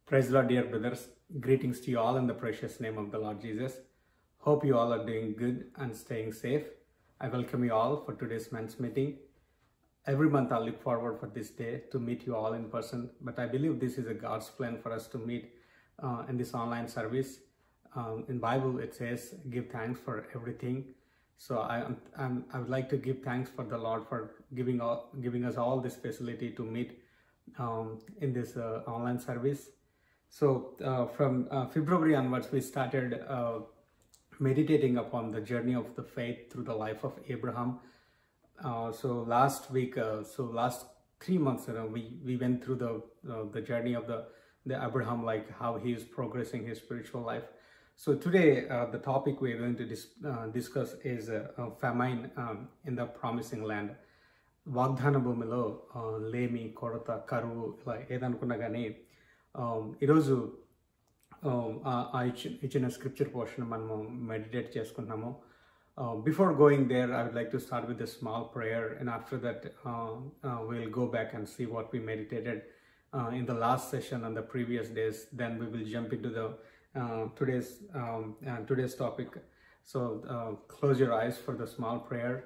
Praise the Lord, dear brothers. Greetings to you all in the precious name of the Lord Jesus. Hope you all are doing good and staying safe. I welcome you all for today's men's meeting. Every month I look forward for this day to meet you all in person, but I believe this is a God's plan for us to meet uh, in this online service. Um, in Bible it says, "Give thanks for everything." So I, I'm, I would like to give thanks for the Lord for giving all, giving us all this facility to meet um, in this uh, online service. So uh, from uh, February onwards, we started uh, meditating upon the journey of the faith through the life of Abraham. Uh, so last week, uh, so last three months, you know, we we went through the uh, the journey of the the Abraham, like how he is progressing his spiritual life. So today, uh, the topic we are going to dis- uh, discuss is uh, uh, famine um, in the promising land. వాగ్దాన భూమిలో ఆ, లేమి కొరత కరువు ఇలా ఏదనుకున్నా కానీ ఆమ్, ఈరోజు ఆమ్, ఆ- ఆ ఇచ్చి ఇచ్చిన స్క్రిప్చర్ పోర్షన్ మనము మెడిటేట్ చేసుకుంటున్నాము before going there I would like to start with the small prayer and after that will go back and see what we meditated in the last session on the previous days then we will jump into the today's today's topic so close your eyes for the small prayer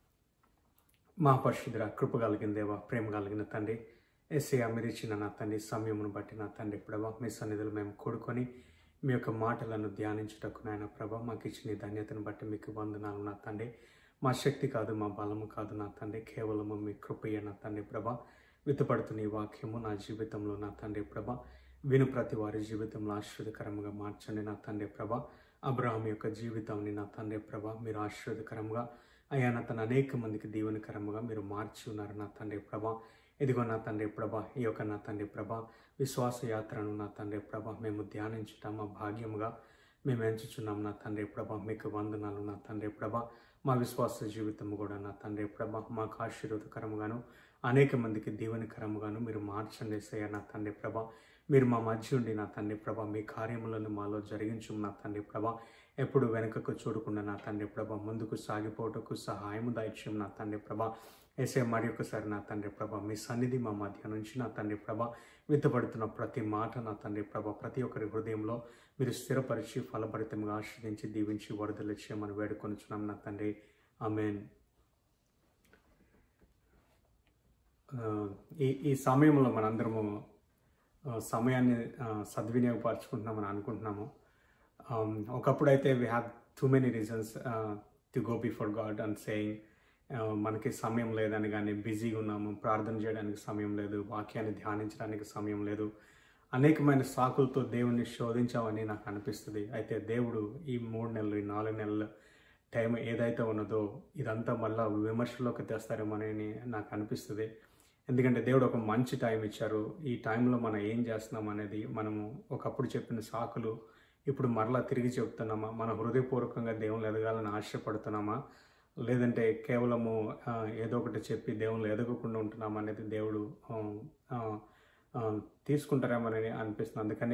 మా పరిశుద్ధుల కృప కలిగిన దేవ ప్రేమ కలిగిన తండ్రి SI మీరు ఇచ్చిన నా తండ్రి సమయమును బట్టి నా తండ్రి ప్రభా మీ సన్నిధులు మేము కూడుకొని మీ యొక్క మాటలను ధ్యానించుటకు నాయన ప్రభా మాకు ఇచ్చిన ఈ ధన్యతను బట్టి మీకు వందనాలు నా తండ్రి మా శక్తి కాదు మా బలము కాదు నా తండ్రి కేవలము మీ కృపయ్య నా తండ్రి ప్రభా విత్తపడుతున్న ఈ వాక్యము నా జీవితంలో నా తండ్రి ప్రభా విను ప్రతి వారి జీవితంలో ఆశ్రదకరంగా మార్చండి నా తండ్రి ప్రభా అబ్రహాం యొక్క జీవితాన్ని నా తండ్రి ప్రభా మీరు ఆశ్రదకరంగా అయ్యా నా తన అనేక మందికి దీవెనకరముగా మీరు మార్చి ఉన్నారు నా తండ్రి ప్రభా ఇదిగో నా తండ్రి ప్రభా ఈ యొక్క నా తండ్రి ప్రభా విశ్వాస యాత్రను నా తండ్రి ప్రభా మేము ధ్యానించుట మా భాగ్యముగా మేము ఎంచుచున్నాం నా తండ్రి ప్రభా మీకు వందనాలు నా తండ్రి ప్రభా మా విశ్వాస జీవితం కూడా నా తండ్రి ప్రభా మాకు ఆశీర్వదకరముగాను అనేక మందికి దీవెనకరముగాను మీరు మార్చండి సయ్య నా తండ్రి ప్రభా మీరు మా మధ్య ఉండి నా తండ్రి ప్రభా మీ కార్యములను మాలో జరిగించు నా తండ్రి ప్రభా ఎప్పుడు వెనుకకు చూడకుండా నా తండ్రి ప్రభా ముందుకు సాగిపోవటకు సహాయము దయచేయం నా తండ్రి ప్రభా ఏసే మరి ఒకసారి నా తండ్రి ప్రభా మీ సన్నిధి మా మధ్య నుంచి నా తండ్రి ప్రభా విత్తబడుతున్న ప్రతి మాట నా తండ్రి ప్రభా ప్రతి ఒక్కరి హృదయంలో మీరు స్థిరపరిచి ఫలభరితంగా ఆశ్రదించి దీవించి వరదలు చేయమని వేడుకొనిచున్నాం నా తండ్రి ఆమెన్ ఆ, ఈ ఈ సమయంలో మనందరము ఆ, సమయాన్ని ఆ, సద్వినియోగపరచుకుంటున్నామని అనుకుంటున్నాము um, ఒకప్పుడైతే we have too many reasons to go before God and saying మనకి సమయం లేదని కానీ బిజీగా ఉన్నాము ప్రార్థన చేయడానికి సమయం లేదు వాక్యాన్ని ధ్యానించడానికి సమయం లేదు అనేకమైన సాకులతో దేవుణ్ణి శోధించామని నాకు అనిపిస్తుంది అయితే దేవుడు ఈ మూడు నెలలు ఈ నాలుగు నెలలు టైం ఏదైతే ఉన్నదో ఇదంతా మళ్ళా విమర్శలోకి తెస్తారేమోనని నాకు అనిపిస్తుంది ఎందుకంటే దేవుడు ఒక మంచి టైం ఇచ్చారు ఈ టైంలో మనం ఏం చేస్తున్నాం అనేది మనము ఒకప్పుడు చెప్పిన సాకులు ఇప్పుడు మరలా తిరిగి చెప్తున్నామా మన హృదయపూర్వకంగా దేవుళ్ళు ఎదగాలని ఆశపడుతున్నామా లేదంటే కేవలము ఆ, ఏదో ఒకటి చెప్పి దేవుళ్ళు ఎదగకుండా ఉంటున్నామా అనేది దేవుడు ఆ, ఆ, ఆ, తీసుకుంటారేమోనని అనిపిస్తుంది అందుకని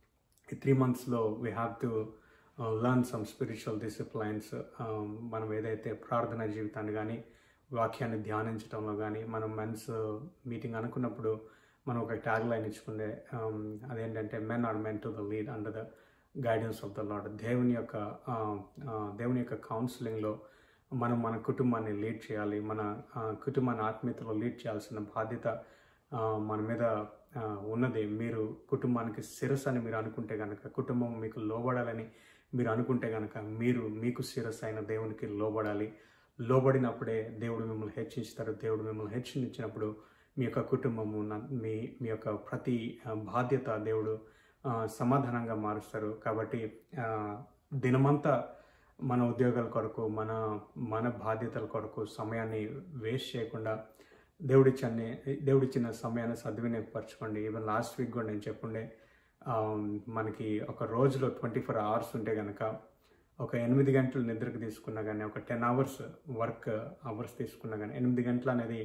ఈ త్రీ మంత్స్లో we have to learn some spiritual disciplines మనం ఏదైతే ప్రార్థన జీవితాన్ని కానీ వాక్యాన్ని ధ్యానించడంలో కానీ మనం మెన్స్ మీటింగ్ అనుకున్నప్పుడు మనం ఒక ట్యాగ్ లైన్ ఇచ్చుకుండే um, అదేంటంటే men are men to the lead under the guidance of the lord దేవుని యొక్క ఆ, ఆ, దేవుని యొక్క కౌన్సిలింగ్లో మనం మన కుటుంబాన్ని లీడ్ చేయాలి మన ఆ, కుటుంబాన్ని ఆత్మీయతలో లీడ్ చేయాల్సిన బాధ్యత ఆ, మన మీద ఆ, ఉన్నది మీరు కుటుంబానికి శిరస్సు అని మీరు అనుకుంటే కనుక కుటుంబం మీకు లోబడాలని మీరు అనుకుంటే కనుక మీరు మీకు శిరస్సు అయిన దేవునికి లోబడాలి లోబడినప్పుడే దేవుడు మిమ్మల్ని హెచ్చించుతారు దేవుడు మిమ్మల్ని హెచ్చించినప్పుడు మీ యొక్క కుటుంబము న- మీ మీ యొక్క ప్రతి ఆ, బాధ్యత దేవుడు ఆ, సమాధానంగా మారుస్తారు కాబట్టి ఆ, దినమంతా మన ఉద్యోగాల కొరకు మన మన బాధ్యతల కొరకు సమయాన్ని వేస్ట్ చేయకుండా దేవుడిచ్చని దేవుడిచ్చిన సమయాన్ని సద్వినియోగపరచుకోండి ఈవెన్ లాస్ట్ వీక్ కూడా నేను చెప్పుండే ఆ, మనకి ఒక రోజులో ట్వంటీ ఫోర్ అవర్స్ ఉంటే కనుక ఒక ఎనిమిది గంటలు నిద్రకు తీసుకున్నా కానీ ఒక టెన్ అవర్స్ వర్క్ అవర్స్ తీసుకున్నా కానీ ఎనిమిది గంటలు అనేది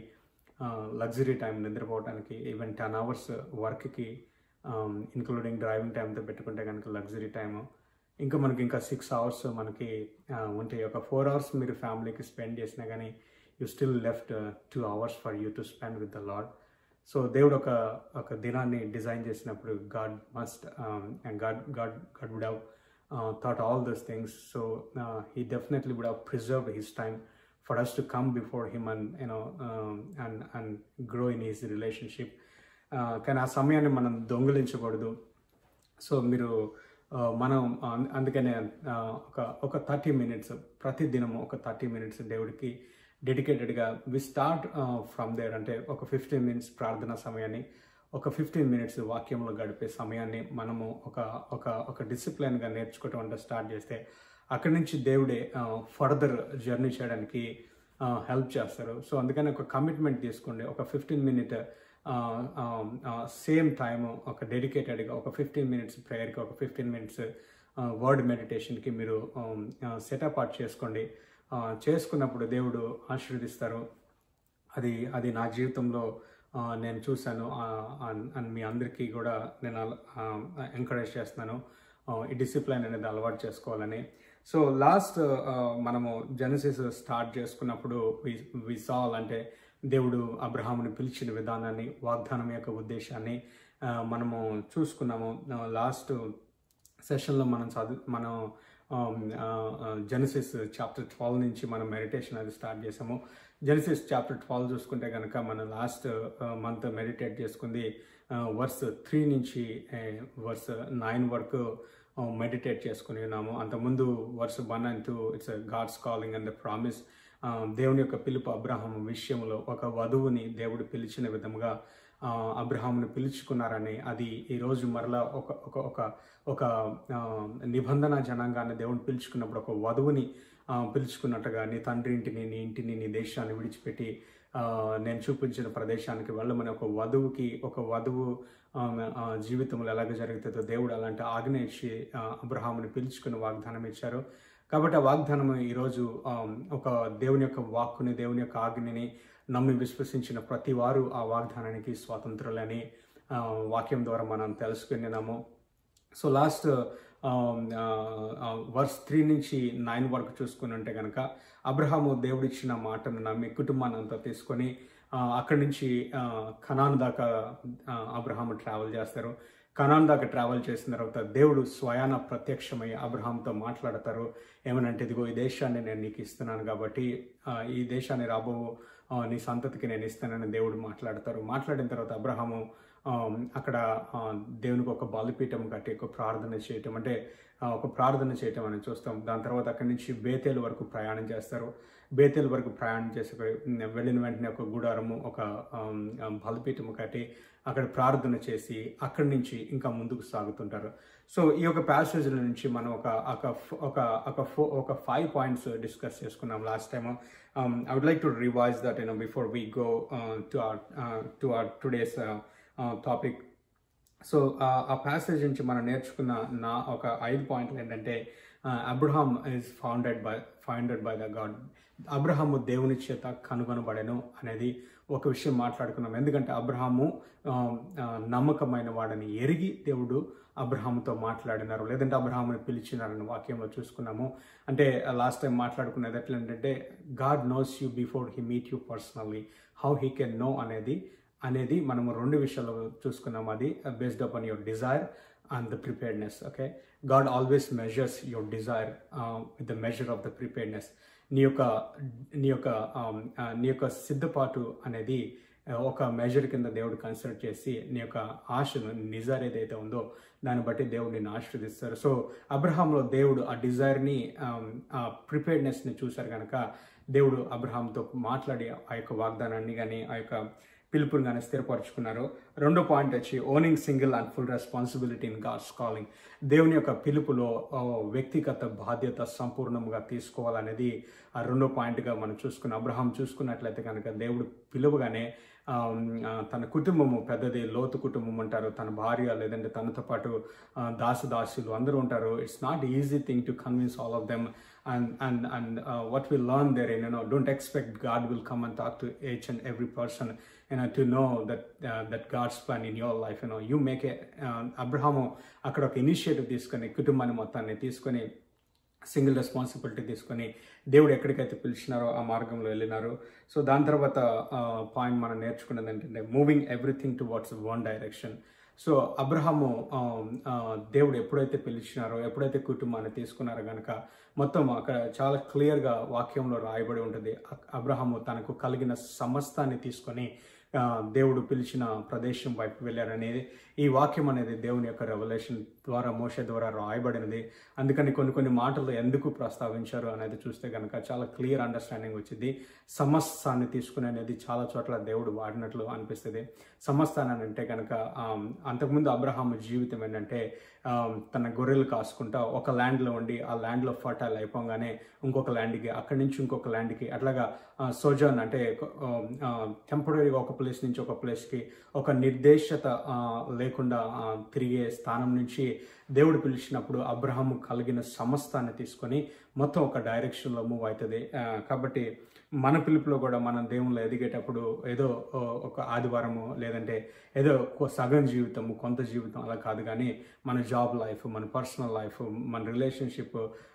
లగ్జరీ టైం నిద్రపోవడానికి ఈవెన్ టెన్ అవర్స్ వర్క్కి ఇంక్లూడింగ్ డ్రైవింగ్ టైంతో పెట్టుకుంటే కనుక లగ్జరీ టైము ఇంకా మనకి ఇంకా సిక్స్ అవర్స్ మనకి ఆ, ఉంటాయి ఒక ఫోర్ అవర్స్ మీరు ఫ్యామిలీకి స్పెండ్ చేసినా కానీ you still left two hours for you to spend with the lord so దేవుడు ఒక ఒక దినాన్ని డిజైన్ చేసినప్పుడు God must and God God God would have thought all those things so he definitely would have preserve his time for us to come before him and you know and and grow in his relationship కానీ ఆ సమయాన్ని మనం దొంగిలించకూడదు so మీరు ఆ, మనం అం- అందుకనే ఆ, ఒక ఒక థర్టీ మినిట్స్ ప్రతి దినము ఒక థర్టీ మినిట్స్ దేవుడికి డెడికేటెడ్గా వి స్టార్ట్ ఫ్రమ్ దేర్ అంటే ఒక ఫిఫ్టీన్ మినిట్స్ ప్రార్థన సమయాన్ని ఒక ఫిఫ్టీన్ మినిట్స్ వాక్యంలో గడిపే సమయాన్ని మనము ఒక ఒక ఒక డిసిప్లిన్గా నేర్చుకోవటం అంటే స్టార్ట్ చేస్తే అక్కడి నుంచి దేవుడే ఫర్దర్ జర్నీ చేయడానికి హెల్ప్ చేస్తారు సో అందుకని ఒక కమిట్మెంట్ తీసుకోండి ఒక ఫిఫ్టీన్ మినిట్ సేమ్ టైం ఒక డెడికేటెడ్గా ఒక ఫిఫ్టీన్ మినిట్స్ ప్రేయర్కి ఒక ఫిఫ్టీన్ మినిట్స్ వర్డ్ మెడిటేషన్కి మీరు సెటప్ అవుట్ చేసుకోండి ఆ, చేసుకున్నప్పుడు దేవుడు ఆశీర్వదిస్తారు అది అది నా జీవితంలో ఆ, నేను చూశాను ఆ, అన్- అండ్ మీ అందరికీ కూడా నేను ఎంకరేజ్ చేస్తున్నాను ఆ, ఈ డిసిప్లైన్ అనేది అలవాటు చేసుకోవాలని సో లాస్ట్ మనము జెనసిస్ స్టార్ట్ చేసుకున్నప్పుడు వి సాల్ అంటే దేవుడు అబ్రహాముని పిలిచిన విధానాన్ని వాగ్దానం యొక్క ఉద్దేశాన్ని ఆ, మనము చూసుకున్నాము లాస్ట్ సెషన్లో మనం చదువు మనం జెనసిస్ చాప్టర్ ట్వెల్వ్ నుంచి మనం మెడిటేషన్ అది స్టార్ట్ చేసాము జెనసిస్ చాప్టర్ ట్వెల్వ్ చూసుకుంటే కనుక మనం లాస్ట్ మంత్ మెడిటేట్ చేసుకుంది వర్స్ త్రీ నుంచి వర్స్ నైన్ వరకు మెడిటేట్ చేసుకుని ఉన్నాము అంతకుముందు verse one and two it's God's calling and the promise దేవుని యొక్క పిలుపు అబ్రహాం విషయంలో ఒక వధువుని దేవుడు పిలిచిన విధముగా ఆ, అబ్రహామును పిలుచుకున్నారని అది ఈరోజు మరలా ఒక ఒక ఒక ఒక ఆ, నిబంధన జనాంగాన్ని దేవుని పిలుచుకున్నప్పుడు ఒక వధువుని ఆ, పిలుచుకున్నట్టుగా నీ తండ్రి ఇంటిని నీ ఇంటిని నీ దేశాన్ని విడిచిపెట్టి ఆ, నేను చూపించిన ప్రదేశానికి వెళ్ళమని ఒక వధువుకి ఒక వధువు ఆ, ఆ, జీవితంలో ఎలాగ జరుగుతుందో దేవుడు అలాంటి ఆజ్ఞ ఇచ్చి ఆ, అబ్రహాముని పిలుచుకుని వాగ్దానం ఇచ్చారు కాబట్టి ఆ వాగ్దానం ఈరోజు ఆ, ఒక దేవుని యొక్క వాక్కుని దేవుని యొక్క ఆజ్ఞని నమ్మి విశ్వసించిన ప్రతి వారు ఆ వాగ్దానానికి స్వాతంత్రులని ఆ, వాక్యం ద్వారా మనం తెలుసుకున్నాము సో లాస్ట్ వర్స్ త్రీ నుంచి నైన్ వరకు చూసుకుని ఉంటే కనుక అబ్రహాము దేవుడిచ్చిన మాటను నమ్మి కుటుంబాన్ని అంతా తీసుకొని ఆ, అక్కడి నుంచి ఆ, కనాన్ దాకా ఆ, అబ్రహాము ట్రావెల్ చేస్తారు కనాన్ దాకా ట్రావెల్ చేసిన తర్వాత దేవుడు స్వయాన ప్రత్యక్షమై అబ్రహాంతో మాట్లాడతారు ఏమనంటే ఇదిగో ఈ దేశాన్ని నేను నీకు ఇస్తున్నాను కాబట్టి ఆ, ఈ దేశాన్ని రాబో ఆ, నీ సంతతికి నేను ఇస్తానని దేవుడు మాట్లాడతారు మాట్లాడిన తర్వాత అబ్రహాము ఆ, అక్కడ ఆ, దేవునికి ఒక బలిపీఠం కట్టి ఒక ప్రార్థన చేయటం అంటే ఆ, ఒక ప్రార్థన చేయటం అని చూస్తాం దాని తర్వాత అక్కడి నుంచి బేతేలు వరకు ప్రయాణం చేస్తారు బేతేలు వరకు ప్రయాణం చేసి వెళ్ళిన వెంటనే ఒక గుడారము ఒక ఆమ్, ఆ, బలిపీఠము కట్టి అక్కడ ప్రార్థన చేసి అక్కడి నుంచి ఇంకా ముందుకు సాగుతుంటారు సో ఈ యొక్క ప్యాసేజ్ నుంచి మనం ఒక ఒక ఒక ఒక ఫో- ఒక ఫైవ్ పాయింట్స్ డిస్కస్ చేసుకున్నాం last time I would like to revise that you know before we go to our to our today's topic so ఆ ప్యాసేజ్ నుంచి మనం నేర్చుకున్న నా ఒక ఐదు పాయింట్లు ఏంటంటే Abraham is founded by founded by the God Abraham దేవుని చేత కనుగొనబడెను అనేది ఒక విషయం మాట్లాడుకున్నాం ఎందుకంటే అబ్రహాము ఆ, ఆ, నమ్మకమైన వాడని ఎరిగి దేవుడు అబ్రహాముతో మాట్లాడినారు లేదంటే అబ్రహాముని పిలిచినారని వాక్యంలో చూసుకున్నాము అంటే లాస్ట్ టైం మాట్లాడుకున్నది ఎట్లా ఏంటంటే God knows you before he meet you personally how he can know అనేది అనేది మనము రెండు విషయాలు చూసుకున్నాం అది based upon your desire and the preparedness okay God always measures your desire with the measure of the preparedness నీ యొక్క నీ యొక్క um, ఆ, నీ యొక్క సిద్ధపాటు అనేది ఆ, ఒక మెజర్ కింద దేవుడు కన్సిడర్ చేసి నీ యొక్క ఆశను నిజార్ ఏదైతే ఉందో దాన్ని బట్టి దేవుడు నిన్ను ఆశీర్వదిస్తారు సో అబ్రహాంలో దేవుడు ఆ డిజైర్ని ఆ ప్రిపేర్డ్నెస్ని చూశారు కనుక దేవుడు అబ్రహాంతో మాట్లాడి ఆ యొక్క వాగ్దానాన్ని కానీ ఆ యొక్క పిలుపుని కానీ స్థిరపరచుకున్నారు రెండో పాయింట్ వచ్చి owning single and full responsibility in God's calling దేవుని యొక్క పిలుపులో ఆ, వ్యక్తిగత బాధ్యత సంపూర్ణంగా తీసుకోవాలనేది ఆ రెండో పాయింట్గా మనం చూసుకున్న అబ్రహాం చూసుకున్నట్లయితే కనుక దేవుడు పిలువగానే ఆ, ఆ, తన కుటుంబము పెద్దది లోతు కుటుంబం ఉంటారు తన భార్య లేదంటే తనతో పాటు ఆ, దాసదాసులు అందరూ ఉంటారు it's not easy thing to convince all of them and and and what will learn there you know don't expect God will come and talk to each and every person you know to know that uh, that God's plan in your life you know you make a uh, Abraham అక్కడ ఒక initiative తీసుకొని కుటుంబాన్ని మొత్తాన్ని తీసుకొని single responsibility తీసుకొని దేవుడు ఎక్కడికైతే పిలిచినారో ఆ మార్గంలో వెళ్ళినారు సో దాని తర్వాత పాయింట్ మనం నేర్చుకున్నది ఏంటంటే moving everything to what's one direction so Abraham ఆ, ఆ, దేవుడు ఎప్పుడైతే పిలిచినారో ఎప్పుడైతే కుటుంబాన్ని తీసుకున్నారో కనుక మొత్తం అక్కడ చాలా క్లియర్గా వాక్యంలో రాయబడి ఉంటుంది అ- అబ్రహాము తనకు కలిగిన సమస్తాన్ని తీసుకొని ఆ, దేవుడు పిలిచిన ప్రదేశం వైపు వెళ్ళారనేది ఈ వాక్యం అనేది దేవుని యొక్క రెవల్యూషన్ ద్వారా మోషే ద్వారా రాయబడినది అందుకని కొన్ని కొన్ని మాటలు ఎందుకు ప్రస్తావించారు అనేది చూస్తే కనుక చాలా క్లియర్ అండర్స్టాండింగ్ వచ్చింది సమస్తాన్ని తీసుకుని అనేది చాలా చోట్ల దేవుడు వాడినట్లు అనిపిస్తుంది సమస్తాన్ని అని అంటే కనుక ఆమ్, అంతకుముందు అబ్రహాము జీవితం ఏంటంటే ఆమ్, తన గొర్రెలు కాసుకుంటా ఒక ల్యాండ్లో ఉండి ఆ ల్యాండ్లో ఫర్టైల్ అయిపోగానే ఇంకొక ల్యాండ్కి అక్కడి నుంచి ఇంకొక ల్యాండ్కి అట్లాగా సోజన్ అంటే టెంపరీగా ఒక ప్లేస్ నుంచి ఒక ప్లేస్కి ఒక నిర్దేశత ఆ, లేకుండా ఆ, తిరిగే స్థానం నుంచి దేవుడు పిలిచినప్పుడు అబ్రహాము కలిగిన సమస్తాన్ని తీసుకొని మొత్తం ఒక డైరెక్షన్లో మూవ్ అవుతుంది ఆ, కాబట్టి మన పిలుపులో కూడా మనం దేవుళ్ళు ఎదిగేటప్పుడు ఏదో ఓ, ఒక ఆదివారము లేదంటే ఏదో కొ- సగం జీవితము కొంత జీవితం అలా కాదు కానీ మన జాబ్ లైఫ్ మన పర్సనల్ లైఫ్ మన రిలేషన్షిప్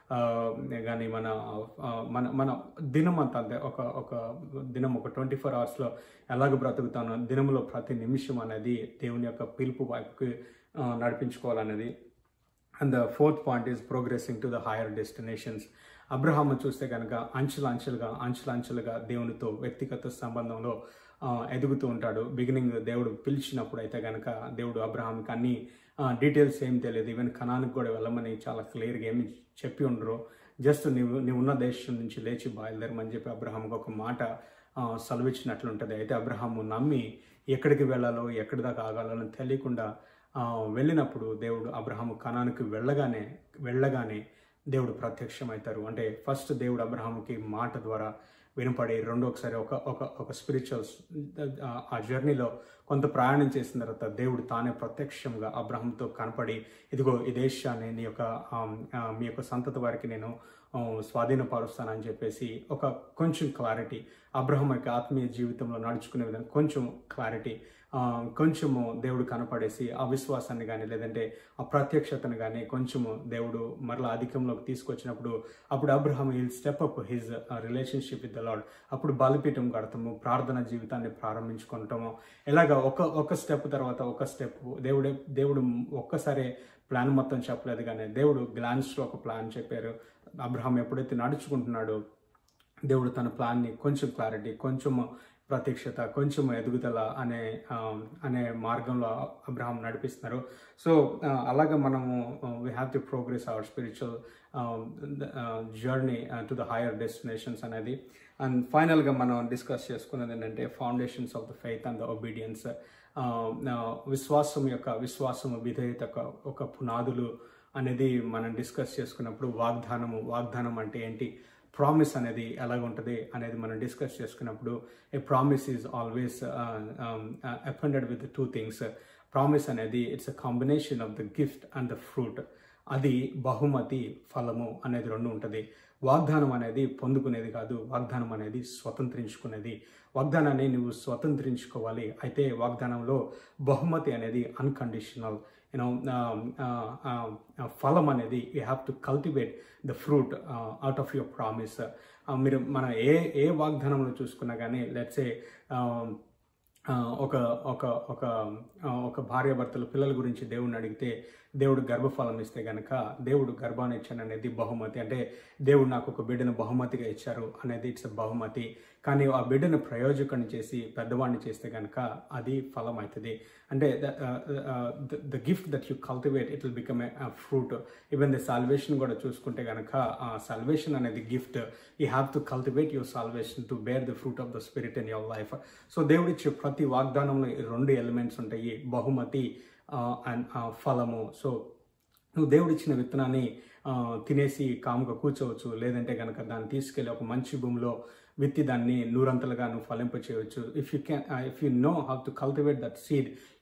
కానీ మన ఆ, మన మన దినం అంతా అంతే ఒక ఒక దినం ఒక ట్వంటీ ఫోర్ అవర్స్లో ఎలాగ బ్రతుకుతానో దినంలో ప్రతి నిమిషం అనేది దేవుని యొక్క పిలుపు వైపుకి ఆ, నడిపించుకోవాలనేది and the fourth point is progressing to the higher destinations Abraham చూస్తే కనుక అంచులు అంచులుగా అంచులు అంచులుగా దేవునితో వ్యక్తిగత సంబంధంలో ఆ, ఎదుగుతూ ఉంటాడు బిగినింగ్ దేవుడు పిలిచినప్పుడు అయితే కనుక దేవుడు అబ్రహాంకి అన్ని డీటెయిల్స్ ఏం తెలియదు ఈవెన్ కణానికి కూడా వెళ్ళమని చాలా క్లియర్గా ఏమి చెప్పి ఉండరు జస్ట్ నీవు నీవు ఉన్న దేశం నుంచి లేచి బయలుదేరమని చెప్పి అబ్రహాంకి ఒక మాట ఆ, సెలవిచ్చినట్లుంటుంది అయితే అబ్రహాము నమ్మి ఎక్కడికి వెళ్ళాలో ఎక్కడి దాకా ఆగాలో తెలియకుండా ఆ, వెళ్ళినప్పుడు దేవుడు అబ్రహాము కణానికి వెళ్ళగానే వెళ్ళగానే దేవుడు ప్రత్యక్షమవుతారు అంటే ఫస్ట్ దేవుడు అబ్రహాముకి మాట ద్వారా వినపడి రెండో ఒకసారి ఒక ఒక ఒక స్పిరిచువల్ ఆ జర్నీలో కొంత ప్రయాణం చేసిన తర్వాత దేవుడు తానే ప్రత్యక్షంగా అబ్రహంతో కనపడి ఇదిగో ఈ దేశాన్ని నీ యొక్క ఆ, ఆ, మీ యొక్క సంతతి వారికి నేను ఆ, స్వాధీనపరుస్తానని చెప్పేసి ఒక కొంచెం క్లారిటీ అబ్రహం యొక్క ఆత్మీయ జీవితంలో నడుచుకునే విధంగా కొంచెం క్లారిటీ ఆ, కొంచెము దేవుడు కనపడేసి ఆ విశ్వాసాన్ని కానీ లేదంటే ఆ ప్రత్యక్షతను కానీ కొంచెము దేవుడు మరలా అధికంలోకి తీసుకొచ్చినప్పుడు అప్పుడు Abraham will step up his relationship with the lord అప్పుడు బలిపీఠం కడతాము ప్రార్థన జీవితాన్ని ప్రారంభించుకుంటాము ఇలాగ ఒక ఒక స్టెప్ తర్వాత ఒక స్టెప్ దేవుడే దేవుడు ఒక్కసారి ప్లాన్ మొత్తం చెప్పలేదు కానీ దేవుడు గ్లాన్స్లో ఒక ప్లాన్ చెప్పారు అబ్రహం ఎప్పుడైతే నడుచుకుంటున్నాడో దేవుడు తన ప్లాన్ని కొంచెం క్లారిటీ కొంచెం ప్రత్యక్షత కొంచెం ఎదుగుదల అనే ఆ, అనే మార్గంలో అబ్రహాం నడిపిస్తున్నారు సో అలాగే మనము we have to progress our spiritual journey to the higher destinations అనేది అండ్ ఫైనల్గా మనం డిస్కస్ చేసుకున్నది ఏంటంటే foundations of the faith and the obedience విశ్వాసం యొక్క విశ్వాసము విధేయత యొక్క ఒక పునాదులు అనేది మనం డిస్కస్ చేసుకున్నప్పుడు వాగ్దానము వాగ్దానం అంటే ఏంటి ప్రామిస్ అనేది ఎలాగ ఉంటుంది అనేది మనం డిస్కస్ చేసుకున్నప్పుడు a promise is always appended with two things promise అనేది it's a combination of the gift and the fruit అది బహుమతి ఫలము అనేది రెండు ఉంటుంది వాగ్దానం అనేది పొందుకునేది కాదు వాగ్దానం అనేది స్వతంత్రించుకునేది వాగ్దానాన్ని నువ్వు స్వతంత్రించుకోవాలి అయితే వాగ్దానంలో బహుమతి అనేది అన్కండిషనల్ యూనో ఫలం అనేది you have to cultivate the fruit out of your promise మీరు మన ఏ ఏ వాగ్దానంలో చూసుకున్నా కానీ లెట్సే ఒక ఒక ఒక ఆ, ఒక భార్యాభర్తలు పిల్లల గురించి దేవుడిని అడిగితే దేవుడు గర్భఫలం ఇస్తే గనక దేవుడు గర్భాన్ని ఇచ్చాను అనేది బహుమతి అంటే దేవుడు నాకు ఒక బిడ్డను బహుమతిగా ఇచ్చారు అనేది ఇట్స్ బహుమతి కానీ ఆ బిడ్డను ప్రయోజకుని చేసి పెద్దవాడిని చేస్తే గనక అది ఫలం అవుతుంది అంటే the gift that you cultivate it will become a fruit even the salvation కూడా చూసుకుంటే గనక ఆ సాల్వేషన్ అనేది gift you have to cultivate your salvation to bear the fruit of the spirit in your life so దేవుడిచ్చే ప్రతి వాగ్దానంలో ఈ రెండు elements ఉంటాయి బహుమతి అండ్ ఫలము సో నువ్వు దేవుడిచ్చిన విత్తనాన్ని ఆ, తినేసి కాముగా కూర్చోవచ్చు లేదంటే కనుక దాన్ని తీసుకెళ్ళి ఒక మంచి భూమిలో విత్తి దాన్ని నూరంతలుగా నువ్వు ఫలింప చేయవచ్చు if you can if you know how to cultivate that seed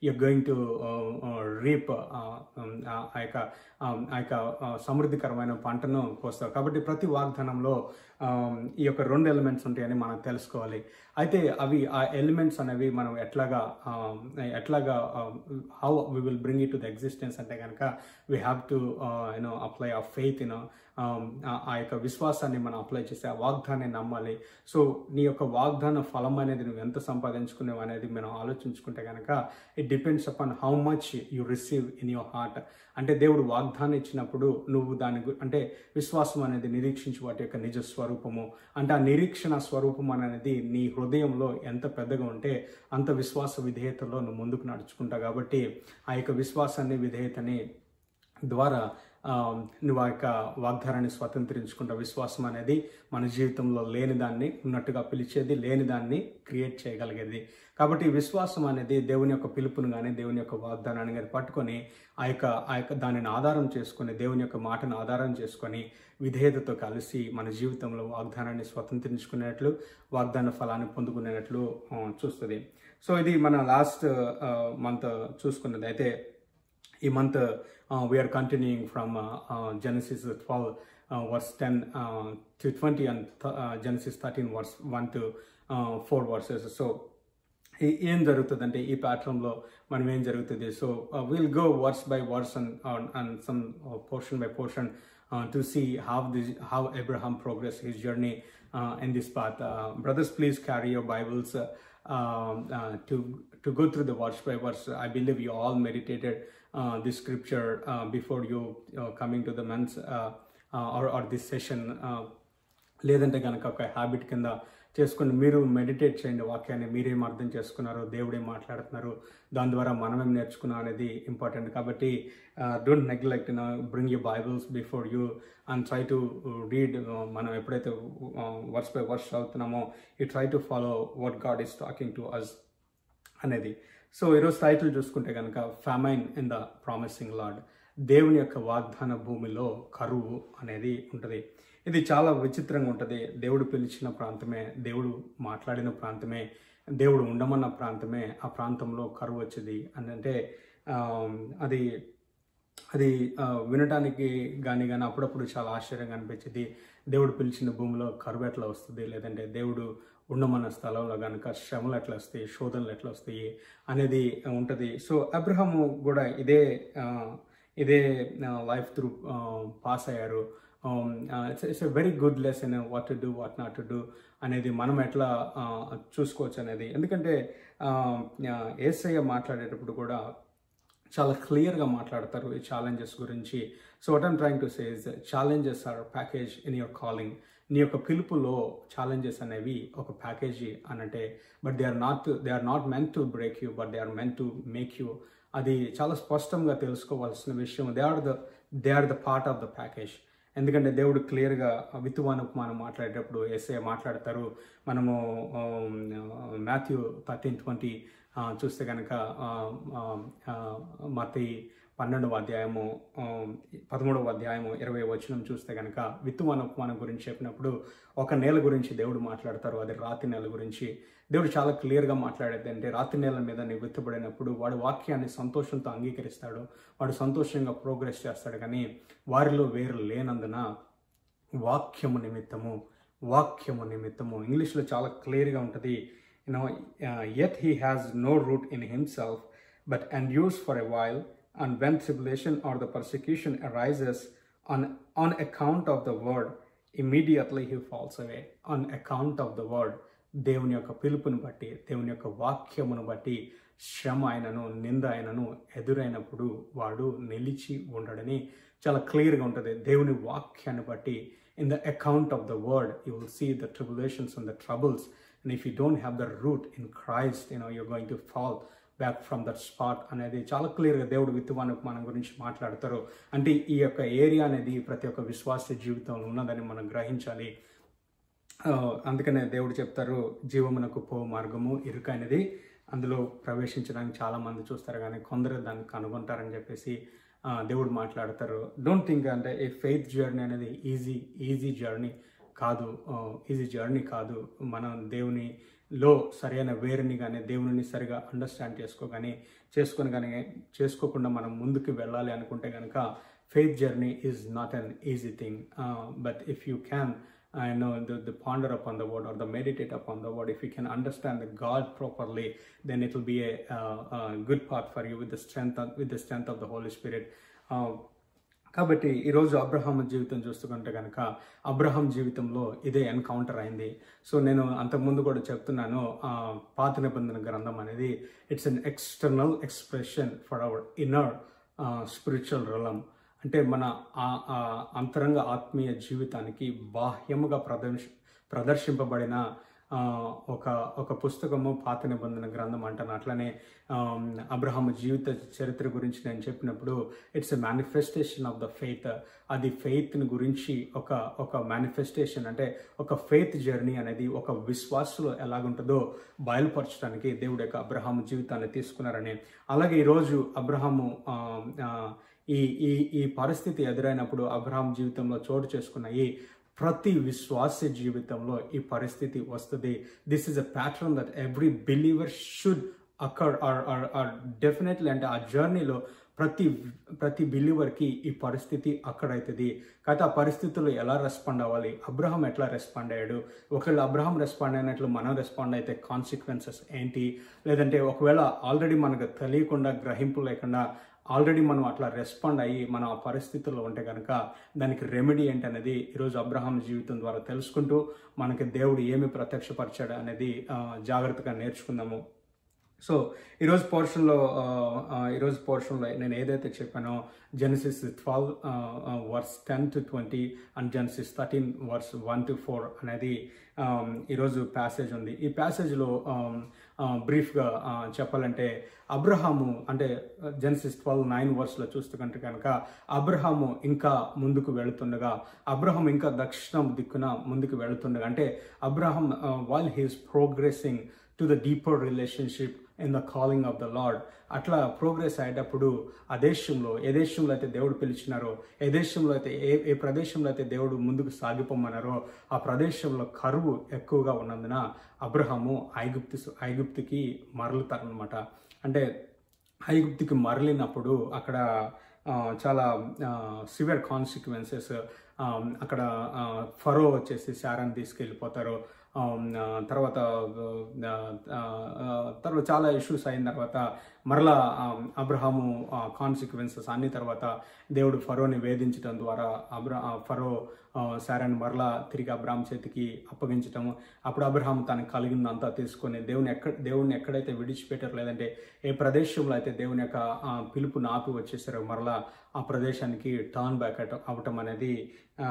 you're going to uh, uh, reap uh, um, uh, ఆ యొక్క um, ఆ యొక్క uh, సమృద్ధికరమైన పంటను కోస్తావు కాబట్టి ప్రతి వాగ్దానంలో um, ఈ యొక్క రెండు ఎలిమెంట్స్ ఉంటాయని మనం తెలుసుకోవాలి అయితే అవి ఆ ఎలిమెంట్స్ అనేవి మనం ఎట్లాగా um, ఎట్లాగా how we will bring it to the existence అంటే కనుక we have to you know apply ఆ ఫెయిత్ యూనో ఆ యొక్క విశ్వాసాన్ని మనం అప్లై చేసి ఆ వాగ్దాన్ని నమ్మాలి సో నీ యొక్క వాగ్దాన ఫలం అనేది నువ్వు ఎంత సంపాదించుకునేవు అనేది మనం ఆలోచించుకుంటే కనుక it depends upon how much you receive in your heart అంటే దేవుడు వాగ్దానం ఇచ్చినప్పుడు నువ్వు దాని గు- అంటే విశ్వాసం అనేది నిరీక్షించి వాటి యొక్క నిజ స్వరూపము అంటే ఆ నిరీక్షణ స్వరూపం అనేది నీ హృదయంలో ఎంత పెద్దగా ఉంటే అంత విశ్వాస విధేయతలో నువ్వు ముందుకు నడుచుకుంటావు కాబట్టి ఆ యొక్క విశ్వాసాన్ని విధేయతని ద్వారా ఆ, నువ్వు ఆ యొక్క వాగ్దానాన్ని స్వతంత్రించుకుంటావు విశ్వాసం అనేది మన జీవితంలో లేని దాన్ని ఉన్నట్టుగా పిలిచేది లేని దాన్ని క్రియేట్ చేయగలిగేది కాబట్టి ఈ విశ్వాసం అనేది దేవుని యొక్క పిలుపును కానీ దేవుని యొక్క వాగ్దానాన్ని కానీ పట్టుకొని ఆ యొక్క ఆ యొక్క దానిని ఆధారం చేసుకొని దేవుని యొక్క మాటను ఆధారం చేసుకొని విధేయతతో కలిసి మన జీవితంలో వాగ్దానాన్ని స్వతంత్రించుకునేట్లు వాగ్దాన ఫలాన్ని పొందుకునేట్లు ఆ, చూస్తుంది సో ఇది మన లాస్ట్ మంత్ చూసుకున్నది అయితే ఈ month we are continuing from Genesis twelve verse ten to twenty and Genesis thirteen verse one to four verses so ఈ- ఏం జరుగుతుందంటే ఈ ప్లాట్ఫామ్లో మనం ఏం జరుగుతుంది so will go verse by verse and and some portion by portion to see how this how Abraham progress his journey in this path brothers please carry your Bibles to to go through the verse by verse. I believe you all meditated uh, this scripture uh, before you uh, coming to the men's uh, uh, or or this session. Uh, లేదంటే కనుక ఒక habit కింద చేసుకుని మీరు meditate చేయండి వాక్యాన్ని మీరేం అర్థం చేసుకున్నారు దేవుడేం మాట్లాడుతున్నారు దాని ద్వారా మనం ఏం నేర్చుకున్నాం అనేది ఇంపార్టెంట్ కాబట్టి don't neglect bring you Bibles before you and try to read మనం ఎప్పుడైతే వర్స్ బై వర్స్ చదువుతున్నామో ఈ try to follow what God is talking to us అనేది సో ఈరోజు టైటిల్ చూసుకుంటే కనుక famine in the promising Lord దేవుని యొక్క వాగ్దాన భూమిలో కరువు అనేది ఉంటుంది ఇది చాలా విచిత్రంగా ఉంటుంది దేవుడు పిలిచిన ప్రాంతమే దేవుడు మాట్లాడిన ప్రాంతమే దేవుడు ఉండమన్న ప్రాంతమే ఆ ప్రాంతంలో కరువు వచ్చింది అని అంటే ఆ, అది అది ఆ, వినటానికి కానీ కానీ అప్పుడప్పుడు చాలా ఆశ్చర్యంగా అనిపించింది దేవుడు పిలిచిన భూమిలో కరువు ఎట్లా వస్తుంది లేదంటే దేవుడు ఉండమన్న స్థలంలో కనుక శ్రమలు ఎట్లా వస్తాయి శోధనలు ఎట్లా వస్తాయి అనేది ఉంటుంది సో అబ్రహము కూడా ఇదే ఆ, ఇదే లైఫ్ త్రూ పాస్ అయ్యారు it's a very good lesson what to do what not to do అనేది మనం ఎట్లా ఆ, చూసుకోవచ్చు అనేది ఎందుకంటే ఏసయ్య మాట్లాడేటప్పుడు కూడా చాలా క్లియర్గా మాట్లాడతారు ఈ ఛాలెంజెస్ గురించి so what I'm trying to say is challenges are package in your calling నీ యొక్క పిలుపులో ఛాలెంజెస్ అనేవి ఒక ప్యాకేజీ అనంటే but they are not they are not meant to break you but they are men to make you అది చాలా స్పష్టంగా తెలుసుకోవాల్సిన విషయం they are the they are the part of the package ఎందుకంటే దేవుడు క్లియర్గా విత్తువాను మనం మాట్లాడేటప్పుడు ఎస్ఏ మాట్లాడతారు మనము మాథ్యూ థర్టీన్ ట్వంటీ చూస్తే కనుక మతి పన్నెండవ అధ్యాయము ఆ, పదమూడవ అధ్యాయము ఇరవై వచనం చూస్తే కనుక విత్తువాన ఉపమానం గురించి చెప్పినప్పుడు ఒక నేల గురించి దేవుడు మాట్లాడతారు అది రాతి నేల గురించి దేవుడు చాలా క్లియర్గా మాట్లాడేది అంటే రాతి నేల మీద నీవు విత్తబడినప్పుడు వాడు వాక్యాన్ని సంతోషంతో అంగీకరిస్తాడు వాడు సంతోషంగా ప్రోగ్రెస్ చేస్తాడు కానీ వారిలో వేరు లేనందున వాక్యము నిమిత్తము వాక్యము నిమిత్తము ఇంగ్లీష్లో చాలా క్లియర్గా ఉంటుంది you know yet he has no root in himself but and use for a while and when tribulation or the persecution arises on on account of the word immediately he falls away on account of the word దేవుని యొక్క పిలుపుని బట్టి దేవుని యొక్క వాక్యమును బట్టి శ్రమ ఆయనను నింద ఆయనను ఎదురైనప్పుడు వాడు నిలిచి ఉండడని చాలా క్లియర్గా ఉంటుంది దేవుని వాక్యాన్ని బట్టి in the account of the word you will see the tribulations and the troubles and if you don't have the root in Christ you know you're going to fall back from that spot అనేది చాలా క్లియర్గా దేవుడు విత్తువాను మన గురించి మాట్లాడతారు అంటే ఈ యొక్క ఏరియా అనేది ప్రతి ఒక్క విశ్వాస జీవితంలో ఉన్నదని మనం గ్రహించాలి ఆ, అందుకనే దేవుడు చెప్తారు జీవమునకు పో మార్గము ఇరుకైనది అందులో ప్రవేశించడానికి చాలా మంది చూస్తారు కానీ కొందరు దాన్ని కనుగొంటారని చెప్పేసి ఆ, దేవుడు మాట్లాడతారు డోంట్ థింక్ అంటే ఈ ఫెయిత్ జర్నీ అనేది ఈజీ ఈజీ జర్నీ కాదు ఈజీ జర్నీ కాదు మనం దేవుని లో సరైన వేరుని కానీ దేవుని సరిగా అండర్స్టాండ్ చేసుకోగాని చేసుకొని కానీ చేసుకోకుండా మనం ముందుకు వెళ్ళాలి అనుకుంటే కనుక faith journey is not an easy thing but if you can I know the, the ponder upon the word or the meditate upon the word. If you can understand the God properly, then it will be a, uh, a good path for you with the strength of, with the strength of the Holy Spirit. Uh, కాబట్టి ఈరోజు Abraham జీవితం చూస్తుంటే కనుక Abraham జీవితంలో ఇదే encounter అయింది so నేను అంతకుముందు కూడా చెప్తున్నాను ఆ, పాత నిబంధన గ్రంథం అనేది it's an external expression for our inner spiritual realm అంటే మన ఆ- ఆ అంతరంగ ఆత్మీయ జీవితానికి బాహ్యముగా ప్రదర్శ ప్రదర్శింపబడిన ఆ, ఒక ఒక పుస్తకము పాత నిబంధన గ్రంథం అంటాను అట్లనే ఆమ్, అబ్రహాము జీవిత చరిత్ర గురించి నేను చెప్పినప్పుడు it's a manifestation of the faith అది ఫెయిత్ని గురించి ఒక ఒక మేనిఫెస్టేషన్ అంటే ఒక ఫెయిత్ జర్నీ అనేది ఒక విశ్వాసలో ఎలాగుంటుందో బయలుపరచడానికి దేవుడు యొక్క అబ్రహాము జీవితాన్ని తీసుకున్నారని అలాగే ఈరోజు అబ్రహాము ఆ, ఆ, ఈ ఈ ఈ పరిస్థితి ఎదురైనప్పుడు అబ్రహాం జీవితంలో చోటు చేసుకున్న ఈ ప్రతి విశ్వాస జీవితంలో ఈ పరిస్థితి వస్తుంది this is a pattern that every believer should occur or or definitely అంటే ఆ జర్నీలో ప్రతి ప్రతి బిలీవర్కి ఈ పరిస్థితి అక్కడవుతుంది కాకపోతే ఆ పరిస్థితుల్లో ఎలా రెస్పాండ్ అవ్వాలి అబ్రహం ఎట్లా రెస్పాండ్ అయ్యాడు ఒకవేళ అబ్రహం రెస్పాండ్ అయినట్లు మనం రెస్పాండ్ అయితే కాన్సిక్వెన్సెస్ ఏంటి లేదంటే ఒకవేళ ఆల్రెడీ మనకు తెలియకుండా గ్రహింపు లేకుండా ఆల్రెడీ మనం అట్లా రెస్పాండ్ అయ్యి మనం ఆ పరిస్థితుల్లో ఉంటే కనుక దానికి రెమెడీ ఏంటనేది ఈరోజు అబ్రహాం జీవితం ద్వారా తెలుసుకుంటూ మనకి దేవుడు ఏమి ప్రత్యక్షపరిచాడు అనేది ఆ, జాగ్రత్తగా నేర్చుకుందాము సో ఈరోజు పోర్షన్లో ఈరోజు పోర్షన్లో నేను ఏదైతే చెప్పానో Genesis twelve verse ten to twenty and Genesis thirteen verse one to four అనేది um, ఈరోజు ప్యాసేజ్ ఉంది ఈ ప్యాసేజ్లో బ్రీఫ్గా చెప్పాలంటే అబ్రహాము అంటే జెనసిస్ ట్వెల్వ్ నైన్ వర్స్లో చూస్తుంటే కనుక అబ్రహాము ఇంకా ముందుకు వెళుతుండగా అబ్రహం ఇంకా దక్షిణం దిక్కున ముందుకు వెళుతుండగా అంటే Abraham well he's progressing to the deeper relationship in the calling of the Lord అట్లా ప్రోగ్రెస్ అయ్యేటప్పుడు ఆ దేశంలో ఏ దేశంలో అయితే దేవుడు పిలిచినారో ఏ దేశంలో అయితే ఏ ఏ ప్రదేశంలో అయితే దేవుడు ముందుకు సాగిపోమన్నారో ఆ ప్రదేశంలో కరువు ఎక్కువగా ఉన్నందున అబ్రహాము ఐగుప్తు ఐగుప్తుకి మరలుతారనమాట అంటే ఐగుప్తుకి మరలినప్పుడు అక్కడ ఆ, చాలా సివియర్ కాన్సిక్వెన్సెస్ అక్కడ ఆ, ఫరో వచ్చేసి శారాన్ని తీసుకెళ్ళిపోతారు ఆ, ఆ, తర్వాత ఆ, ఆ, ఆ, తర్వాత చాలా ఇష్యూస్ అయిన తర్వాత మరలా ఆ, అబ్రహాము కాన్సిక్వెన్సెస్ అన్ని తర్వాత దేవుడు ఫరోని వేధించడం ద్వారా అబ్రా ఆ, ఫరో ఆ, శారాన్ని మరలా తిరిగి అబ్రహాం చేతికి అప్పగించటము అప్పుడు అబ్రహాం తనకు కలిగిందంతా తీసుకొని దేవుని ఎక్కడ దేవుడిని ఎక్కడైతే విడిచిపెట్టారో లేదంటే ఏ ప్రదేశంలో అయితే దేవుని యొక్క ఆ, పిలుపుని ఆపి వచ్చేసారో మరలా ఆ ప్రదేశానికి టర్న్ బ్యాక్ అవటం అనేది ఆ,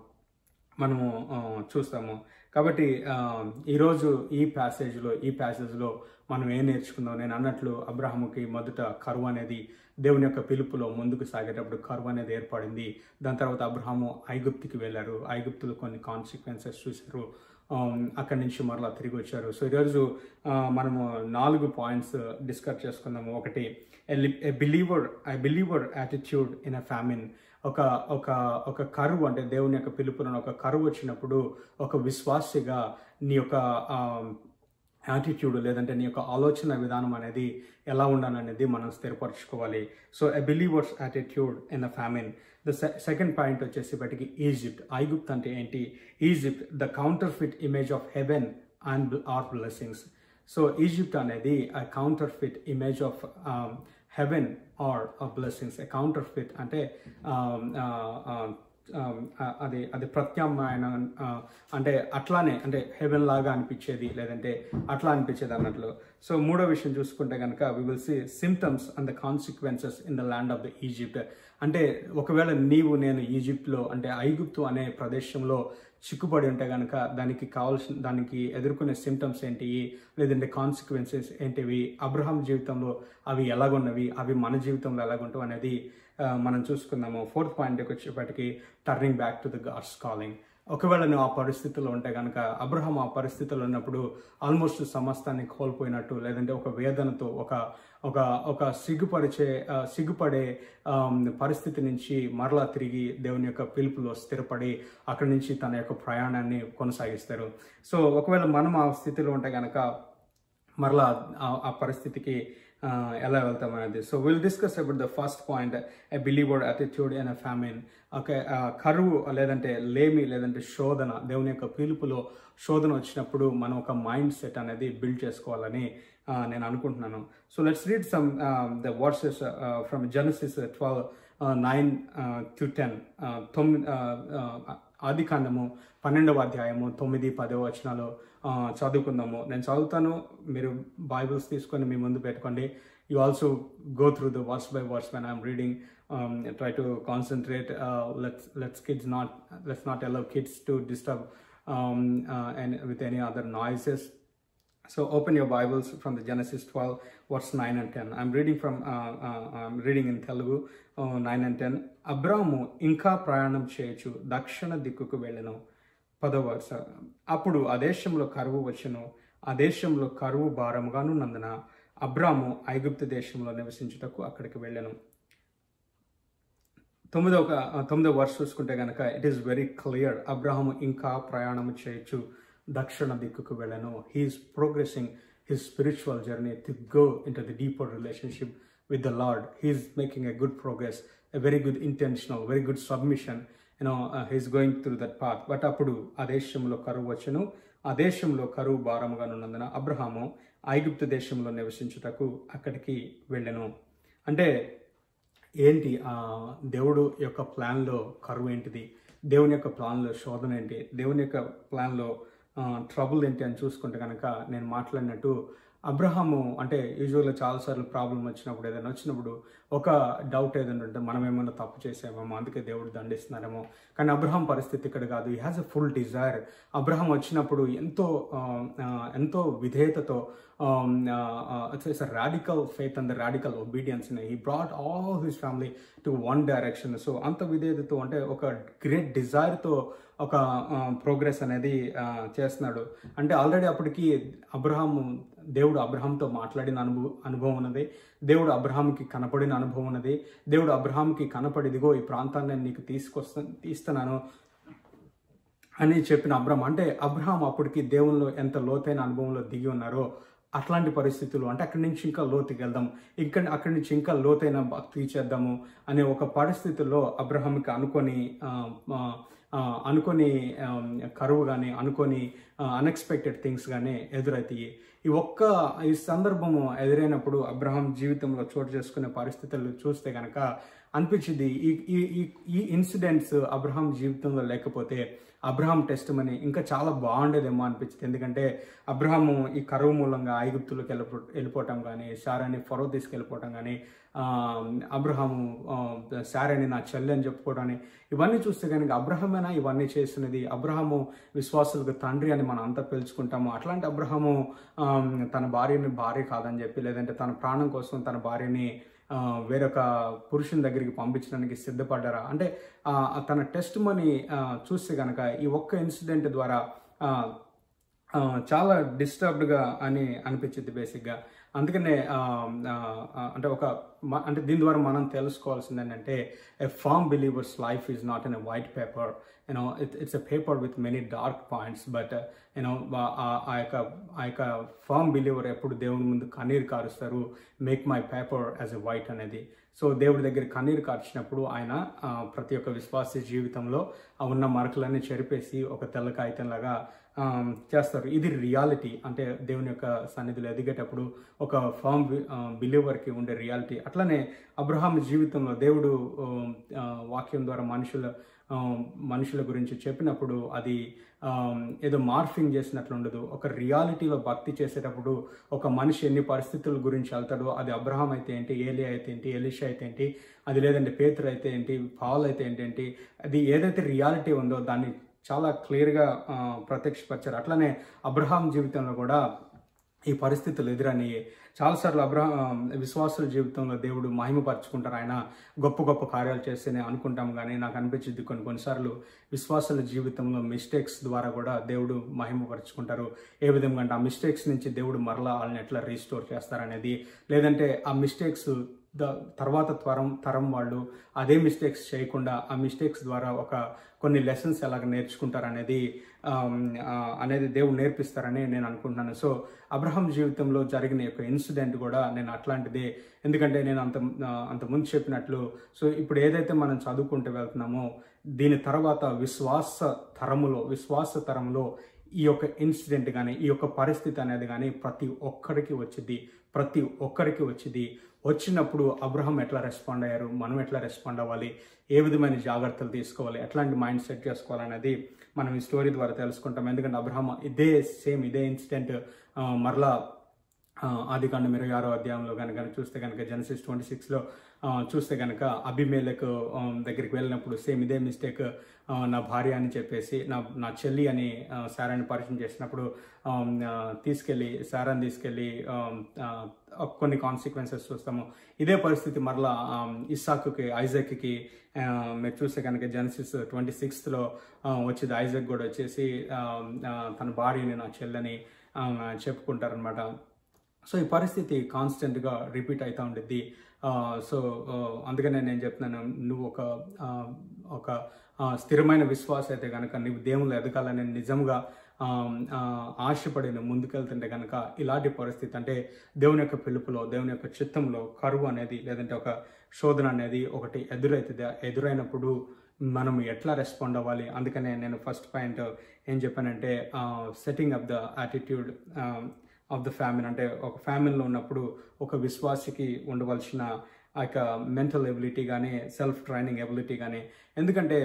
మనము ఆ, చూస్తాము కాబట్టి ఆ, ఈరోజు ఈ ప్యాసేజ్లో ఈ ప్యాసేజ్లో మనం ఏం నేర్చుకుందాం నేను అన్నట్లు అబ్రహాముకి మొదట కరువు అనేది దేవుని యొక్క పిలుపులో ముందుకు సాగేటప్పుడు కరువు అనేది ఏర్పడింది దాని తర్వాత అబ్రహాము ఐగుప్తికి వెళ్ళారు ఐగుప్తులో కొన్ని కాన్సిక్వెన్సెస్ చూశారు ఆమ్, అక్కడి నుంచి మరలా తిరిగి వచ్చారు సో ఈరోజు ఆ, మనము నాలుగు పాయింట్స్ డిస్కస్ చేసుకుందాము ఒకటి a believer I believer attitude in a famine ఒక ఒక ఒక కరువు అంటే దేవుని యొక్క పిలుపున ఒక కరువు వచ్చినప్పుడు ఒక విశ్వాసిగా నీ యొక్క యాటిట్యూడ్ లేదంటే నీ యొక్క ఆలోచన విధానం అనేది ఎలా ఉండాలనేది మనం స్థిరపరచుకోవాలి so a believers attitude in the famine the second point వచ్చేసి బయటికి ఈజిప్ట్ ఐగుప్త్ అంటే ఏంటి Egypt the counterfeit image of heaven and or blessings so Egypt అనేది a counterfeit image of heaven or blessings a counterfeit అంటే um, uh, uh, um, uh, అది అది ప్రత్యామ్నాయన uh, అంటే అట్లానే అంటే హెవెన్ లాగా అనిపించేది లేదంటే అట్లా అనిపించేది అన్నట్లు సో మూడో విషయం చూసుకుంటే కనుక we will see symptoms and the consequences in the land of the Egypt అంటే ఒకవేళ నీవు నేను ఈజిప్ట్లో అంటే ఐగుప్తు అనే ప్రదేశంలో చిక్కుపడి ఉంటే కనుక దానికి కావాల్సిన దానికి ఎదుర్కొనే సిమ్టమ్స్ ఏంటి లేదంటే కాన్సిక్వెన్సెస్ ఏంటివి అబ్రహాం జీవితంలో అవి ఎలాగున్నవి అవి మన జీవితంలో ఎలాగుంటావు అనేది ఆ, మనం చూసుకుందాము ఫోర్త్ పాయింట్కి వచ్చేప్పటికి turning back to the God's calling ఒకవేళ నువ్వు ఆ పరిస్థితిలో ఉంటే కనుక అబ్రహం ఆ పరిస్థితిలో ఉన్నప్పుడు ఆల్మోస్ట్ సమస్తాన్ని కోల్పోయినట్టు లేదంటే ఒక వేదనతో ఒక ఒక ఒక సిగ్గుపరిచే ఆ, సిగ్గుపడే ఆమ్, పరిస్థితి నుంచి మరలా తిరిగి దేవుని యొక్క పిలుపులో స్థిరపడి అక్కడి నుంచి తన యొక్క ప్రయాణాన్ని కొనసాగిస్తారు సో ఒకవేళ మనం ఆ స్థితిలో ఉంటే కనుక మరలా ఆ- ఆ పరిస్థితికి ఆ, ఎలా వెళ్తాం అనేది so will discuss about the first point a believer's attitude and a famine okay కరువు లేదంటే లేమి లేదంటే శోధన దేవుని యొక్క పిలుపులో శోధన వచ్చినప్పుడు మనం ఒక మైండ్ సెట్ అనేది బిల్డ్ చేసుకోవాలని ఆ, నేను అనుకుంటున్నాను so let's read some the verses from Genesis twelve nine to ten తొమ్మిది ఆది కాండము పన్నెండవ అధ్యాయము తొమ్మిది పదవ వచనాలు ఆ, చదువుకుందాము నేను చదువుతాను మీరు బైబిల్స్ తీసుకొని మీ ముందు పెట్టుకోండి you also go through the verse by verse when I'm reading try to concentrate let's let's kids not let's not allow kids to disturb and with any other noises So open your Bibles from the Genesis 12, verse 9 and 10. I'm reading from, uh, uh, I'm reading in Telugu uh, 9 and 10. Abram ఇంకా ప్రయాణం చేయొచ్చు దక్షిణ దిక్కుకు వెళ్ళను పదో వరుస అప్పుడు ఆ దేశంలో కరువు వచ్చును ఆ దేశంలో కరువు భారముగానున్నందున అబ్రాము ఐగుప్తు దేశంలో నివసించుటకు అక్కడికి వెళ్ళను తొమ్మిదో ఒక తొమ్మిదో వర్ష చూసుకుంటే కనుక it is very clear Abraham ఇంకా ప్రయాణం చేయొచ్చు దక్షిణ దిక్కుకు వెళ్ళను he is progressing his spiritual journey to go into the deeper relationship with the Lord he is making a good progress a very good intentional very good submission you know he's going through that path but అప్పుడు ఆ దేశంలో కరువు వచ్చును ఆ దేశంలో కరువు భారముగా ఉన్నందున అబ్రహాము ఐగుప్తు దేశంలో నివసించుటకు అక్కడికి వెళ్ళెను అంటే ఏంటి ఆ దేవుడు యొక్క ప్లాన్లో కరువు ఏంటిది దేవుని యొక్క ప్లాన్లో శోధన ఏంటి దేవుని యొక్క ప్లాన్లో ట్రబుల్ ఏంటి అని చూసుకుంటే కనుక నేను మాట్లాడినట్టు అబ్రహాము అంటే యూజువల్గా చాలాసార్లు ప్రాబ్లం వచ్చినప్పుడు ఏదైనా వచ్చినప్పుడు ఒక డౌట్ ఏదైనా ఉంటే మనం ఏమైనా తప్పు చేసామేమో అందుకే దేవుడు దండిస్తున్నారేమో కానీ అబ్రహాం పరిస్థితి ఇక్కడ కాదు he has a full desire Abraham వచ్చినప్పుడు ఎంతో ఆ, ఆ, ఎంతో విధేయతతో it's radical faith and radical obedience he brought all his family to one direction so అంత విధేయతతో అంటే ఒక గ్రేట్ డిజైర్తో ఒక ప్రోగ్రెస్ అనేది ఆ, చేస్తున్నాడు అంటే ఆల్రెడీ అప్పటికి అబ్రహాము దేవుడు అబ్రహాంతో మాట్లాడిన అనుభవం అనుభవం ఉన్నది దేవుడు అబ్రహాంకి కనపడిన అనుభవం ఉన్నది దేవుడు అబ్రహాంకి కనపడిదిగో ఈ ప్రాంతాన్ని నేను నీకు తీసుకొస్తా తీస్తున్నాను అని చెప్పిన అబ్రహం అంటే అబ్రహాం అప్పటికి దేవుల్లో ఎంత లోతైన అనుభవంలో దిగి ఉన్నారో అట్లాంటి పరిస్థితులు అంటే అక్కడి నుంచి ఇంకా లోతుకి వెళ్దాం ఇక్కడ అక్కడి నుంచి ఇంకా లోతైన భక్తి చేద్దాము అనే ఒక పరిస్థితుల్లో అబ్రహాంకి అనుకొని ఆ, ఆ, ఆ, అనుకొని ఆ, కరువు కానీ అనుకొని అన్ఎక్స్పెక్టెడ్ థింగ్స్ కానీ ఎదురవుతాయి ఈ ఒక్క ఈ సందర్భము ఎదురైనప్పుడు అబ్రహాం జీవితంలో చోటు చేసుకునే పరిస్థితులు చూస్తే కనుక అనిపించింది ఈ ఈ ఈ ఈ ఇన్సిడెంట్స్ అబ్రహాం జీవితంలో లేకపోతే అబ్రహాం టెస్ట్ మనీ ఇంకా చాలా బాగుండేదేమో అనిపించింది ఎందుకంటే అబ్రహాము ఈ కరువు మూలంగా ఐగుప్తులకు వెళ్ళిపో వెళ్ళిపోవటం కానీ శారాని ఫరో తీసుకెళ్ళిపోవటం కానీ ఆ, అబ్రహాము ఆ, శారాని నా చెల్లి అని చెప్పుకోవడాన్ని ఇవన్నీ చూస్తే కనుక అబ్రహమేనా ఇవన్నీ చేసినది అబ్రహాము విశ్వాసులకు తండ్రి అని మనం అంతా పిలుచుకుంటాము అట్లాంటి అబ్రహాము ఆ, తన భార్యని భార్య కాదని చెప్పి లేదంటే తన ప్రాణం కోసం తన భార్యని ఆ, వేరొక పురుషుని దగ్గరికి పంపించడానికి సిద్ధపడ్డారా అంటే ఆ, తన టెస్ట్ మనీ చూస్తే కనుక ఈ ఒక్క ఇన్సిడెంట్ ద్వారా ఆ, ఆ, చాలా డిస్టర్బ్డ్గా అని అనిపించింది బేసిక్గా అందుకనే ఆ, ఆ, ఆ, అంటే ఒక మ- అంటే దీని ద్వారా మనం తెలుసుకోవాల్సింది ఏంటంటే a firm believer's life is not in a white paper you know it it's a paper with many dark points but you know ఆ యొక్క ఆ యొక్క ఫామ్ బిలీవర్ ఎప్పుడు దేవుని ముందు కన్నీరు కారుస్తారు make my paper as a white అనేది సో దేవుడి దగ్గర కన్నీరు కార్చినప్పుడు ఆయన ఆ, ప్రతి ఒక్క విశ్వాస జీవితంలో ఆ ఉన్న మరకలన్నీ చెరిపేసి ఒక తెల్ల కాగితంలాగా ఆ, చేస్తారు ఇది రియాలిటీ అంటే దేవుని యొక్క సన్నిధిలో ఎదిగేటప్పుడు ఒక ఫామ్ బిలీవర్కి ఉండే రియాలిటీ అట్లనే అబ్రహాం జీవితంలో దేవుడు ఆ, ఆ, వాక్యం ద్వారా మనుషుల ఆ, మనుషుల గురించి చెప్పినప్పుడు అది ఆ, ఏదో మార్ఫింగ్ చేసినట్లు ఉండదు ఒక రియాలిటీలో భక్తి చేసేటప్పుడు ఒక మనిషి ఎన్ని పరిస్థితుల గురించి వెళ్తాడో అది అబ్రహాం అయితే ఏంటి ఏలియా అయితే ఏంటి ఎలిషా అయితే ఏంటి అది లేదంటే పేతురు అయితే ఏంటి పాల్ అయితే ఏంటి అది ఏదైతే రియాలిటీ ఉందో దాన్ని చాలా క్లియర్గా ప్రత్యక్షపరిచారు అట్లనే అబ్రహాం జీవితంలో కూడా ఈ పరిస్థితులు ఎదురని చాలాసార్లు అబ్రహం విశ్వాసుల జీవితంలో దేవుడు మహిమపరుచుకుంటారు ఆయన గొప్ప గొప్ప కార్యాలు చేస్తేనే అనుకుంటాం కానీ నాకు అనిపించింది కొన్ని కొన్నిసార్లు విశ్వాసుల జీవితంలో మిస్టేక్స్ ద్వారా కూడా దేవుడు మహిమపరుచుకుంటారు ఏ విధంగా అంటే ఆ మిస్టేక్స్ నుంచి దేవుడు మరలా వాళ్ళని ఎట్లా రీస్టోర్ చేస్తారనేది లేదంటే ఆ మిస్టేక్స్ ద తర్వాత తరం తరం వాళ్ళు అదే మిస్టేక్స్ చేయకుండా ఆ మిస్టేక్స్ ద్వారా ఒక కొన్ని లెసన్స్ ఎలాగ నేర్చుకుంటారు అనేది ఆమ్, ఆ, అనేది దేవుడు నేర్పిస్తారని నేను అనుకుంటున్నాను సో అబ్రహం జీవితంలో జరిగిన యొక్క ఇన్సిడెంట్ కూడా నేను అట్లాంటిదే ఎందుకంటే నేను అంత ఆ, అంత ముందు చెప్పినట్లు సో ఇప్పుడు ఏదైతే మనం చదువుకుంటూ వెళ్తున్నామో దీని తర్వాత విశ్వాస తరములో విశ్వాస తరములో ఈ యొక్క ఇన్సిడెంట్ కానీ ఈ యొక్క పరిస్థితి అనేది కానీ ప్రతి ఒక్కరికి వచ్చింది ప్రతి ఒక్కరికి వచ్చింది వచ్చినప్పుడు అబ్రహం ఎట్లా రెస్పాండ్ అయ్యారు మనం ఎట్లా రెస్పాండ్ అవ్వాలి ఏ విధమైన జాగ్రత్తలు తీసుకోవాలి ఎట్లాంటి మైండ్ సెట్ చేసుకోవాలనేది మనం ఈ స్టోరీ ద్వారా తెలుసుకుంటాం ఎందుకంటే అబ్రహం ఇదే సేమ్ ఇదే ఇన్సిడెంట్ మరలా ఆ, ఆది కాండం ఇరవై ఆరో అధ్యాయంలో కనుక చూస్తే కనుక జెనసిస్ ట్వంటీ సిక్స్లో చూస్తే కనుక అభిమేలకు ఆ, దగ్గరికి వెళ్ళినప్పుడు సేమ్ ఇదే మిస్టేక్ నా భార్య అని చెప్పేసి నా నా చెల్లి అని ఆ, సారాని పరిచయం చేసినప్పుడు ఆ, ఆ, తీసుకెళ్ళి సారాన్ని తీసుకెళ్ళి ఆ, ఆ, కొన్ని కాన్సిక్వెన్సెస్ చూస్తాము ఇదే పరిస్థితి మరలా ఆ, ఇస్సాకుకి ఐజాక్కి ఆ, మీరు చూస్తే కనుక జెనసిస్ ట్వంటీ సిక్స్త్లో వచ్చేది ఐజాక్ కూడా వచ్చేసి ఆ, ఆ, తన భార్యని నా చెల్లని ఆ, చెప్పుకుంటారనమాట సో ఈ పరిస్థితి కాన్స్టెంట్గా రిపీట్ అవుతూ ఉండిద్ది ఆ, సో ఆ, అందుకనే నేను చెప్తున్నాను నువ్వు ఒక ఆ, ఒక ఆ, స్థిరమైన విశ్వాస అయితే కనుక నువ్వు దేవుళ్ళు ఎదగాలని నిజంగా ఆ, ఆ, ఆశపడి నువ్వు ముందుకెళ్తుంటే కనుక ఇలాంటి పరిస్థితి అంటే దేవుని యొక్క పిలుపులో దేవుని యొక్క చిత్తంలో కరువు అనేది లేదంటే ఒక శోధన అనేది ఒకటి ఎదురైతుంది ఎదురైనప్పుడు మనం ఎట్లా రెస్పాండ్ అవ్వాలి అందుకనే నేను ఫస్ట్ పాయింట్ ఏం చెప్పానంటే setting up the attitude of the family అంటే ఒక ఫ్యామిలీలో ఉన్నప్పుడు ఒక విశ్వాసికి ఉండవలసిన ఆ యొక్క మెంటల్ ఎబిలిటీ కానీ సెల్ఫ్ ట్రైనింగ్ ఎబిలిటీ కానీ ఎందుకంటే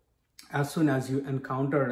as soon as you encountered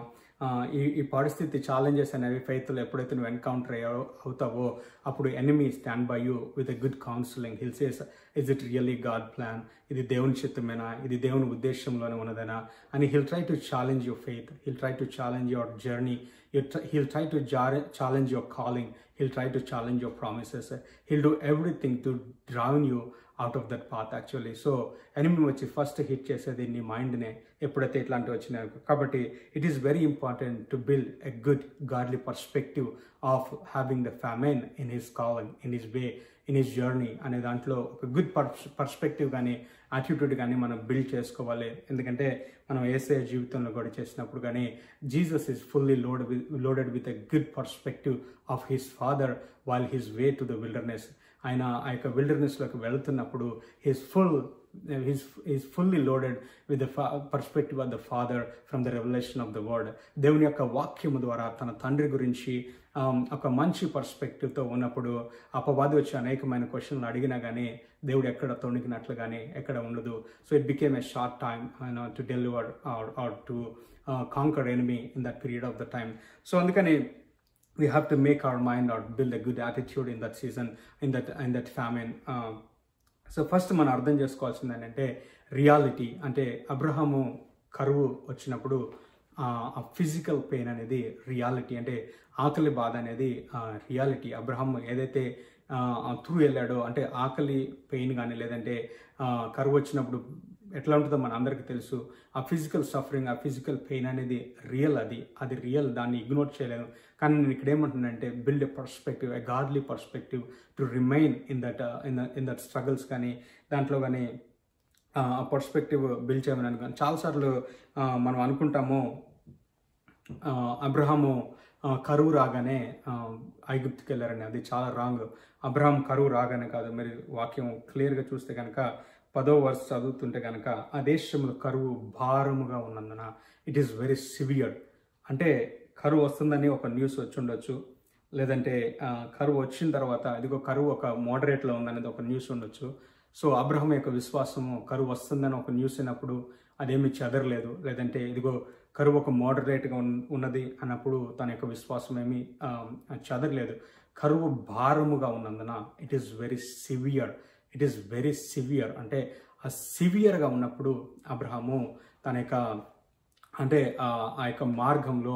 ఈ ఈ పరిస్థితి ఛాలెంజెస్ అనేవి ఫెయిత్లో ఎప్పుడైతే నువ్వు ఎన్కౌంటర్ అయ్యావో అవుతావో అప్పుడు enemy stand by you with a good counselling he'll says is it really God plan ఇది దేవుని చిత్తమేనా ఇది దేవుని ఉద్దేశంలోనే ఉన్నదేనా అని he'll try to challenge your faith he'll try to challenge your journey he'll try to jar- challenge your calling he'll try to challenge your promises he'll do everything to drown you out of that path actually so enemy వచ్చి first hit చేసేది నీ మైండ్నే ఎప్పుడైతే ఇట్లాంటివి వచ్చినాయో కాబట్టి it is very important to build a good godly perspective of having the famine in his calling in his way in his journey అనే దాంట్లో ఒక గుడ్ పర్స్పెక్టివ్ కానీ యాటిట్యూడ్ కానీ మనం బిల్డ్ చేసుకోవాలి ఎందుకంటే మనం ఏసే జీవితంలో కూడా చేసినప్పుడు కానీ Jesus is fully load loaded with a good perspective of his Father while his way to the wilderness ఆయన ఆ యొక్క విల్డర్నెస్లోకి వెళుతున్నప్పుడు his full his is fully loaded with the perspective of the Father from the revolution of the world దేవుని యొక్క వాక్యము ద్వారా తన తండ్రి గురించి um, ఒక మంచి పర్స్పెక్టివ్తో ఉన్నప్పుడు అపవాది వచ్చి అనేకమైన క్వశ్చన్లు అడిగినా కానీ దేవుడు ఎక్కడ తొణికినట్లు కానీ ఎక్కడ ఉండదు so it became a short time to deliver or to conquer enemy in that period of the time so అందుకని we have to make our mind or build a good attitude in that season in that in that famine uh, so first మనం అర్థం చేసుకోవాల్సింది ఏంటంటే reality అంటే అబ్రహాము కరువు వచ్చినప్పుడు ఆ physical pain అనేది రియాలిటీ అంటే ఆకలి బాధ అనేది రియాలిటీ అబ్రహం ఏదైతే త్రూ వెళ్ళాడో అంటే ఆకలి పెయిన్ కానీ లేదంటే ఆ, కరువు వచ్చినప్పుడు ఎట్లా ఉంటుందో మన అందరికీ తెలుసు ఆ ఫిజికల్ సఫరింగ్ ఆ ఫిజికల్ పెయిన్ అనేది రియల్ అది అది రియల్ దాన్ని ఇగ్నోర్ చేయలేము కానీ నేను ఇక్కడ ఏమంటున్నానంటే build a perspective a godly perspective to remain in that in in that struggles కానీ దాంట్లో కానీ ఆ పర్స్పెక్టివ్ బిల్డ్ చేయమని అనుకున్నాను చాలాసార్లు ఆ, మనం అనుకుంటాము ఆ, అబ్రహాము ఆ, కరువు రాగానే ఆ, ఐగుప్తుకి వెళ్ళారని అది చాలా రాంగ్ అబ్రహాం కరువు రాగానే కాదు మీరు వాక్యం క్లియర్గా చూస్తే కనుక పదో వర్ష చదువుతుంటే కనుక ఆ దేశంలో కరువు భారముగా ఉన్నందున ఇట్ ఈస్ వెరీ సివియర్ అంటే కరువు వస్తుందని ఒక న్యూస్ వచ్చి ఉండొచ్చు లేదంటే ఆ, కరువు వచ్చిన తర్వాత ఇదిగో కరువు ఒక మోడరేట్లో ఉందనేది ఒక న్యూస్ ఉండొచ్చు సో అబ్రహం యొక్క విశ్వాసము కరువు వస్తుందని ఒక న్యూస్ అయినప్పుడు అదేమి చెదరలేదు లేదంటే ఇదిగో కరువు ఒక మోడరేట్గా ఉన్- ఉన్నది అన్నప్పుడు తన యొక్క విశ్వాసం ఏమి ఆ, చెదరలేదు కరువు భారముగా ఉన్నందున it is very severe it is very severe అంటే ఆ సివియర్గా ఉన్నప్పుడు అబ్రహాము తన యొక్క అంటే ఆ ఆ యొక్క మార్గంలో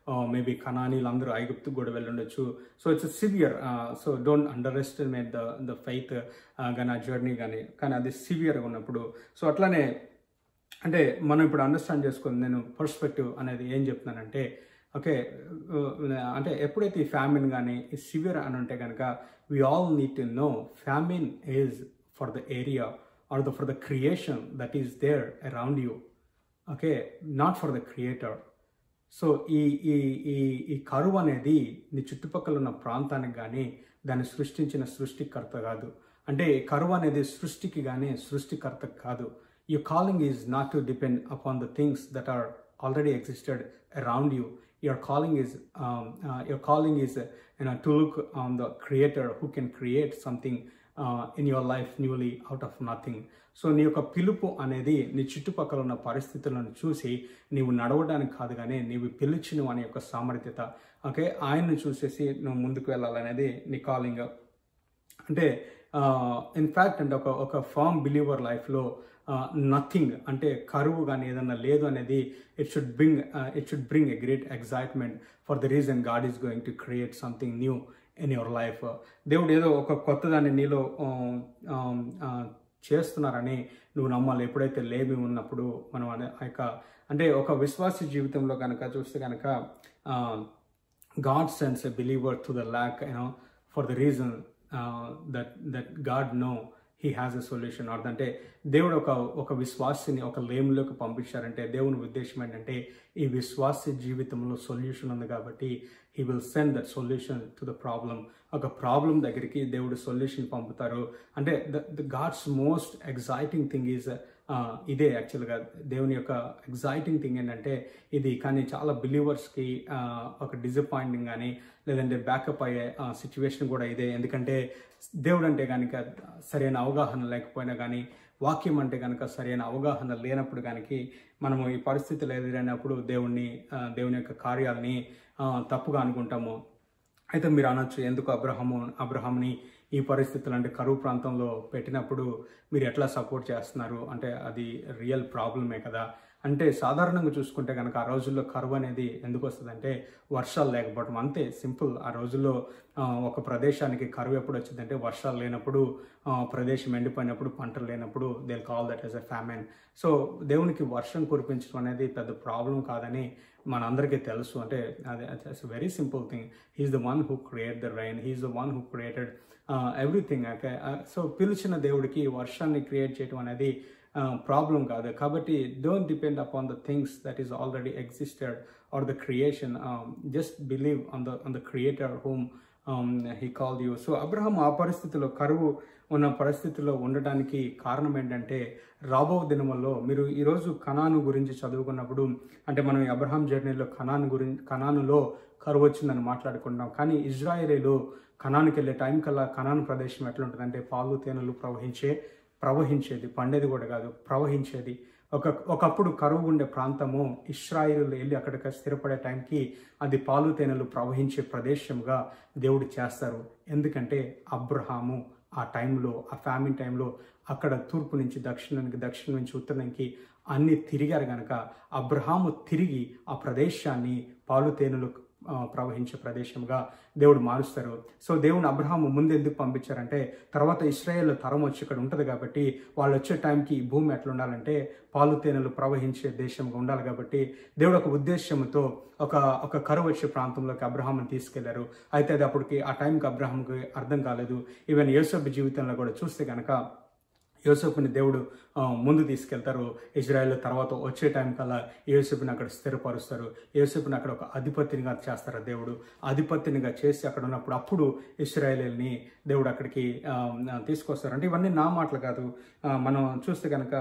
మేబీ కనానీలు అందరూ ఐగుప్తుకు కూడా వెళ్ళుండొచ్చు so it's severe so don't underestimate the the faith కానీ ఆ జర్నీ కానీ కానీ అది సివియర్గా ఉన్నప్పుడు సో అట్లానే అంటే మనం ఇప్పుడు అండర్స్టాండ్ చేసుకుంది నేను పర్స్పెక్టివ్ అనేది ఏం చెప్తున్నానంటే ఓకే అంటే ఎప్పుడైతే ఈ ఫ్యామిన్ కానీ ఈ సివియర్ అని ఉంటే కనుక we all need to know famine is for the area or the for the creation that is there around you okay not for the creator so ఈ ఈ ఈ ఈ కరువు అనేది నీ చుట్టుపక్కల ఉన్న ప్రాంతానికి కానీ దాన్ని సృష్టించిన సృష్టికర్త కాదు అంటే కరువు అనేది సృష్టికి కానీ సృష్టికర్త కాదు your calling is not to depend upon the things that are already existed around you your calling is um, uh, your calling is uh, you know to look on the creator who can create something uh, in your life newly out of nothing so నీ యొక్క పిలుపు అనేది నీ చుట్టుపక్కల ఉన్న పరిస్థితులను చూసి నీవు నడవడానికి కాదు కానీ నీవు పిలిచిన అనే యొక్క సామర్థ్యత ఓకే ఆయన్ని చూసేసి నువ్వు ముందుకు వెళ్ళాలనేది నీ కాలింగ్ అంటే ఇన్ఫ్యాక్ట్ అంటే ఒక ఒక ఫామ్ బిలీవర్ లైఫ్లో నథింగ్ అంటే కరువు కానీ ఏదన్నా లేదు అనేది it should bring it should bring a great excitement for the reason God is going to create something new in your life దేవుడు ఏదో ఒక కొత్తదాన్ని నీలో చేస్తున్నారని నువ్వు నమ్మాలి ఎప్పుడైతే లేమి ఉన్నప్పుడు మనం అనే ఆ యొక్క అంటే ఒక విశ్వాస జీవితంలో కనుక చూస్తే కనుక God sends a believer to the lack you know for the reason that that God know he has a solution అంటే దేవుడు ఒక ఒక విశ్వాసిని ఒక లేములోకి పంపించారంటే దేవుని ఉద్దేశం ఏంటంటే ఈ విశ్వాస జీవితంలో సొల్యూషన్ ఉంది కాబట్టి he will send that solution to the problem ఒక ప్రాబ్లం దగ్గరికి దేవుడు సొల్యూషన్ పంపుతారు అంటే the the God's most exciting thing is ఇదే యాక్చువల్గా దేవుని యొక్క ఎగ్జైటింగ్ థింగ్ ఏంటంటే ఇది కానీ చాలా బిలీవర్స్కి ఒక డిసప్పాయింటింగ్ కానీ లేదంటే బ్యాకప్ అయ్యే సిచ్యువేషన్ కూడా ఇదే ఎందుకంటే దేవుడు అంటే కనుక సరైన అవగాహన లేకపోయినా కానీ వాక్యం అంటే కనుక సరైన అవగాహన లేనప్పుడు కనుక మనము ఈ పరిస్థితులు ఎదురైనప్పుడు దేవుణ్ణి దేవుని యొక్క కార్యాలని తప్పుగా అనుకుంటాము అయితే మీరు అనొచ్చు ఎందుకు అబ్రహము అబ్రహాంని ఈ పరిస్థితులు అంటే కరువు ప్రాంతంలో పెట్టినప్పుడు మీరు ఎట్లా సపోర్ట్ చేస్తున్నారు అంటే అది రియల్ ప్రాబ్లమే కదా అంటే సాధారణంగా చూసుకుంటే కనుక ఆ రోజుల్లో కరువు అనేది ఎందుకు వస్తుందంటే వర్షాలు లేకపోవడం అంతే సింపుల్ ఆ రోజుల్లో ఒక ప్రదేశానికి కరువు ఎప్పుడు వచ్చిందంటే వర్షాలు లేనప్పుడు ప్రదేశం ఎండిపోయినప్పుడు పంటలు లేనప్పుడు they call that as a famine so దేవునికి వర్షం కురిపించడం అనేది పెద్ద ప్రాబ్లం కాదని మనందరికీ తెలుసు అంటే అది it's very simple thing he's the one who create the rain he's the one who created everything okay so పిలిచిన దేవుడికి వర్షాన్ని క్రియేట్ చేయడం అనేది ప్రాబ్లం కాదు కాబట్టి don't depend upon the things that is already existed or the creation just believe on the on the creator home he call you so Abraham ఆ పరిస్థితిలో కరువు ఉన్న పరిస్థితిలో ఉండటానికి కారణం ఏంటంటే రాబో దినముల్లో మీరు ఈరోజు కణాను గురించి చదువుకున్నప్పుడు అంటే మనం అబ్రహాం జర్నీలో కణాను గురించి కణానులో కరువు వచ్చిందని మాట్లాడుకుంటున్నాం కానీ ఇజ్రాయేలీలో కణానికి వెళ్ళే టైం కల్లా కణాను ప్రదేశం ఎట్లుంటుందంటే పాలు తేనెలు ప్రవహించే ప్రవహించేది పండేది కూడా కాదు ప్రవహించేది ఒక ఒకప్పుడు కరువు ఉండే ప్రాంతము ఇస్రాయిల్ వెళ్ళి అక్కడికి స్థిరపడే టైంకి అది పాలు తేనెలు ప్రవహించే ప్రదేశంగా దేవుడు చేస్తారు ఎందుకంటే అబ్రహాము ఆ టైంలో ఆ ఫ్యామిలీ టైంలో అక్కడ తూర్పు నుంచి దక్షిణానికి దక్షిణం నుంచి ఉత్తరానికి అన్ని తిరిగారు గనక అబ్రహాము తిరిగి ఆ ప్రదేశాన్ని పాలు తేనెలు ప్రవహించే ప్రదేశంగా దేవుడు మారుస్తారు సో దేవుని అబ్రహాము ముందు ఎందుకు పంపించారంటే తర్వాత ఇస్రాయేల్ తరం వచ్చి ఇక్కడ ఉంటుంది కాబట్టి వాళ్ళు వచ్చే టైంకి ఈ భూమి ఎట్లా ఉండాలంటే పాలు తేనెలు ప్రవహించే దేశంగా ఉండాలి కాబట్టి దేవుడు ఒక ఉద్దేశంతో ఒక ఒక కరువు వచ్చే ప్రాంతంలోకి అబ్రహాంని తీసుకెళ్లారు అయితే అది అప్పటికి ఆ టైంకి అబ్రహాంకి అర్థం కాలేదు ఈవెన్ యేసబ్బ జీవితంలో కూడా చూస్తే కనుక యోసేపుని దేవుడు ముందు తీసుకెళ్తారు ఇజ్రాయెల్ తర్వాత వచ్చే టైం కల్లా యోసేపుని అక్కడ స్థిరపరుస్తారు యోసేపుని అక్కడ ఒక అధిపతినిగా చేస్తారు దేవుడు అధిపతినిగా చేసి అక్కడ ఉన్నప్పుడు అప్పుడు ఇస్రాయలీని దేవుడు అక్కడికి తీసుకొస్తారు అంటే ఇవన్నీ నా మాటలు కాదు మనం చూస్తే కనుక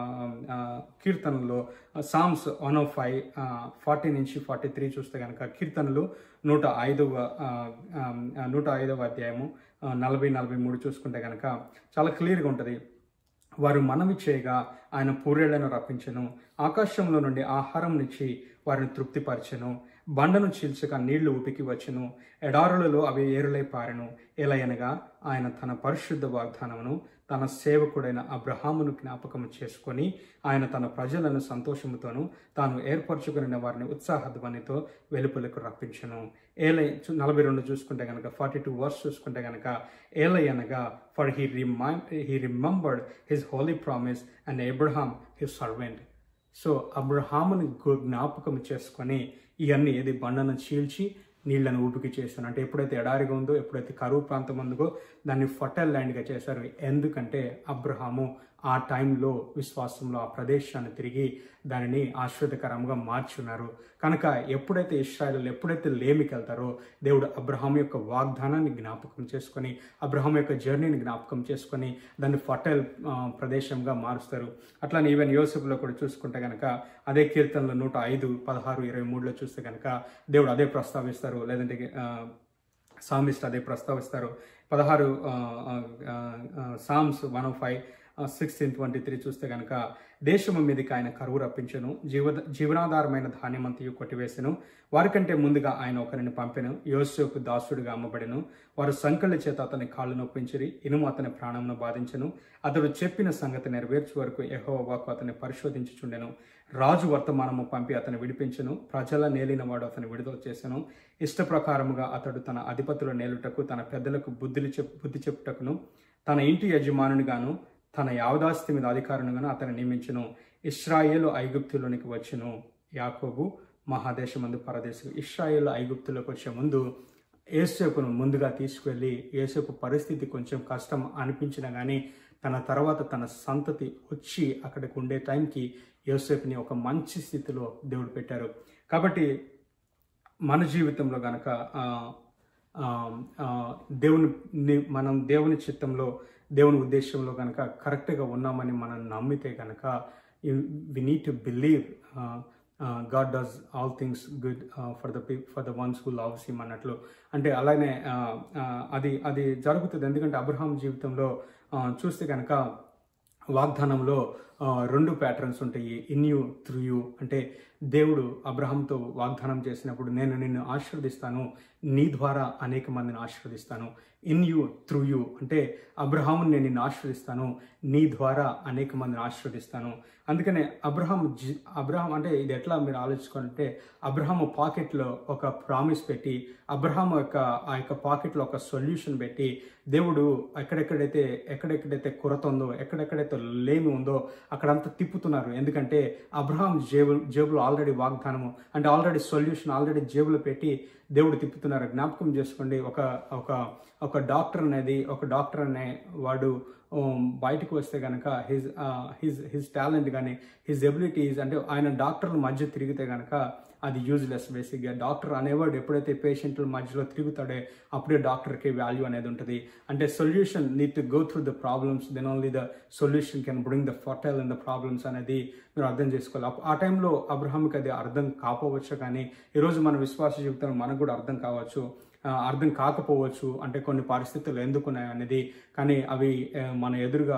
కీర్తనలో Psalms one of five forty నుంచి ఫార్టీ త్రీ చూస్తే కనుక కీర్తనలు నూట ఐదవ నూట ఐదవ అధ్యాయము నలభై నలభై మూడు చూసుకుంటే కనుక చాలా క్లియర్గా ఉంటుంది వారు మనవి చేయగా ఆయన పూరేళ్లను రప్పించను ఆకాశంలో నుండి ఆహారం నుంచి వారిని తృప్తిపరచెను బండను చీల్చక నీళ్లు ఉపికి వచ్చెను ఎడారులలో అవి ఏరులై పారెను ఎలయనగా ఆయన తన పరిశుద్ధ వాగ్దానమును తన సేవకుడైన అబ్రహామును జ్ఞాపకం చేసుకొని ఆయన తన ప్రజలను సంతోషముతోనూ తాను ఏర్పరచుకుని వారిని ఉత్సాహధ్వనితో వెలుపలకు రప్పించను ఏలై చూ- నలభై రెండు చూసుకుంటే కనుక ఫార్టీ టూ వర్స్ చూసుకుంటే కనుక ఏలై అనగా for he remind he remembered his holy promise and Abraham his servant so అబ్రహాముని గు- జ్ఞాపకం చేసుకొని ఇవన్నీ ఏది బండను చీల్చి నీళ్లను ఊపికి చేశాను అంటే ఎప్పుడైతే ఎడారిగా ఉందో ఎప్పుడైతే కరువు ప్రాంతం ఉందో దాన్ని ఫర్టైల్ ల్యాండ్గా చేశారు ఎందుకంటే అబ్రహాము ఆ టైంలో విశ్వాసంలో ఆ ప్రదేశాన్ని తిరిగి దానిని ఆశ్రదకరంగా మార్చున్నారు కనుక ఎప్పుడైతే ఇస్రాయలు ఎప్పుడైతే లేమికి వెళ్తారో దేవుడు అబ్రహాం యొక్క వాగ్దానాన్ని జ్ఞాపకం చేసుకొని అబ్రహాం యొక్క జర్నీని జ్ఞాపకం చేసుకొని దాన్ని ఫర్టైల్ ఆ, ప్రదేశంగా మారుస్తారు అట్లానే ఈవెన్ యోసెఫ్లో కూడా చూసుకుంటే కనుక అదే కీర్తనలో నూట ఐదు పదహారు ఇరవై మూడులో చూస్తే కనుక దేవుడు అదే ప్రస్తావిస్తారు లేదంటే ఆ, సామిస్ట్ అదే ప్రస్తావిస్తారు పదహారు Psalms one of five sixteen twenty three చూస్తే కనుక దేశము మీదకి ఆయన కరువు రప్పించను జీవ జీవనాధారమైన ధాన్యమంతయు కొట్టివేసెను వారికంటే ముందుగా ఆయన ఒకరిని పంపెను యోసేపు దాసుడిగా అమ్మబడెను వారు సంకళ్ళ చేత అతని కాళ్ళు నొప్పించిరి ఇనుము అతని ప్రాణమును బాధించను అతడు చెప్పిన సంగతి నెరవేర్చు వరకు యెహోవాకు అతన్ని పరిశోధించుచుండెను రాజు వర్తమానము పంపి అతను విడిపించను ప్రజల నేలిన వాడు అతను విడుదల చేసెను ఇష్ట ప్రకారముగా అతడు తన అధిపతుల నేలుటకు తన పెద్దలకు బుద్ధిని చెప్ బుద్ధి చెప్పుటకును తన ఇంటి యజమానునిగాను తన యావదాస్తి మీద అధికారునిగాను అతను నియమించును ఇస్రాయేలు ఐగుప్తులోనికి వచ్చును యాకోబు మహాదేశమందు పరదేశం ఇస్రాయేల్ ఐగుప్తులోకి వచ్చే ముందు ఏసేపును ముందుగా తీసుకువెళ్ళి ఏసేపు పరిస్థితి కొంచెం కష్టం అనిపించినా కానీ తన తర్వాత తన సంతతి వచ్చి అక్కడికి ఉండే టైంకి యోసేపుని ఒక మంచి స్థితిలో దేవుడు పెట్టారు కాబట్టి మన జీవితంలో గనక ఆ, ఆ, ఆ, దేవుని ని- మనం దేవుని చిత్తంలో దేవుని ఉద్దేశంలో కనుక కరెక్ట్గా ఉన్నామని మనం నమ్మితే కనుక we need to believe God does all things good for the for the ones who loves him అన్నట్లు అంటే అలానే ఆ, ఆ, అది అది జరుగుతుంది ఎందుకంటే అబ్రహాం జీవితంలో ఆ, చూస్తే కనుక వాగ్దానంలో ఆ, రెండు ప్యాటర్న్స్ ఉంటాయి ఇన్ యూ త్రూ యూ అంటే దేవుడు అబ్రహాంతో వాగ్దానం చేసినప్పుడు నేను నిన్ను ఆశీర్వదిస్తాను నీ ద్వారా అనేక మందిని ఆశీర్వదిస్తాను ఇన్ యూ త్రూ యూ అంటే అబ్రహాము నేను నిన్ను ఆశీర్వదిస్తాను నీ ద్వారా అనేక మందిని ఆశీర్వదిస్తాను అందుకనే అబ్రహాం జీ అబ్రహాం అంటే ఇది ఎట్లా మీరు ఆలోచించుకుంటే అబ్రహాము పాకెట్లో ఒక ప్రామిస్ పెట్టి అబ్రహాం యొక్క ఆ యొక్క పాకెట్లో ఒక సొల్యూషన్ పెట్టి దేవుడు ఎక్కడెక్కడైతే ఎక్కడెక్కడైతే కొరత ఉందో ఎక్కడెక్కడైతే లేమి ఉందో అక్కడంతా తిప్పుతున్నారు ఎందుకంటే అబ్రహాం జేబు జేబులో ఆల్రెడీ వాగ్దానము అంటే ఆల్రెడీ సొల్యూషన్ ఆల్రెడీ జేబులో పెట్టి దేవుడు తిప్పుతున్నారు జ్ఞాపకం చేసుకోండి ఒక ఒక ఒక డాక్టర్ అనేది ఒక డాక్టర్ అనే వాడు ఉమ్, బయటకు వస్తే కనుక హిజ్ హిజ్ హిజ్ టాలెంట్ కానీ హిజ్ ఎబిలిటీస్ అంటే ఆయన డాక్టర్ల మధ్య తిరిగితే కనుక అది యూజ్లెస్ బేసిక్గా డాక్టర్ అనేవాడు ఎప్పుడైతే పేషెంట్ల మధ్యలో తిరుగుతాడో అప్పుడే డాక్టర్కి వాల్యూ అనేది ఉంటుంది అంటే solution need to go through the problems then only the solution can bring the fertile in the problems అనేది మీరు అర్థం చేసుకోవాలి అప్- ఆ టైంలో అబ్రహాంకి అది అర్థం కాకపోవచ్చు కానీ ఈరోజు మన విశ్వాస జీవితంలో మనకు కూడా అర్థం కావచ్చు ఆ, అర్థం కాకపోవచ్చు అంటే కొన్ని పరిస్థితులు ఎందుకున్నాయి అనేది కానీ అవి ఆ, మన ఎదురుగా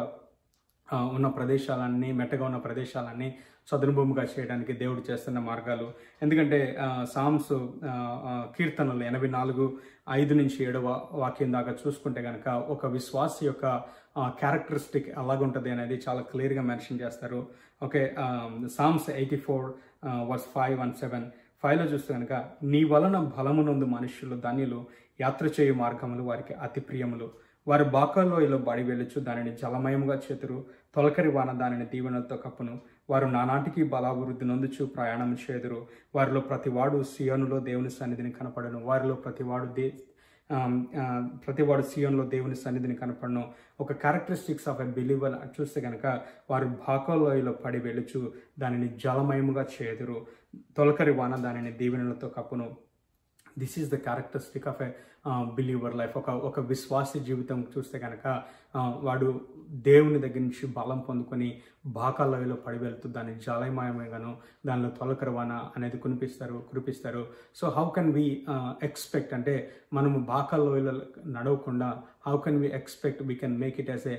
ఆ, ఉన్న ప్రదేశాలన్నీ మెట్టగా ఉన్న ప్రదేశాలన్నీ చదునుభూమిగా చేయడానికి దేవుడు చేస్తున్న మార్గాలు ఎందుకంటే ఆ, సామ్స్ ఆ, ఆ, కీర్తనలు ఎనభై నాలుగు ఐదు నుంచి ఏడవ వాక్యం దాకా చూసుకుంటే కనుక ఒక విశ్వాస యొక్క క్యారెక్టరిస్టిక్ ఎలాగుంటుంది అనేది చాలా క్లియర్గా మెన్షన్ చేస్తారు okay Psalms eighty four verse five one seven ఫైవ్లో చూస్తే కనుక నీ వలన బలమునందు మనుష్యులు ధన్యులు యాత్ర చేయు మార్గములు వారికి అతి ప్రియములు వారి బాకాల్లో ఇలా బడి వెళ్ళొచ్చు దానిని జలమయముగా చేతురు తొలకరి వాన దానిని దీవెనలతో కప్పును వారు నానాటికి బలాభివృద్ధి నొందుచు ప్రయాణం చేదురు వారిలో ప్రతివాడు సియోనులో దేవుని సన్నిధిని కనపడను వారిలో ప్రతివాడు దే ఆమ్, ఆ, ప్రతివాడు సియోన్లో దేవుని సన్నిధిని కనపడను ఒక క్యారెక్టరిస్టిక్స్ ఆఫ్ ఎ బిలీవర్ చూస్తే కనుక వారు బాకోలోయలో పడి వెలుచు దానిని జలమయముగా చేదురు తొలకరి వాన దానిని దీవెనలతో కప్పును this is the characteristic of a believer life ఒక ఒక విశ్వాసి జీవితం చూస్తే కనుక వాడు దేవుని దగ్గర నుంచి బలం పొందుకొని బాకాలవిలో పడి వెళ్తూ దాన్ని జలమయమేగాను దానిలో తొలకరవాన అనేది కునిపిస్తారు కురిపిస్తారు so how can we expect అంటే మనము బాకాలోయలో నడవకుండా how can we expect we can make it as a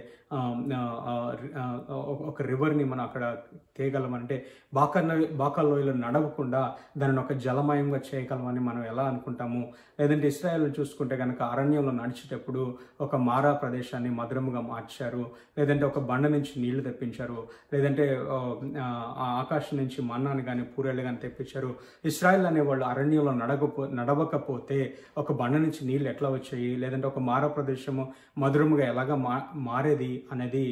ఒక రివర్ని మనం అక్కడ తేయగలమంటే బాకా బాకాలోయలో నడవకుండా దానిని ఒక జలమయంగా చేయగలమని మనం ఎలా అనుకుంటాము లేదంటే ఇస్రాయల్ చూసుకుంటే చూసుకుంటే కనుక అరణ్యంలో నడిచేటప్పుడు ఒక మారా ప్రదేశాన్ని మధురముగా మార్చారు లేదంటే ఒక బండ నుంచి నీళ్లు తెప్పించారు లేదంటే ఆ, ఆ ఆకాశం నుంచి మన్నాని కానీ పూరేళ్ళు కానీ తెప్పించారు ఇస్రాయల్ అనే వాళ్ళు అరణ్యంలో నడకపో నడవకపోతే ఒక బండ నుంచి నీళ్లు ఎట్లా వచ్చాయి లేదంటే ఒక మారా ప్రదేశము మధురముగా ఎలాగా మా మారేది అనేది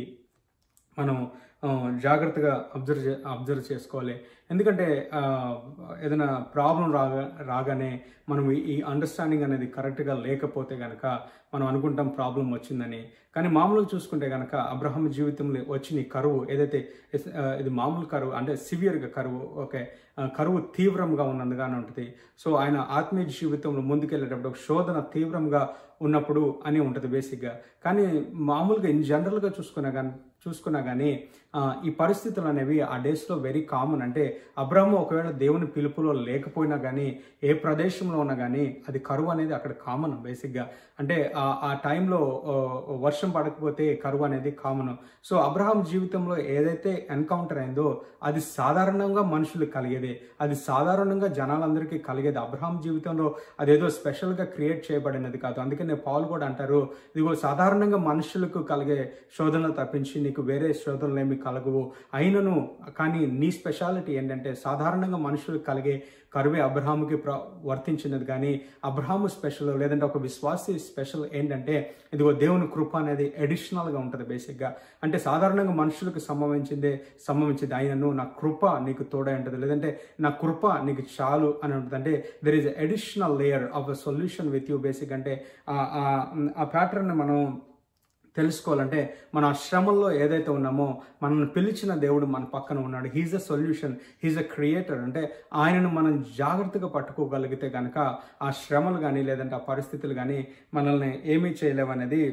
మనం ఆ, జాగ్రత్తగా అబ్జర్వ్ చే అబ్జర్వ్ చేసుకోవాలి ఎందుకంటే ఆ, ఏదైనా ప్రాబ్లం రాగా రాగానే మనం ఈ- ఈ అండర్స్టాండింగ్ అనేది కరెక్ట్గా లేకపోతే కనుక మనం అనుకుంటాం ప్రాబ్లం వచ్చిందని కానీ మామూలుగా చూసుకుంటే కనుక అబ్రహం జీవితంలో వచ్చిన ఈ కరువు ఏదైతే ఇస్- ఆ, ఇది మామూలు కరువు అంటే సివియర్గా కరువు ఓకే ఆ, కరువు తీవ్రంగా ఉన్నందుగానే ఉంటుంది సో ఆయన ఆత్మీయ జీవితంలో ముందుకెళ్ళేటప్పుడు ఒక శోధన తీవ్రంగా ఉన్నప్పుడు అని ఉంటుంది బేసిక్గా కానీ మామూలుగా ఇన్ జనరల్గా చూసుకున్నా కానీ చూసుకున్నా కానీ ఆ, ఈ పరిస్థితులు అనేవి ఆ డేస్లో వెరీ కామన్ అంటే అబ్రహము ఒకవేళ దేవుని పిలుపులో లేకపోయినా కానీ ఏ ప్రదేశంలో ఉన్నా కానీ అది కరువు అనేది అక్కడ కామన్ బేసిక్గా అంటే ఆ- ఆ టైంలో ఆ, వర్షం పడకపోతే కరువు అనేది కామన్ సో అబ్రహాం జీవితంలో ఏదైతే ఎన్కౌంటర్ అయిందో అది సాధారణంగా మనుషులు కలిగేదే అది సాధారణంగా జనాలందరికీ కలిగేది అబ్రహాం జీవితంలో అదేదో స్పెషల్గా క్రియేట్ చేయబడినది కాదు అందుకనే పాల్ కూడా అంటారు ఇదిగో సాధారణంగా మనుషులకు కలిగే శోధనలు తప్పించి నీకు వేరే శోధనలు ఏమి కలగవు అయినను కానీ నీ స్పెషాలిటీ ఏంటంటే సాధారణంగా మనుషులకు కలిగే కరువే అబ్రహాముకి ప్ర వర్తించినది కానీ అబ్రహాము స్పెషల్ లేదంటే ఒక విశ్వాసి స్పెషల్ ఏంటంటే ఇదిగో దేవుని కృప అనేది అడిషనల్గా ఉంటుంది బేసిక్గా అంటే సాధారణంగా మనుషులకు సంభవించిందే సంభవించింది ఆయనను నా కృప నీకు తోడై ఉంటుంది లేదంటే నా కృప నీకు చాలు అని ఉంటుంది అంటే there is additional layer of a solution with you basic అంటే ఆ- ఆ- ఆ ప్యాటర్న్ మనం తెలుసుకోవాలంటే మన ఆ శ్రమల్లో ఏదైతే ఉన్నామో మనల్ని పిలిచిన దేవుడు మన పక్కన ఉన్నాడు he's a solution he's a creator అంటే ఆయనను మనం జాగ్రత్తగా పట్టుకోగలిగితే కనుక ఆ శ్రమలు కానీ లేదంటే ఆ పరిస్థితులు కానీ మనల్ని ఏమీ చేయలేవనేది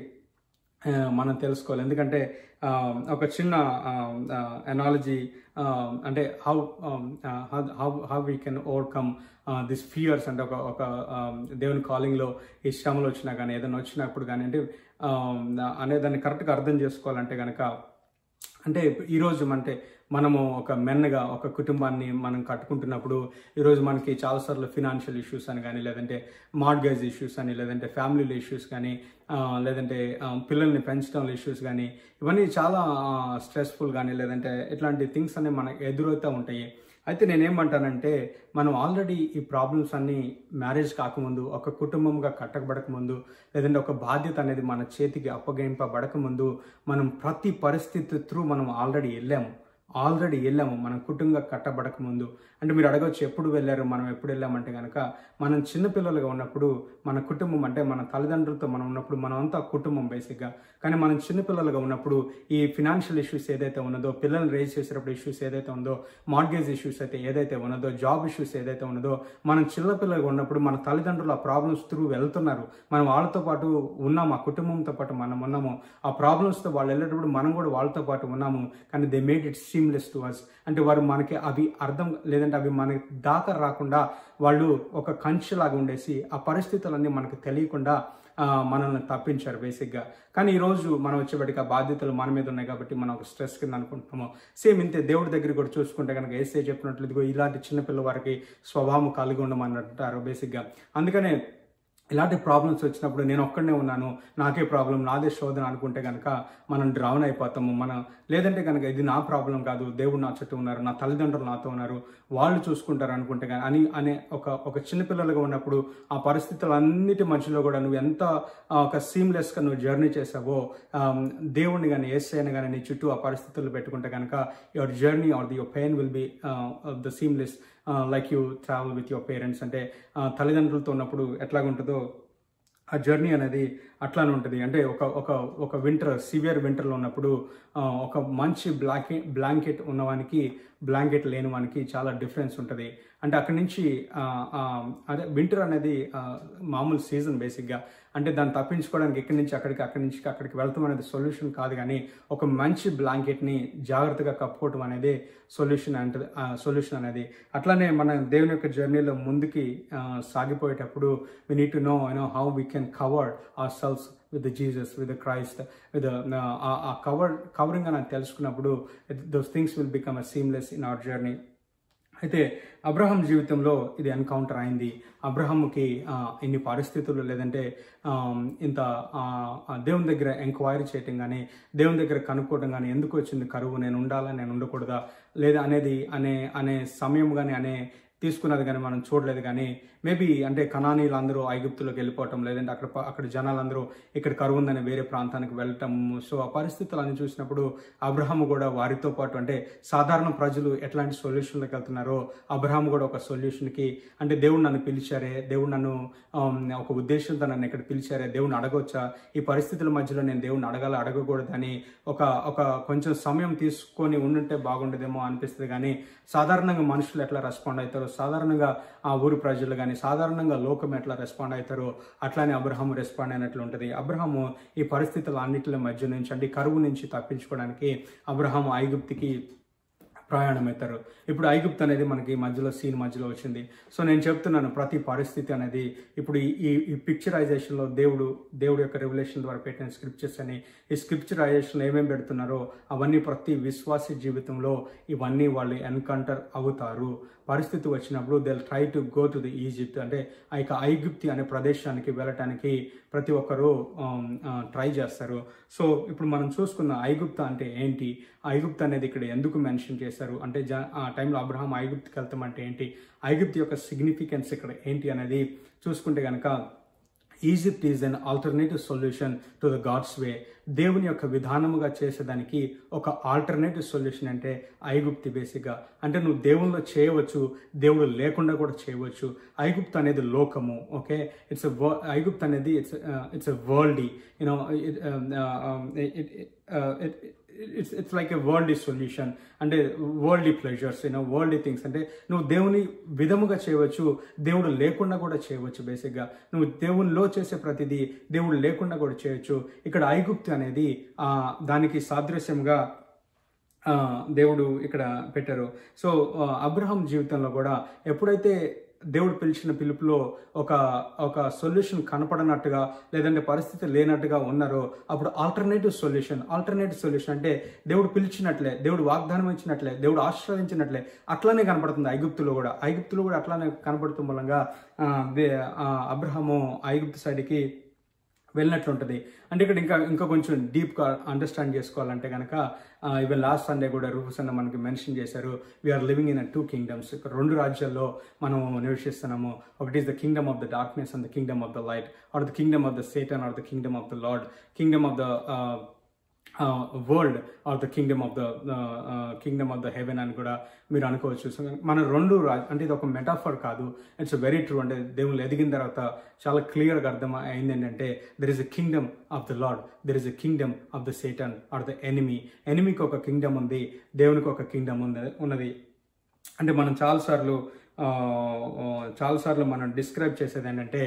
ఆ, మనం తెలుసుకోవాలి ఎందుకంటే ఆ, ఒక చిన్న ఎనాలజీ అంటే how how how we can overcome this fears అంటే ఒక ఒక um, దేవుని కాలింగ్లో ఈ శ్రమలు వచ్చినా కానీ ఏదైనా వచ్చినప్పుడు కానీ అంటే um, అనే దాన్ని కరెక్ట్గా అర్థం చేసుకోవాలంటే కనుక అంటే ఈరోజు అంటే మనము ఒక మెన్నగా ఒక కుటుంబాన్ని మనం కట్టుకుంటున్నప్పుడు ఈరోజు మనకి చాలాసార్లు ఫినాన్షియల్ ఇష్యూస్ అని కానీ లేదంటే మార్గేజ్ ఇష్యూస్ అని లేదంటే ఫ్యామిలీలో ఇష్యూస్ కానీ ఆ, లేదంటే ఆ, పిల్లల్ని పెంచడంలో ఇష్యూస్ కానీ ఇవన్నీ చాలా స్ట్రెస్ఫుల్ కానీ లేదంటే ఇట్లాంటి థింగ్స్ అన్ని మనకు ఎదురవుతూ ఉంటాయి అయితే నేనేమంటానంటే మనం ఆల్రెడీ ఈ ప్రాబ్లమ్స్ అన్ని మ్యారేజ్ కాకముందు ఒక కుటుంబంగా కట్టబడక ముందు లేదంటే ఒక బాధ్యత అనేది మన చేతికి అప్పగింపబడక ముందు మనం ప్రతి పరిస్థితి త్రూ మనం ఆల్రెడీ వెళ్ళాము ఆల్రెడీ వెళ్ళాము మనం కుటుంబంగా కట్టబడక ముందు అంటే మీరు అడగవచ్చు ఎప్పుడు వెళ్ళారు మనం ఎప్పుడు వెళ్ళామంటే కనుక మనం చిన్నపిల్లలుగా ఉన్నప్పుడు మన కుటుంబం అంటే మన తల్లిదండ్రులతో మనం ఉన్నప్పుడు మనం అంతా కుటుంబం బేసిక్గా కానీ మనం చిన్నపిల్లలుగా ఉన్నప్పుడు ఈ ఫినాన్షియల్ ఇష్యూస్ ఏదైతే ఉన్నదో పిల్లల్ని రేజ్ చేసేటప్పుడు ఇష్యూస్ ఏదైతే ఉందో మార్గేజ్ ఇష్యూస్ అయితే ఏదైతే ఉన్నదో జాబ్ ఇష్యూస్ ఏదైతే ఉన్నదో మనం చిన్నపిల్లలుగా ఉన్నప్పుడు మన తల్లిదండ్రులు ఆ ప్రాబ్లమ్స్ త్రూ వెళ్తున్నారు మనం వాళ్ళతో పాటు ఉన్నాము ఆ కుటుంబంతో పాటు మనం ఉన్నాము ఆ ప్రాబ్లమ్స్తో వాళ్ళు వెళ్ళేటప్పుడు మనం కూడా వాళ్ళతో పాటు ఉన్నాము కానీ they made it seamless to us అంటే వారు మనకి అవి అర్థం లేదంటే అవి మనకి దాకా రాకుండా వాళ్ళు ఒక కంచెలాగా ఉండేసి ఆ పరిస్థితులన్నీ మనకు తెలియకుండా ఆ, మనల్ని తప్పించారు బేసిక్గా కానీ ఈరోజు మనం వచ్చేబడికి ఆ బాధ్యతలు మన మీద ఉన్నాయి కాబట్టి మనం ఒక స్ట్రెస్ కింద అనుకుంటున్నాము సేమ్ ఇంతే దేవుడి దగ్గర కూడా చూసుకుంటే కనుక ఏసే చెప్పినట్లు ఇదిగో ఇలాంటి చిన్నపిల్ల వారికి స్వభావం కలిగి ఉండమని అంటారు బేసిక్గా అందుకనే ఇలాంటి ప్రాబ్లమ్స్ వచ్చినప్పుడు నేను ఒక్కడనే ఉన్నాను నాకే ప్రాబ్లం నాదే శోధన అనుకుంటే కనుక మనం డ్రౌన్ అయిపోతాము మనం లేదంటే కనుక ఇది నా ప్రాబ్లం కాదు దేవుడు నా చుట్టూ ఉన్నారు నా తల్లిదండ్రులు నాతో ఉన్నారు వాళ్ళు చూసుకుంటారు అనుకుంటే కానీ అని అనే ఒక ఒక చిన్నపిల్లలుగా ఉన్నప్పుడు ఆ పరిస్థితులన్నిటి మధ్యలో కూడా నువ్వు ఎంత ఆ, ఒక సీమ్లెస్గా నువ్వు జర్నీ చేసావో ఆమ్, దేవుణ్ణి కానీ ఏసైనా కానీ నీ చుట్టూ ఆ పరిస్థితులు పెట్టుకుంటే కనుక your journey or the your pain will be the seamless like you travel with your parents అంటే ఆ, తల్లిదండ్రులతో ఉన్నప్పుడు ఎట్లాగుంటుందో ఆ జర్నీ అనేది అట్లానే ఉంటుంది అంటే ఒక ఒక ఒక వింటర్ సివియర్ వింటర్లో ఉన్నప్పుడు ఆ, ఒక మంచి బ్లాంకెట్ బ్లాంకెట్ ఉన్నవానికి బ్లాంకెట్ లేని వానికి చాలా డిఫరెన్స్ ఉంటుంది అంటే అక్కడి నుంచి ఆ, ఆ, అదే వింటర్ అనేది ఆ, మామూలు సీజన్ బేసిక్గా అంటే దాన్ని తప్పించుకోవడానికి ఇక్కడి నుంచి అక్కడికి అక్కడి నుంచి అక్కడికి వెళ్తాం అనేది సొల్యూషన్ కాదు కానీ ఒక మంచి బ్లాంకెట్ని జాగ్రత్తగా కప్పుకోవటం అనేది సొల్యూషన్ అంటే సొల్యూషన్ అనేది అట్లానే మన దేవుని యొక్క జర్నీలో ముందుకి ఆ, సాగిపోయేటప్పుడు we need to know you know how we can cover our selves with the Jesus with the Christ with a cover covering అని తెలుసుకున్నప్పుడు those things will become a seamless in our journey అయితే అబ్రహాం జీవితంలో ఇది encounter అయింది అబ్రహాంకి ఆ, ఇన్ని పరిస్థితులు లేదంటే ఆ, ఇంత ఆ, ఆ దేవుని దగ్గర ఎంక్వైరీ చేయటం కానీ దేవుని దగ్గర కనుక్కోవడం కానీ ఎందుకు వచ్చింది కరువు నేను ఉండాలా నేను ఉండకూడదా లేదా అనేది అనే అనే సమయం కానీ అనే తీసుకున్నది కానీ మనం చూడలేదు కానీ మేబీ అంటే కణానీలు అందరూ ఐగుప్తులోకి వెళ్ళిపోవటం లేదంటే అక్కడ ప- అక్కడ జనాలందరూ ఇక్కడ కరువు ఉందని వేరే ప్రాంతానికి వెళ్ళటం సో ఆ పరిస్థితులన్నీ చూసినప్పుడు అబ్రహాము కూడా వారితో పాటు అంటే సాధారణ ప్రజలు ఎట్లాంటి సొల్యూషన్లకు వెళ్తున్నారో అబ్రహాం కూడా ఒక సొల్యూషన్కి అంటే దేవుడు నన్ను పిలిచారే దేవుడు నన్ను ఆమ్, ఒక ఉద్దేశంతో నన్ను ఇక్కడ పిలిచారే దేవుడిని అడగవచ్చా ఈ పరిస్థితుల మధ్యలో నేను దేవుడిని అడగాల అడగకూడదని ఒక ఒక కొంచెం సమయం తీసుకొని ఉండుంటే బాగుండేదేమో అనిపిస్తుంది కానీ సాధారణంగా మనుషులు ఎట్లా రెస్పాండ్ అవుతారో సాధారణంగా ఆ ఊరు ప్రజలు కానీ సాధారణంగా లోకం ఎట్లా రెస్పాండ్ అవుతారో అట్లానే అబ్రహాము రెస్పాండ్ అయినట్లు ఉంటుంది అబ్రహాము ఈ పరిస్థితుల అన్నిటిల మధ్య నుంచి అంటే ఈ కరువు నుంచి తప్పించుకోవడానికి అబ్రహాము ఐగుప్తికి ప్రయాణం అవుతారు ఇప్పుడు ఐగుప్తు అనేది మనకి మధ్యలో సీన్ మధ్యలో వచ్చింది సో నేను చెప్తున్నాను ప్రతి పరిస్థితి అనేది ఇప్పుడు ఈ ఈ- ఈ పిక్చరైజేషన్లో దేవుడు దేవుడు యొక్క రెవల్యూషన్ ద్వారా పెట్టిన స్క్రిప్చర్స్ అని ఈ స్క్రిప్చరైజేషన్లో ఏమేమి పెడుతున్నారో అవన్నీ ప్రతి విశ్వాసి జీవితంలో ఇవన్నీ వాళ్ళు ఎన్కౌంటర్ అవుతారు పరిస్థితి వచ్చినప్పుడు they try to go to the Egypt అంటే ఆ యొక్క ఐగుప్తి అనే ప్రదేశానికి వెళ్ళటానికి ప్రతి ఒక్కరూ ట్రై చేస్తారు సో ఇప్పుడు మనం చూసుకున్న ఐగుప్త అంటే ఏంటి ఐగుప్తు అనేది ఇక్కడ ఎందుకు మెన్షన్ చేశారు అంటే జ ఆ టైంలో అబ్రహాం ఐగుప్తుకి వెళ్తామంటే ఏంటి ఐగుప్తు యొక్క సిగ్నిఫికెన్స్ ఇక్కడ ఏంటి అనేది చూసుకుంటే కనుక Egypt is an alternative solution to the God's way దేవుని యొక్క విధానముగా చేసేదానికి ఒక ఆల్టర్నేటివ్ సొల్యూషన్ అంటే ఐగుప్తి బేసిక్గా అంటే నువ్వు దేవుల్లో చేయవచ్చు దేవుడు లేకుండా కూడా చేయవచ్చు ఐగుప్తు అనేది లోకము ఓకే ఇట్స్ ఐగుప్తు అనేది it's it's a world you know it's it's like a world solution అంటే world pleasures you know world things అంటే నువ్వు దేవుని విధముగా చేయవచ్చు దేవుడు లేకుండా కూడా చేయవచ్చు బేసిక్గా నువ్వు దేవునిలో చేసే ప్రతిదీ దేవుడు లేకుండా కూడా చేయొచ్చు ఇక్కడ ఐగుప్తు అనేది ఆ, దానికి సాదృశ్యంగా ఆ, దేవుడు ఇక్కడ పెట్టారు సో ఆ, అబ్రహాం జీవితంలో కూడా ఎప్పుడైతే దేవుడు పిలిచిన పిలుపులో ఒక ఒక సొల్యూషన్ కనపడనట్టుగా లేదంటే పరిస్థితి లేనట్టుగా ఉన్నారో అప్పుడు ఆల్టర్నేటివ్ సొల్యూషన్ ఆల్టర్నేటివ్ సొల్యూషన్ అంటే దేవుడు పిలిచినట్లే దేవుడు వాగ్దానం ఇచ్చినట్లే దేవుడు ఆశీర్వదించినట్లే అట్లానే కనపడుతుంది ఐగుప్తులో కూడా ఐగుప్తులో కూడా అట్లానే కనపడుతున్న మూలంగా ఆ, దే- ఆ, అబ్రహాము ఐగుప్తు సైడ్కి వెళ్ళినట్లు ఉంటుంది అంటే ఇక్కడ ఇంకా ఇంకా కొంచెం డీప్గా అండర్స్టాండ్ చేసుకోవాలంటే కనుక ఈవెన్ లాస్ట్ సండే కూడా రూఫస్ అన్న మనకి మెన్షన్ చేశారు we're living in two kingdoms ఇక్కడ రెండు రాజ్యాల్లో మనం నివసిస్తున్నాము ఒకటి is the kingdom of the darkness and the kingdom of the light or the kingdom of the Satan or the kingdom of the lord kingdom of the world or the kingdom of the kingdom of the heaven అని కూడా మీరు అనుకోవచ్చు so మన రెండు రా- అంటే ఇది ఒక మెటాఫర్ కాదు ఇట్స్ వెరీ ట్రూ అంటే దేవుళ్ళు ఎదిగిన తర్వాత చాలా క్లియర్గా అర్థం అయింది ఏంటంటే there is a kingdom of the Lord there is a kingdom of the Satan or the enemy ఎనిమీకి ఒక కింగ్డమ్ ఉంది దేవునికి ఒక కింగ్డమ్ ఉంది ఉన్నది అంటే మనం చాలాసార్లు ఆ, ఆ, చాలాసార్లు మనం డిస్క్రైబ్ చేసేది ఏంటంటే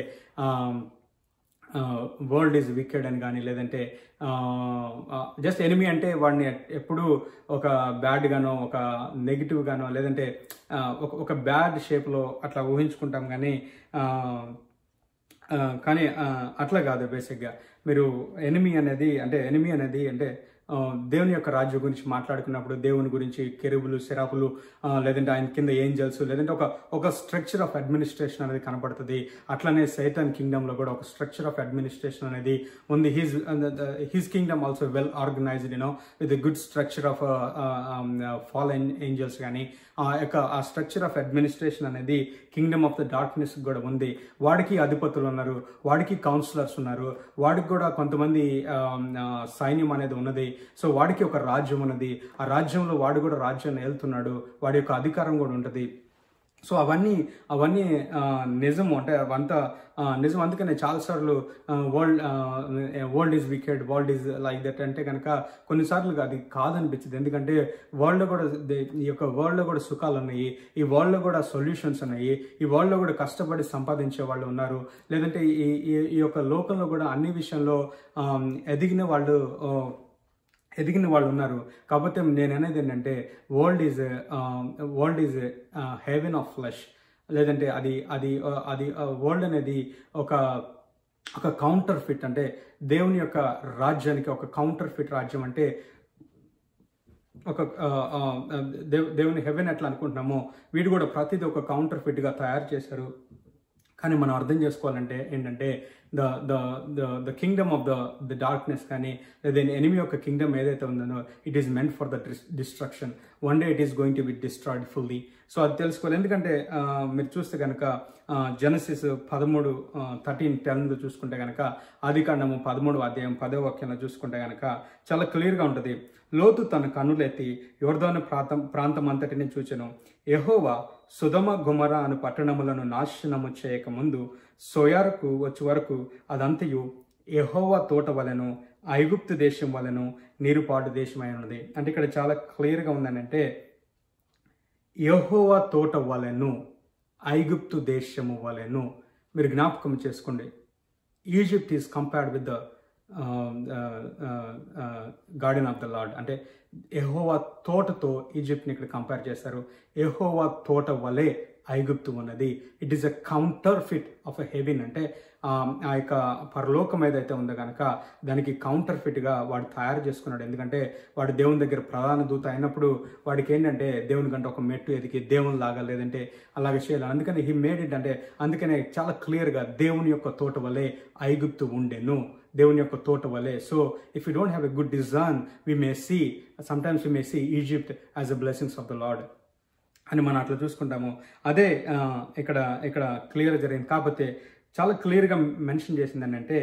వరల్డ్ ఈజ్ వికెడ్ అని కానీ లేదంటే జస్ట్ ఎనిమీ అంటే వాడిని ఎప్పుడు ఒక బ్యాడ్ గానో ఒక నెగిటివ్ గానో లేదంటే ఆ, ఒక ఒక బ్యాడ్ షేప్లో అట్లా ఊహించుకుంటాం కానీ ఆ, ఆ, కానీ ఆ, అట్లా కాదు బేసిక్గా మీరు ఎనిమి అనేది అంటే ఎనిమి అనేది అంటే ఆ, దేవుని యొక్క రాజ్యం గురించి మాట్లాడుకున్నప్పుడు దేవుని గురించి కెరుబులు శరాపులు ఆ, లేదంటే ఆయన కింద ఏంజల్స్ లేదంటే ఒక ఒక స్ట్రక్చర్ ఆఫ్ అడ్మినిస్ట్రేషన్ అనేది కనపడుతుంది అట్లనే సైతాన్ కింగ్డమ్ లో కూడా ఒక స్ట్రక్చర్ ఆఫ్ అడ్మినిస్ట్రేషన్ అనేది ఉంది he's his kingdom also well organized you know with good structure of fall angels కానీ ఆ యొక్క ఆ స్ట్రక్చర్ ఆఫ్ అడ్మినిస్ట్రేషన్ అనేది కింగ్డమ్ ఆఫ్ ద డార్క్నెస్ కూడా ఉంది వాడికి అధిపతులు ఉన్నారు వాడికి కౌన్సిలర్స్ ఉన్నారు వాడికి కూడా కొంతమంది ఆ, ఆ, సైన్యం అనేది ఉన్నది సో వాడికి ఒక రాజ్యం ఉన్నది ఆ రాజ్యంలో వాడు కూడా రాజ్యాన్ని వెళ్తున్నాడు వాడి యొక్క అధికారం కూడా ఉంటుంది సో అవన్నీ అవన్నీ ఆ, నిజము అంటే అవంతా ఆ, నిజం అందుకనే చాలాసార్లు world world is wicked world is like that అంటే కనుక కొన్నిసార్లు అది కాదనిపించింది ఎందుకంటే వరల్డ్లో కూడా దే- ఈ యొక్క వరల్డ్లో కూడా సుఖాలు ఉన్నాయి ఈ వరల్డ్లో కూడా సొల్యూషన్స్ ఉన్నాయి ఈ వరల్డ్లో కూడా కష్టపడి సంపాదించే వాళ్ళు ఉన్నారు లేదంటే ఈ ఈ- ఈ యొక్క లోకంలో కూడా అన్ని విషయంలో ఆ, ఎదిగిన వాళ్ళు ఆ, ఎదిగిన వాళ్ళు ఉన్నారు కాకపోతే నేను అనేది ఏంటంటే world is world is heaven of flesh లేదంటే అది అది ఆ, అది వరల్డ్ అనేది ఒక ఒక కౌంటర్ ఫిట్ అంటే దేవుని యొక్క రాజ్యానికి ఒక కౌంటర్ ఫిట్ రాజ్యం అంటే ఒక ఆ, ఆ, దేవ్ దేవుని హెవెన్ ఎట్లా అనుకుంటున్నామో వీడు కూడా ప్రతిదీ ఒక కౌంటర్ ఫిట్గా తయారు చేశారు కానీ మనం అర్థం చేసుకోవాలంటే ఏంటంటే the the the the kingdom of the the darkness కానీ లేదా ఎనిమి యొక్క కింగ్డమ్ ఏదైతే ఉందో it is meant for the destruction one day it is going to be destroyed fully so అది తెలుసుకోవాలి ఎందుకంటే ఆ, మీరు చూస్తే కనుక జెనసిస్ పదమూడు థర్టీన్ టెన్ చూసుకుంటే కనుక ఆది కాండము పదమూడు అధ్యాయం పదో వాక్యంలో చూసుకుంటే కనుక చాలా క్లియర్గా ఉంటుంది లోతు తన కన్నులెత్తి యోర్దాను ప్రాంతం ప్రాంతం అంతటిని చూచెను యెహోవా సుధమ గుమర అను పట్టణములను నాశనము చేయక ముందు సోయారకు వచ్చే వరకు అదంతయు యెహోవా తోట వలెను ఐగుప్తు దేశం వలెను నీరుపాటు దేశమై ఉన్నది అంటే ఇక్కడ చాలా క్లియర్గా ఉందనంటే యెహోవా తోట వలెను ఐగుప్తు దేశము వలెను మీరు జ్ఞాపకం చేసుకోండి Egypt is compared with the garden of the Lord అంటే ఎహోవా తోటతో ఈజిప్ట్ని ఇక్కడ కంపేర్ చేస్తారు ఎహోవా తోట వలె ఐగుప్తు ఉన్నది it is a counterfeit of a heaven అంటే ఆ ఆ యొక్క పరలోకం ఏదైతే ఉందో కనుక దానికి కౌంటర్ ఫిట్గా వాడు తయారు చేసుకున్నాడు ఎందుకంటే వాడు దేవుని దగ్గర ప్రధాన దూత అయినప్పుడు వాడికి ఏంటంటే దేవుని కంటే ఒక మెట్టు ఎదిగి దేవుని లాగా లేదంటే అలాగే చేయాలి అందుకని హీ మేడ్ ఇట్ అంటే అందుకనే చాలా క్లియర్గా దేవుని యొక్క తోట వలె ఐగుప్తు ఉండెను దేవుని యొక్క తోట వలె so if you don't have a good design we may see sometimes we may see Egypt as a blessings of the Lord అని మనం అట్లా చూసుకుంటాము అదే ఆ, ఇక్కడ ఇక్కడ క్లియర్ జరిగింది కాకపోతే చాలా క్లియర్గా మెన్షన్ చేసింది ఏంటంటే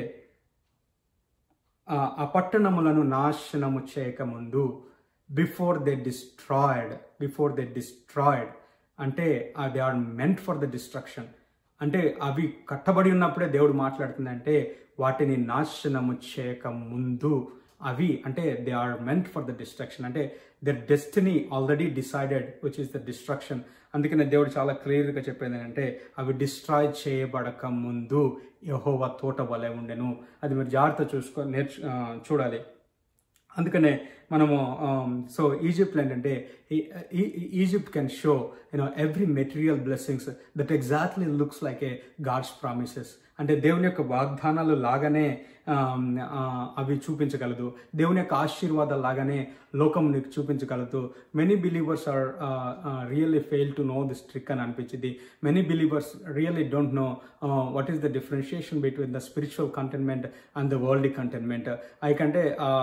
ఆ ఆ పట్టణములను నాశనము చేయకముందు before they destroyed before they destroyed అంటే they are meant for the destruction అంటే అవి కట్టబడి ఉన్నప్పుడే దేవుడు మాట్లాడుతుందంటే వాటిని నాశనము చేయక ముందు అవి అంటే they are meant for the destruction అంటే the destiny already decided which is the destruction అందుకనే దేవుడు చాలా క్లియర్గా చెప్పేది ఏంటంటే అవి డిస్ట్రాయ్ చేయబడక ముందు యహోవా తోట వలె ఉండెను అది మీరు జాగ్రత్త చూసుకో నేర్చు ఆ, చూడాలి అందుకనే మనము సో ఈజిప్ట్లో ఏంటంటే Egypt can show you know every material blessings that exactly looks like a God's promises అంటే దేవుని యొక్క వాగ్దానాలు లాగానే um, ఆ, అవి చూపించగలదు దేవుని యొక్క ఆశీర్వాదాలు లాగానే లోకం నీకు చూపించగలదు many believers are really fail to know this trick అని అనిపించింది many believers really don't know what is the differentiation between the spiritual contentment and the world contentment అయికంటే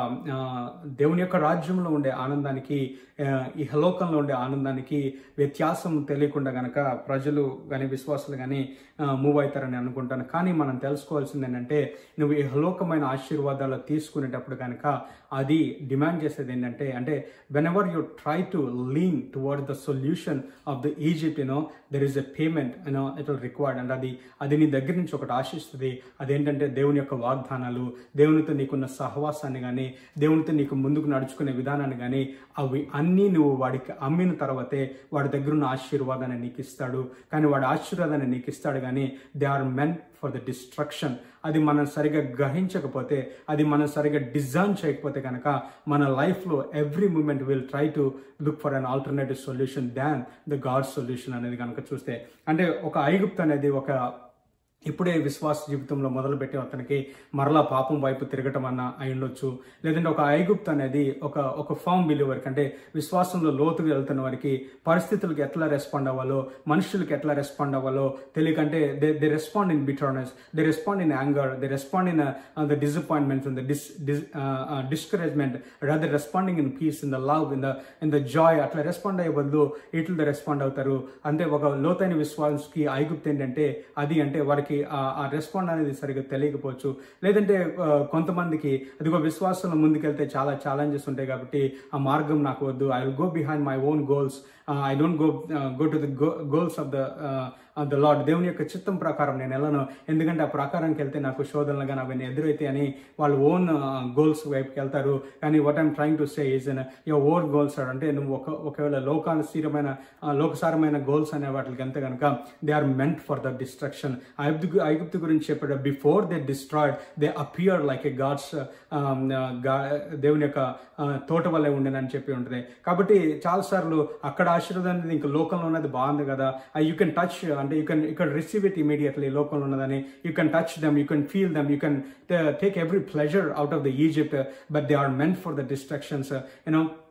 దేవుని యొక్క రాజ్యంలో ఉండే ఆనందానికి ఆ, ఈ హలోకంలో ఉండే ఆనందానికి వ్యత్యాసం తెలియకుండా గనక ప్రజలు కానీ విశ్వాసులు కానీ మూవ్ అవుతారని అనుకుంటాను కానీ మనం తెలుసుకోవాల్సింది ఏంటంటే నువ్వు ఈ హలోకమైన ఆశీర్వాదాలు తీసుకునేటప్పుడు కనుక అది డిమాండ్ చేసేది ఏంటంటే అంటే whenever you try to lean toward the solution of the Egypt you know there is a payment you know it will required and అది అది నీ దగ్గర నుంచి ఒకటి ఆశిస్తుంది అదేంటంటే దేవుని యొక్క వాగ్దానాలు దేవునితో నీకున్న సహవాసాన్ని కానీ దేవునితో నీకు ముందుకు నడుచుకునే విధానాన్ని కానీ అవి అన్నీ నువ్వు వాడికి అమ్మిన తర్వాతే వాడి దగ్గర ఉన్న ఆశీర్వాదాన్ని నీకు ఇస్తాడు కానీ వాడి ఆశీర్వాదాన్ని నీకు ఇస్తాడు కానీ they are meant for the destruction అది మనం సరిగా గ్రహించకపోతే అది మనం సరిగా డిజైన్ చేయకపోతే కనుక మన లైఫ్లో every moment will try to look for an alternative solution than the God solution అనేది కనుక చూస్తే అంటే ఒక ఐగుప్తు అనేది ఒక ఇప్పుడే విశ్వాస జీవితంలో మొదలుపెట్టే అతనికి మరలా పాపం వైపు తిరగటం అన్న అయి ఉండొచ్చు లేదంటే ఒక ఐగుప్తు అనేది ఒక ఒక ఫామ్ బిలీవర్ అంటే విశ్వాసంలో లోతుగా వెళ్తున్న వారికి పరిస్థితులకు ఎట్లా రెస్పాండ్ అవ్వాలో మనుషులకు ఎట్లా రెస్పాండ్ అవ్వాలో తెలియకంటే they they respond in bitterness they respond in anger they respond in the disappointments in the dis discouragement rather responding in peace in the love in the in the joy అట్లా respond అయ్యే బదులు వీటితో respond అవుతారు అంటే ఒక లోతైన విశ్వాసకి ఐగుప్తు ఏంటంటే అది అంటే వారికి ఆ- ఆ రెస్పాండ్ అనేది సరిగ్గా తెలియకపోవచ్చు లేదంటే ఆ, కొంతమందికి అదిగో విశ్వాసంలో ముందుకెళ్తే చాలా ఛాలెంజెస్ ఉంటాయి కాబట్టి ఆ మార్గం నాకు వద్దు I will go behind my own goals I don't go go to the goals of the of the lord దేవుని యొక్క చిత్తం ప్రకారం నేను వెళ్ళను ఎందుకంటే ఆ ప్రకారంకి వెళ్తే నాకు శోధనలు కానీ అవన్నీ ఎదురైతే అని వాళ్ళు ఓన్ గోల్స్ వైపుకి వెళ్తారు కానీ what I'm trying to say is your own goals అంటే నువ్వు ఒక ఒకవేళ లోకానుసీరమైన ఆ, లోకసారమైన గోల్స్ అనే వాటికి ఎంత కనుక they are meant for the destruction ఐగుప్తు ఐగుప్తు గురించి చెప్పాడు before they destroyed they appear like a God's దేవుని యొక్క ఆ, తోట వల్లే ఉండేనని చెప్పి ఉంటుంది కాబట్టి చాలాసార్లు అక్కడ ఆశీర్వాదం అనేది ఇంకా లోకంలో ఉన్నది బాగుంది కదా యూ కెన్ టచ్ అంటే you can you can receive it immediately లోకంలో ఉన్నదని you can touch them you can feel them you can take every pleasure out of the Egypt but they are meant for the destructions you know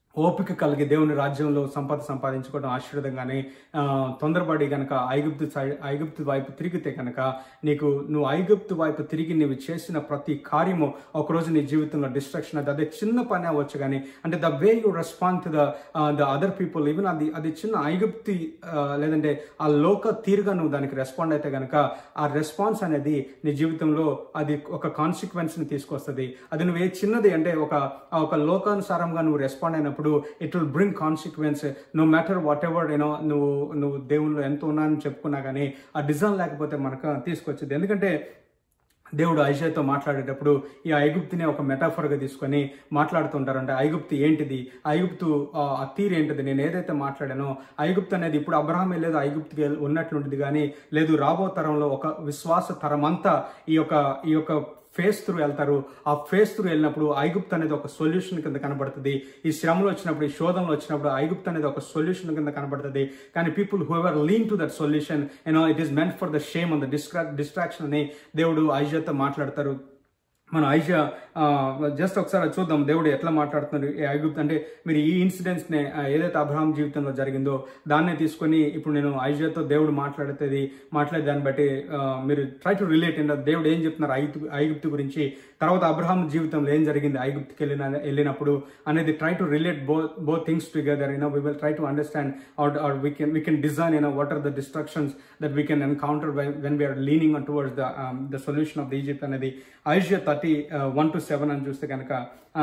ఓపిక కలిగి దేవుని రాజ్యంలో సంపద సంపాదించుకోవడం ఆశీర్వదంగానే ఆ, తొందరపడి గనక ఐగుప్తు సైడ్ ఐగుప్తు వైపు తిరిగితే కనుక నీకు నువ్వు ఐగుప్తు వైపు తిరిగి నువ్వు చేసిన ప్రతి కార్యము ఒకరోజు నీ జీవితంలో డిస్ట్రక్షన్ అది అదే చిన్న పని అవ్వచ్చు కానీ అంటే the way you respond to the the other people even అది అది చిన్న ఐగుప్తి ఆ, లేదంటే ఆ లోక తీరుగా నువ్వు దానికి రెస్పాండ్ అయితే కనుక ఆ రెస్పాన్స్ అనేది నీ జీవితంలో అది ఒక కాన్సిక్వెన్స్ ని తీసుకొస్తుంది అది నువ్వు ఏ చిన్నది అంటే ఒక ఆ ఒక లోకానుసారంగా నువ్వు రెస్పాండ్ అయినప్పుడు it will bring consequence no matter whatever you know నువ్వు నువ్వు దేవుళ్ళు ఎంత ఉన్నా అని చెప్పుకున్నా కానీ ఆ డిజైన్ లేకపోతే మనకు తీసుకొచ్చింది ఎందుకంటే దేవుడు ఐషాతో మాట్లాడేటప్పుడు ఈ ఐగుప్తిని ఒక మెటాఫర్గా తీసుకొని మాట్లాడుతుంటారు అంటే ఐగుప్తు ఏంటిది ఐగుప్తు ఆ, ఆ తీరు ఏంటిది నేను ఏదైతే మాట్లాడానో ఐగుప్తు అనేది ఇప్పుడు అబ్రహామే లేదు ఐగుప్తుకి వెళ్- ఉన్నట్లుంటుంది కానీ లేదు రాబో తరంలో ఒక విశ్వాస తరం అంతా ఈ యొక్క ఈ యొక్క ఫేస్ త్రూ వెళ్తారు ఆ ఫేస్ త్రూ వెళ్ళినప్పుడు ఐగుప్తు అనేది ఒక సొల్యూషన్ కింద కనబడుతుంది ఈ శ్రమలు వచ్చినప్పుడు ఈ శోధనలు వచ్చినప్పుడు ఐగుప్తు అనేది ఒక సొల్యూషన్ కింద కనబడుతుంది కానీ people whoever lean to that solution you know it is meant for the shame and the distra distraction అని దేవుడు ఐజాతో మాట్లాడతారు మన ఐషా జస్ట్ ఒకసారి అది చూద్దాం దేవుడు ఎట్లా మాట్లాడుతున్నారు ఈ ఐగుప్తు అంటే మీరు ఈ ఇన్సిడెంట్స్ నే ఆ, ఏదైతే అబ్రహాం జీవితంలో జరిగిందో దాన్నే తీసుకొని ఇప్పుడు నేను ఐషాతో దేవుడు మాట్లాడుతుంది మాట్లాడే దాన్ని బట్టి ఆ, మీరు ట్రై టు రిలేట్ దేవుడు ఏం చెప్తున్నారు ఐగుప్తు ఐగుప్తు గురించి తర్వాత అబ్రహాం జీవితంలో ఏం జరిగింది ఐగుప్తుకి వెళ్ళిన వెళ్ళినప్పుడు అనేది try to relate bo bo things together you know we will try to understand or or we can we can design you know what are the destructions that we can encounter when we're leaning on towards the the solution of the Egypt అనేది Isaiah thirty one two seven అని చూస్తే కనుక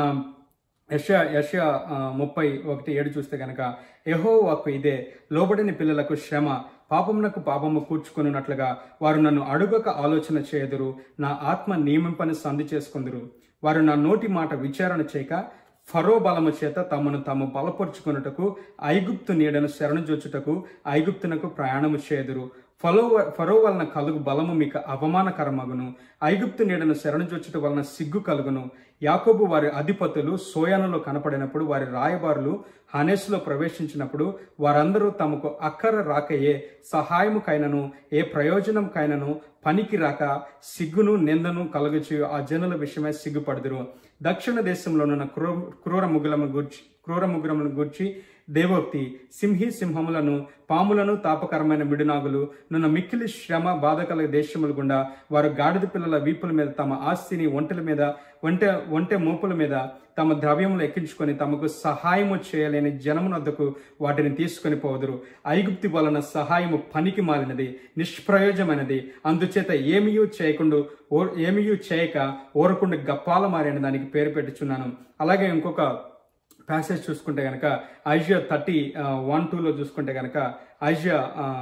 యషయా యషయా ముప్పై ఒకటి ఏడు చూస్తే కనుక యెహోవాకు ఇదే లోబడిన పిల్లలకు శ్రమ పాపమునకు పాపము కూర్చుకున్నట్లుగా వారు నన్ను అడుగక ఆలోచన చేయదురు నా ఆత్మ నియమింపని సంధి చేసుకుందురు వారు నా నోటి మాట విచారణ చేయక ఫరో బలము చేత తమను తాము బలపరుచుకున్నటకు ఐగుప్తు నీడను శరణుజొచ్చుటకు ఐగుప్తునకు ప్రయాణము చేదురు ఫలో ఫరో వలన కలుగు బలము మీకు అవమానకరమగును ఐగుప్తు నీడను శరణుజొచ్చుట వలన సిగ్గు కలుగును యాకోబు వారి అధిపతులు సోయానులో కనపడినప్పుడు వారి రాయబారులు హనేస్లో ప్రవేశించినప్పుడు వారందరూ తమకు అక్కర రాకయే సహాయముకైనను ఏ ప్రయోజనంకైనను పనికి రాక సిగ్గును నిందను కలుగచు ఆ జనుల విషయమై సిగ్గుపడుదురు దక్షిణ దేశంలోనున్న క్రూర క్రూర ముగ్గులను గూర్చి క్రూర ముగ్గురములను గూర్చి దేవోక్తి సింహి సింహములను పాములను తాపకరమైన మిడునాగులు నున్న మిక్కిలి శ్రమ బాధకల దేశముల గుండా వారు గాడిద పిల్లల వీపుల మీద తమ ఆస్తిని ఒంటెల మీద ఒంటె ఒంటె మోపుల మీద తమ ద్రవ్యములు ఎక్కించుకొని తమకు సహాయము చేయలేని జనమునద్దకు వాటిని తీసుకొని పోదురు ఐగుప్తి వలన సహాయము పనికి మాలినది నిష్ప్రయోజమైనది అందుచేత ఏమియూ చేయకుండా ఓ ఏమియూ చేయక ఓరకుండా గప్పాల మారిన దానికి పేరు పెట్టుచున్నాను అలాగే ఇంకొక ప్యాసేజ్ చూసుకుంటే కనుక ఐజియా థర్టీ వన్ టూలో చూసుకుంటే కనుక Isaiah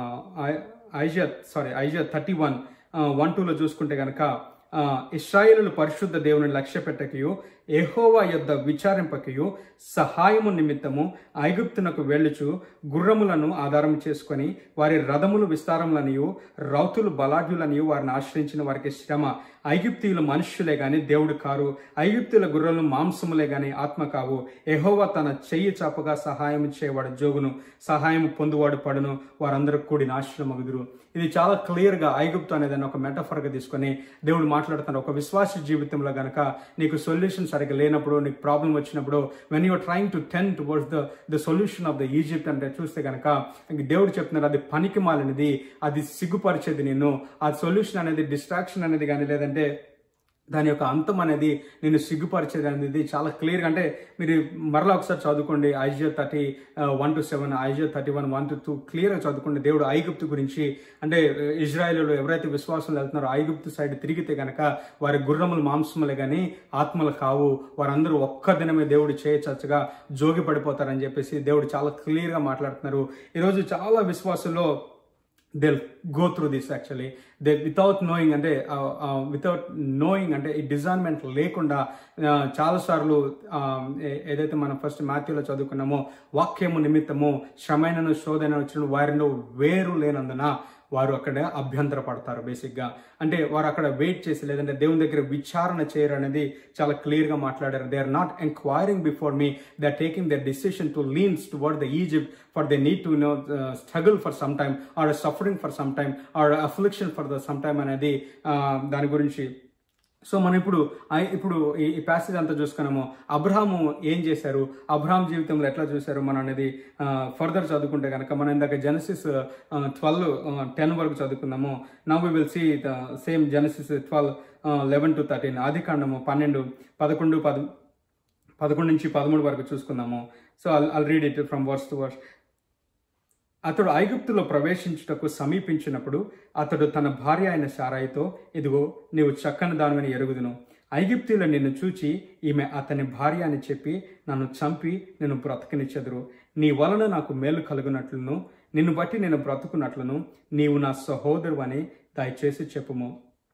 Isaiah sorry Isaiah thirty one one టూలో చూసుకుంటే కనుక ఇస్రాయేలు పరిశుద్ధ దేవుని లక్ష్య పెట్టకయు ఎహోవా యొద్ద విచారింపకయు సహాయము నిమిత్తము ఐగుప్తునకు వెళ్ళుచు గుర్రములను ఆధారం చేసుకొని వారి రథములు విస్తారములనియు రౌతులు బలాఢ్యులనియు వారిని ఆశ్రయించిన వారికి శ్రమ ఐగుప్తీయులు మనుష్యులే గాని దేవుడు కారు ఐగుప్తుల గుర్రలు మాంసములే గాని ఆత్మ కావు ఎహోవా తన చెయ్యి చాపగా సహాయం చేయవాడు జోగును సహాయం పొందువాడు పడును వారందరూ కూడి నాశనమగుదురు ఇది చాలా క్లియర్ గా ఐగుప్తు అనేది ఒక మెటఫర్ గా తీసుకొని దేవుడు మాట్లాడుతున్నారు ఒక విశ్వాస జీవితంలో గనక నీకు సొల్యూషన్ సరిగ్గా లేనప్పుడు నీకు ప్రాబ్లం వచ్చినప్పుడు when you're trying to tend towards the the solution of the Egypt అంటే చూస్తే గనక దేవుడు చెప్తున్నారు అది పనికి మాలినది అది సిగ్గుపరిచేది నిన్ను ఆ సొల్యూషన్ అనేది డిస్ట్రాక్షన్ అనేది కానీ లేదంటే దాని యొక్క అంతం అనేది నేను సిగ్గుపరిచేది అనేది చాలా క్లియర్గా అంటే మీరు మరలా ఒకసారి చదువుకోండి Isaiah thirty one two seven Isaiah thirty one one two two క్లియర్గా చదువుకోండి దేవుడు ఐగుప్తు గురించి అంటే ఇజ్రాయేల్లో ఎవరైతే విశ్వాసం వెళ్తున్నారో ఐగుప్తు సైడ్ తిరిగితే కనుక వారి గుర్రములు మాంసములే కానీ ఆత్మలు కావు వారందరూ ఒక్క దినమే దేవుడు చేయచచ్చగా జోగి పడిపోతారని చెప్పేసి దేవుడు చాలా క్లియర్గా మాట్లాడుతున్నారు ఈరోజు చాలా విశ్వాసంలో they go through this actually they without knowing అంటే వితౌట్ నోయింగ్ అంటే ఈ డిజైన్మెంట్ లేకుండా uh, చాలాసార్లు uh, ఏ- ఏదైతే మనం ఫస్ట్ మాథ్యూలో చదువుకున్నామో వాక్యము నిమిత్తము శ్రమైనను శోధన వచ్చిన వారిలో వేరు లేనందున వారు అక్కడ అభ్యంతర పడతారు బేసిక్గా అంటే వారు అక్కడ వెయిట్ చేసి లేదంటే దేవుని దగ్గర విచారణ చేయరు అనేది చాలా క్లియర్గా మాట్లాడారు they are not enquiring before me they are taking their decision to leans toward the Egypt for they need to know struggle for some time or suffering for some time or affliction for the some time అనేది uh, దాని గురించి so మనం ఇప్పుడు ఆ- ఇప్పుడు ఈ- ఈ passage అంతా చూసుకున్నాము అబ్రహాము ఏం చేశారు అబ్రహాం జీవితంలో ఎట్లా చూశారు మనం అనేది ఫర్దర్ చదువుకుంటే కనుక మనం ఇందాక జెనసిస్ ట్వెల్వ్ టెన్ వరకు చదువుకుందాము now we will see the same Genesis twelve eleven to thirteen ఆది కాండము పన్నెండు పదకొండు పద పదకొండు నుంచి పదమూడు వరకు చూసుకుందాము so I'll read it from verse to verse అతడు ఐగుప్తులో ప్రవేశించుటకు సమీపించినప్పుడు అతడు తన భార్య అయిన శారాయితో ఇదిగో నీవు చక్కని దానివని ఎరుగుదును ఐగుప్తులో నిన్ను చూచి ఈమె అతని భార్య అని చెప్పి నన్ను చంపి నేను బ్రతకనిచ్చెదరు నీ వలన నాకు మేలు కలుగునట్లును నిన్ను బట్టి నేను బ్రతుకున్నట్లును నీవు నా సహోదరు అని దయచేసి చెప్పుము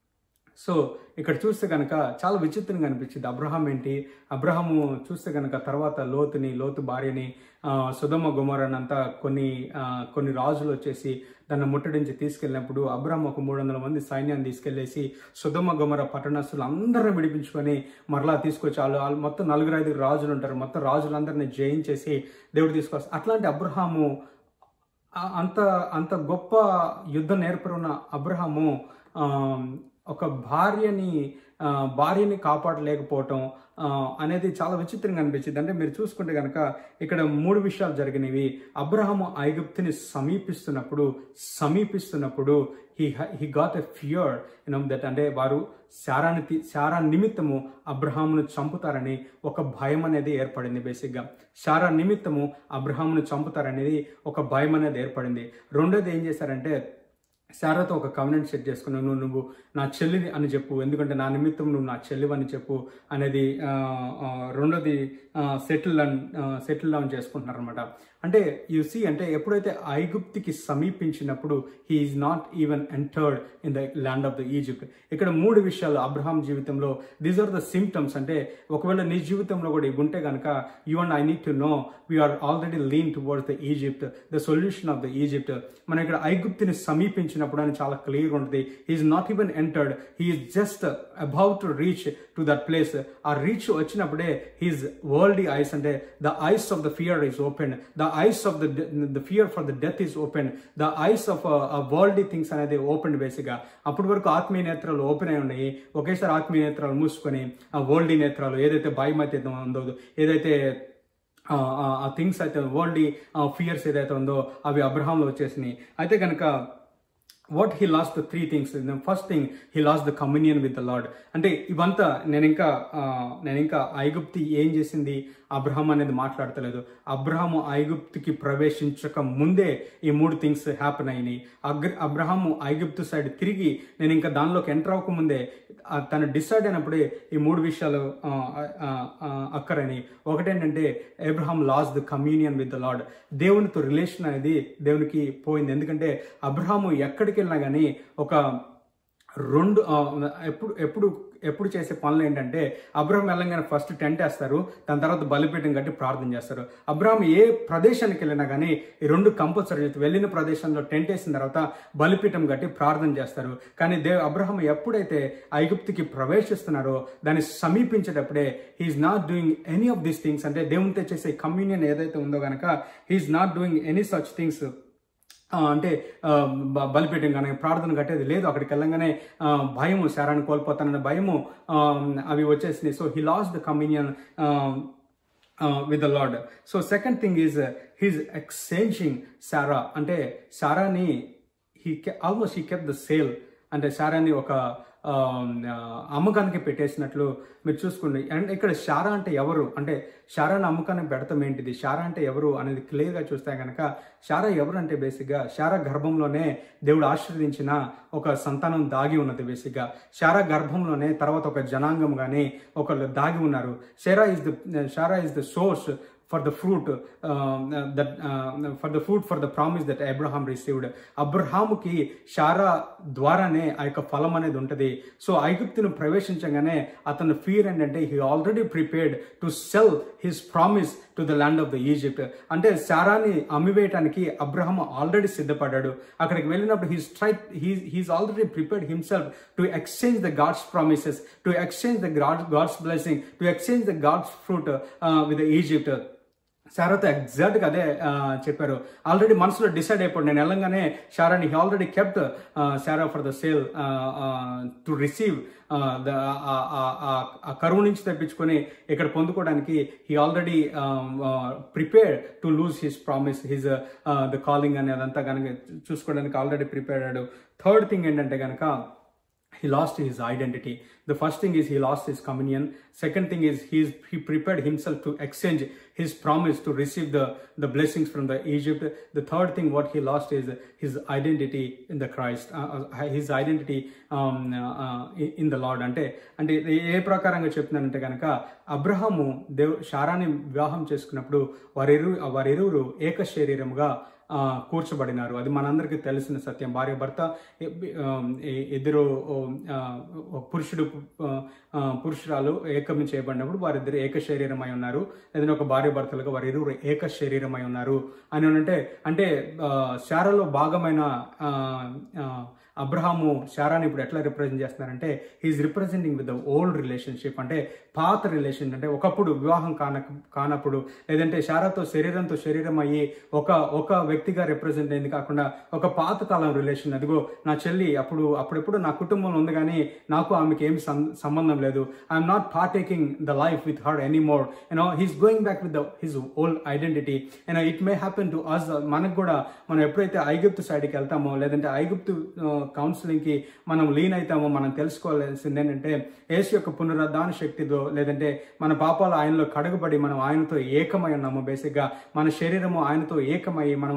సో ఇక్కడ చూస్తే కనుక చాలా విచిత్రంగా అనిపించింది అబ్రహాం ఏంటి అబ్రహాము చూస్తే కనుక తర్వాత లోతుని లోతు భార్యని ఆ, సుధమ గుమరనంతా కొన్ని ఆ, కొన్ని రాజులు వచ్చేసి దాన్ని ముట్టడించి తీసుకెళ్ళినప్పుడు అబ్రహాం ఒక మూడు వందల మంది సైన్యాన్ని తీసుకెళ్లేసి సుధమ గుమర పట్టణస్తులు అందరిని విడిపించుకొని మరలా తీసుకొచ్చి వాళ్ళు వాళ్ళు మొత్తం నలుగురు ఐదుగురు రాజులు ఉంటారు మొత్తం రాజులందరినీ జయించేసి దేవుడు తీసుకొస్తారు అట్లాంటి అబ్రహాము ఆ- అంత అంత గొప్ప యుద్ధ నేర్పరున్న అబ్రహాము ఆ, ఒక భార్యని ఆ, భార్యని కాపాడలేకపోవటం ఆ, అనేది చాలా విచిత్రంగా అనిపించింది అంటే మీరు చూసుకుంటే కనుక ఇక్కడ మూడు విషయాలు జరిగినవి అబ్రహాము ఐగుప్తుని సమీపిస్తున్నప్పుడు సమీపిస్తున్నప్పుడు he he got a fear you know that అంటే వారు శారాని తీ- శారా నిమిత్తము అబ్రహామును చంపుతారని ఒక భయం అనేది ఏర్పడింది బేసిక్గా శారా నిమిత్తము అబ్రహామును చంపుతారనేది ఒక భయం అనేది ఏర్పడింది రెండోది ఏం చేశారంటే శారాతో ఒక కవనెంట్ సెట్ చేసుకున్నావు నువ్వు నువ్వు నా చెల్లిని అని చెప్పు ఎందుకంటే నా నిమిత్తం నువ్వు నా చెల్లివని చెప్పు అనేది ఆ, ఆ, రెండోది సెటిల్ సెటిల్ డౌన్ చేసుకుంటున్నారు అనమాట అంటే యు సీ అంటే ఎప్పుడైతే ఐగుప్తికి సమీపించినప్పుడు he is not even entered in the land of the Egypt ఇక్కడ మూడు విషయాలు అబ్రహాం జీవితంలో దీస్ ఆర్ ద సిమ్టమ్స్ అంటే ఒకవేళ నీ జీవితంలో కూడా ఇవి ఉంటే కనుక you and I need to know we're already lean towards the Egypt the solution of the Egypt మనం ఇక్కడ ఐగుప్తిని సమీపించినప్పుడు అని చాలా క్లియర్ ఉంటుంది he is not even entered he is just about to reach to that place ఆ రీచ్ వచ్చినప్పుడే his world eyes అంటే the eyes of the fear is open the eyes of the the fear for the death is open the eyes of world things అనేది open బేసిక్గా అప్పటి వరకు ఆత్మీయ నేత్రాలు open అయి ఉన్నాయి ఒకేసారి ఆత్మీయ నేత్రాలు మూసుకొని ఆ వరల్డ్ నేత్రాలు ఏదైతే భయం అయితే ఉందో ఏదైతే ఆ థింగ్స్ అయితే వరల్డ్ ఫియర్స్ ఏదైతే ఉందో అవి అబ్రహాంలో వచ్చేసినాయి అయితే కనుక what he lost the three things first thing he lost the communion with the Lord అంటే ఇవంతా నేను ఇంకా ఆ, నేను ఇంకా ఐగుప్తి ఏం చేసింది అబ్రహాం అనేది మాట్లాడతలేదు అబ్రహాము ఐగుప్తికి ప్రవేశించక ముందే ఈ మూడు థింగ్స్ హ్యాపెన్ అయినాయి అగ్ర అబ్రహాము ఐగుప్తు సైడ్ తిరిగి నేను ఇంకా దానిలోకి ఎంటర్ అవ్వకముందే ఆ, తను డిసైడ్ అయినప్పుడే ఈ మూడు విషయాలు ఆ, ఆ, ఆ, అక్కరని ఒకటేంటంటే Abraham loss the communion with the Lord దేవునితో రిలేషన్ అనేది దేవునికి పోయింది ఎందుకంటే అబ్రహాము ఎక్కడికి వెళ్ళినా కానీ ఒక రెండు ఆ, ఎప్పుడు ఎప్పుడు ఎప్పుడు చేసే పనులు ఏంటంటే అబ్రహం వెళ్ళంగానే ఫస్ట్ టెంట్ వేస్తారు దాని తర్వాత బలిపీఠం కట్టి ప్రార్థన చేస్తారు అబ్రహం ఏ ప్రదేశానికి వెళ్ళినా కానీ ఈ రెండు కంపల్సరీ వెళ్ళిన ప్రదేశంలో టెంట్ వేసిన తర్వాత బలిపీఠం కట్టి ప్రార్థన చేస్తారు కానీ దే అబ్రహం ఎప్పుడైతే ఐగుప్తికి ప్రవేశిస్తున్నారో దాన్ని సమీపించేటప్పుడే he is not doing any of these things అంటే దేవునితో చేసే కమ్యూనియన్ ఏదైతే ఉందో కనుక he is not doing any such things ఆ, అంటే ఆ, బ- బలిపీఠం కానీ ప్రార్థన కట్టేది లేదు అక్కడికి వెళ్ళంగానే ఆ, భయము శారాన్ని కోల్పోతానన్న భయము ఆ, అవి వచ్చేసినాయి so he loss the communion with the Lord so second thing is he's exchanging Sarah అంటే సారాని he almost he kept the sale అంటే సారాని ఒక ఆ, ఆ, అమ్మకానికి పెట్టేసినట్లు మీరు చూసుకోండి అండ్ ఇక్కడ షారా అంటే ఎవరు అంటే షారాని అమ్మకానికి పెడతాం ఏంటిది షారా అంటే ఎవరు అనేది క్లియర్గా చూస్తే కనుక షారా ఎవరు అంటే బేసిక్గా షారా గర్భంలోనే దేవుడు ఆశీర్వదించిన ఒక సంతానం దాగి ఉన్నది బేసిక్గా షారా గర్భంలోనే తర్వాత ఒక జనాంగం కానీ ఒకళ్ళు దాగి ఉన్నారు Sarah is the Sarah is the source for the fruit that for the fruit for the promise that Abraham received అబ్రహాముకి షారా ద్వారానే ఆ యొక్క ఫలం అనేది ఉంటుంది సో ఐగుప్తును ప్రవేశించగానే అతను ఫీర్ ఏంటంటే he already prepared to sell his promise to the land of the Egypt అంటే శారాని అమ్మివేయటానికి అబ్రహం ఆల్రెడీ సిద్ధపడ్డాడు అక్కడికి వెళ్ళినప్పుడు he's try he's already prepared himself to exchange the God's promises to exchange the God God's blessing to exchange the God's fruit with Egypt శారాతో ఎగ్జాక్ట్గా అదే ఆ, చెప్పారు ఆల్రెడీ మనసులో డిసైడ్ అయిపోయి నేను వెళ్ళంగానే శారాని he already kept Sarah for the sale to receive the ఆ కరువు నుంచి తెప్పించుకొని ఇక్కడ పొందుకోవడానికి he already prepare to lose his promise his the calling అని అదంతా కనుక చూసుకోవడానికి ఆల్రెడీ ప్రిపేర్ అయ్యాడు థర్డ్ థింగ్ ఏంటంటే కనుక he lost his identity the first thing is he lost his communion second thing is he's he prepared himself to exchange his promise to receive the the blessings from the egypt the third thing what he lost is his identity in the christ uh, uh, his identity um, uh, uh, in the lord అంటే అంటే ఇది ఏ ప్రకారంగా చెప్తున్నానంటే కనుక అబ్రహాము దేవ్ షారాని వివాహం చేసుకున్నప్పుడు వారిరు వారిరువురు ఏక శరీరముగా ఆ, కూర్చోబడినారు అది మనందరికీ తెలిసిన సత్యం భార్య భర్త ఇ- ఆ, ఇ- ఇద్దరు ఆ, ఒక పురుషుడు ఆ, ఆ, పురుషురాలు ఏకం చేయబడినప్పుడు వారిద్దరు ఏక శరీరమై ఉన్నారు ఏదైనా ఒక భార్య భర్తలుగా వారి ఇరువురు ఏక శరీరమై ఉన్నారు అని అంటే అంటే ఆ, శారలో భాగమైన ఆ, ఆ, అబ్రహాము శారాని ఇప్పుడు ఎట్లా రిప్రజెంట్ చేస్తున్నారంటే he is representing with the old relationship అంటే పాత రిలేషన్ అంటే ఒకప్పుడు వివాహం కాన కానప్పుడు లేదంటే శారాతో శరీరంతో శరీరం అయ్యి ఒక ఒక వ్యక్తిగా రిప్రజెంట్ అయింది కాకుండా ఒక పాత కాలం రిలేషన్ అదిగో నా చెల్లి అప్పుడు అప్పుడెప్పుడు నా కుటుంబంలో ఉంది కానీ నాకు ఆమెకి ఏమి సం- సంబంధం లేదు I'm not partaking the life with her any more you know he's going back with the his old identity you know it may happen to us మనకు కూడా మనం ఎప్పుడైతే ఐగుప్తు సైడ్కి వెళ్తామో లేదంటే ఐగుప్తు కౌన్సిలింగ్ కి మనం లీన్ అవుతామో మనం తెలుసుకోవాల్సింది ఏంటంటే యేసు యొక్క పునరుద్ధాన శక్తితో లేదంటే మన పాపాలు ఆయనలో కడగబడి మనం ఆయనతో ఏకమై ఉన్నాము బేసిక్గా మన శరీరము ఆయనతో ఏకమై మనం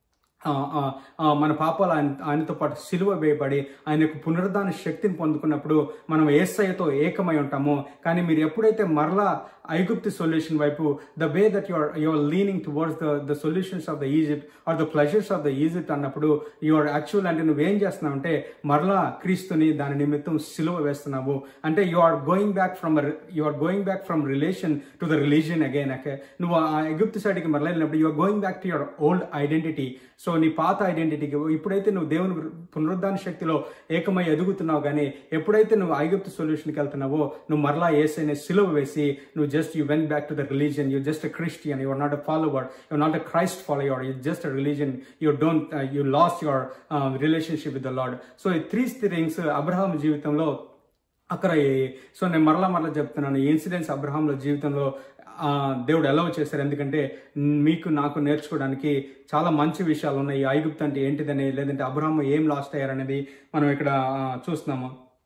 ఆ, ఆ, ఆ, మన పాపాలు ఆయన ఆయనతో పాటు సిలువ వేయబడి ఆయన యొక్క పునరుద్ధాన శక్తిని పొందుకున్నప్పుడు మనం ఏసయ్యతో ఏకమై ఉంటాము కానీ మీరు ఎప్పుడైతే మరలా ఐగుప్తు సొల్యూషన్ వైపు the way that your your leaning towards the the solutions of the Egypt or the pleasures of the Egypt అన్నప్పుడు యువర్ యాక్చువల్ అంటే నువ్వేం చేస్తున్నావు అంటే మరలా క్రీస్తుని దాని నిమిత్తం సిలువ వేస్తున్నావు అంటే you are going back from you are going back from relation to the religion again okay నువ్వు ఆ ఎగుప్తు సైడ్కి మరలా వెళ్ళినప్పుడు you are going back to your old identity so నీ పాత ఐడెంటిటీకి ఇప్పుడైతే నువ్వు దేవుని పునరుద్ధాన శక్తిలో ఏకమై ఎదుగుతున్నావు కానీ ఎప్పుడైతే నువ్వు ఐగుప్తు సొల్యూషన్కి వెళ్తున్నావో నువ్వు మరలా ఏసైన సిలువ వేసి నువ్వు just you went back to the religion you just Christian your not a follower your not a Christ follower you just a religion you don't you lost your relationship with the lord so ఈ three things Abraham జీవితంలో అక్కడ so నేను మరలా మరలా చెప్తున్నాను ఈ incidents అబ్రహాంలో జీవితంలో ఆ, దేవుడు ఎలా చేశారు ఎందుకంటే మీకు నాకు నేర్చుకోవడానికి చాలా మంచి విషయాలు ఉన్నాయి ఈ ఐగుప్తు అంటే ఏంటిదని లేదంటే అబ్రహాం ఏం లాస్ట్ అయ్యారనేది మనం ఇక్కడ ఆ, చూస్తున్నాము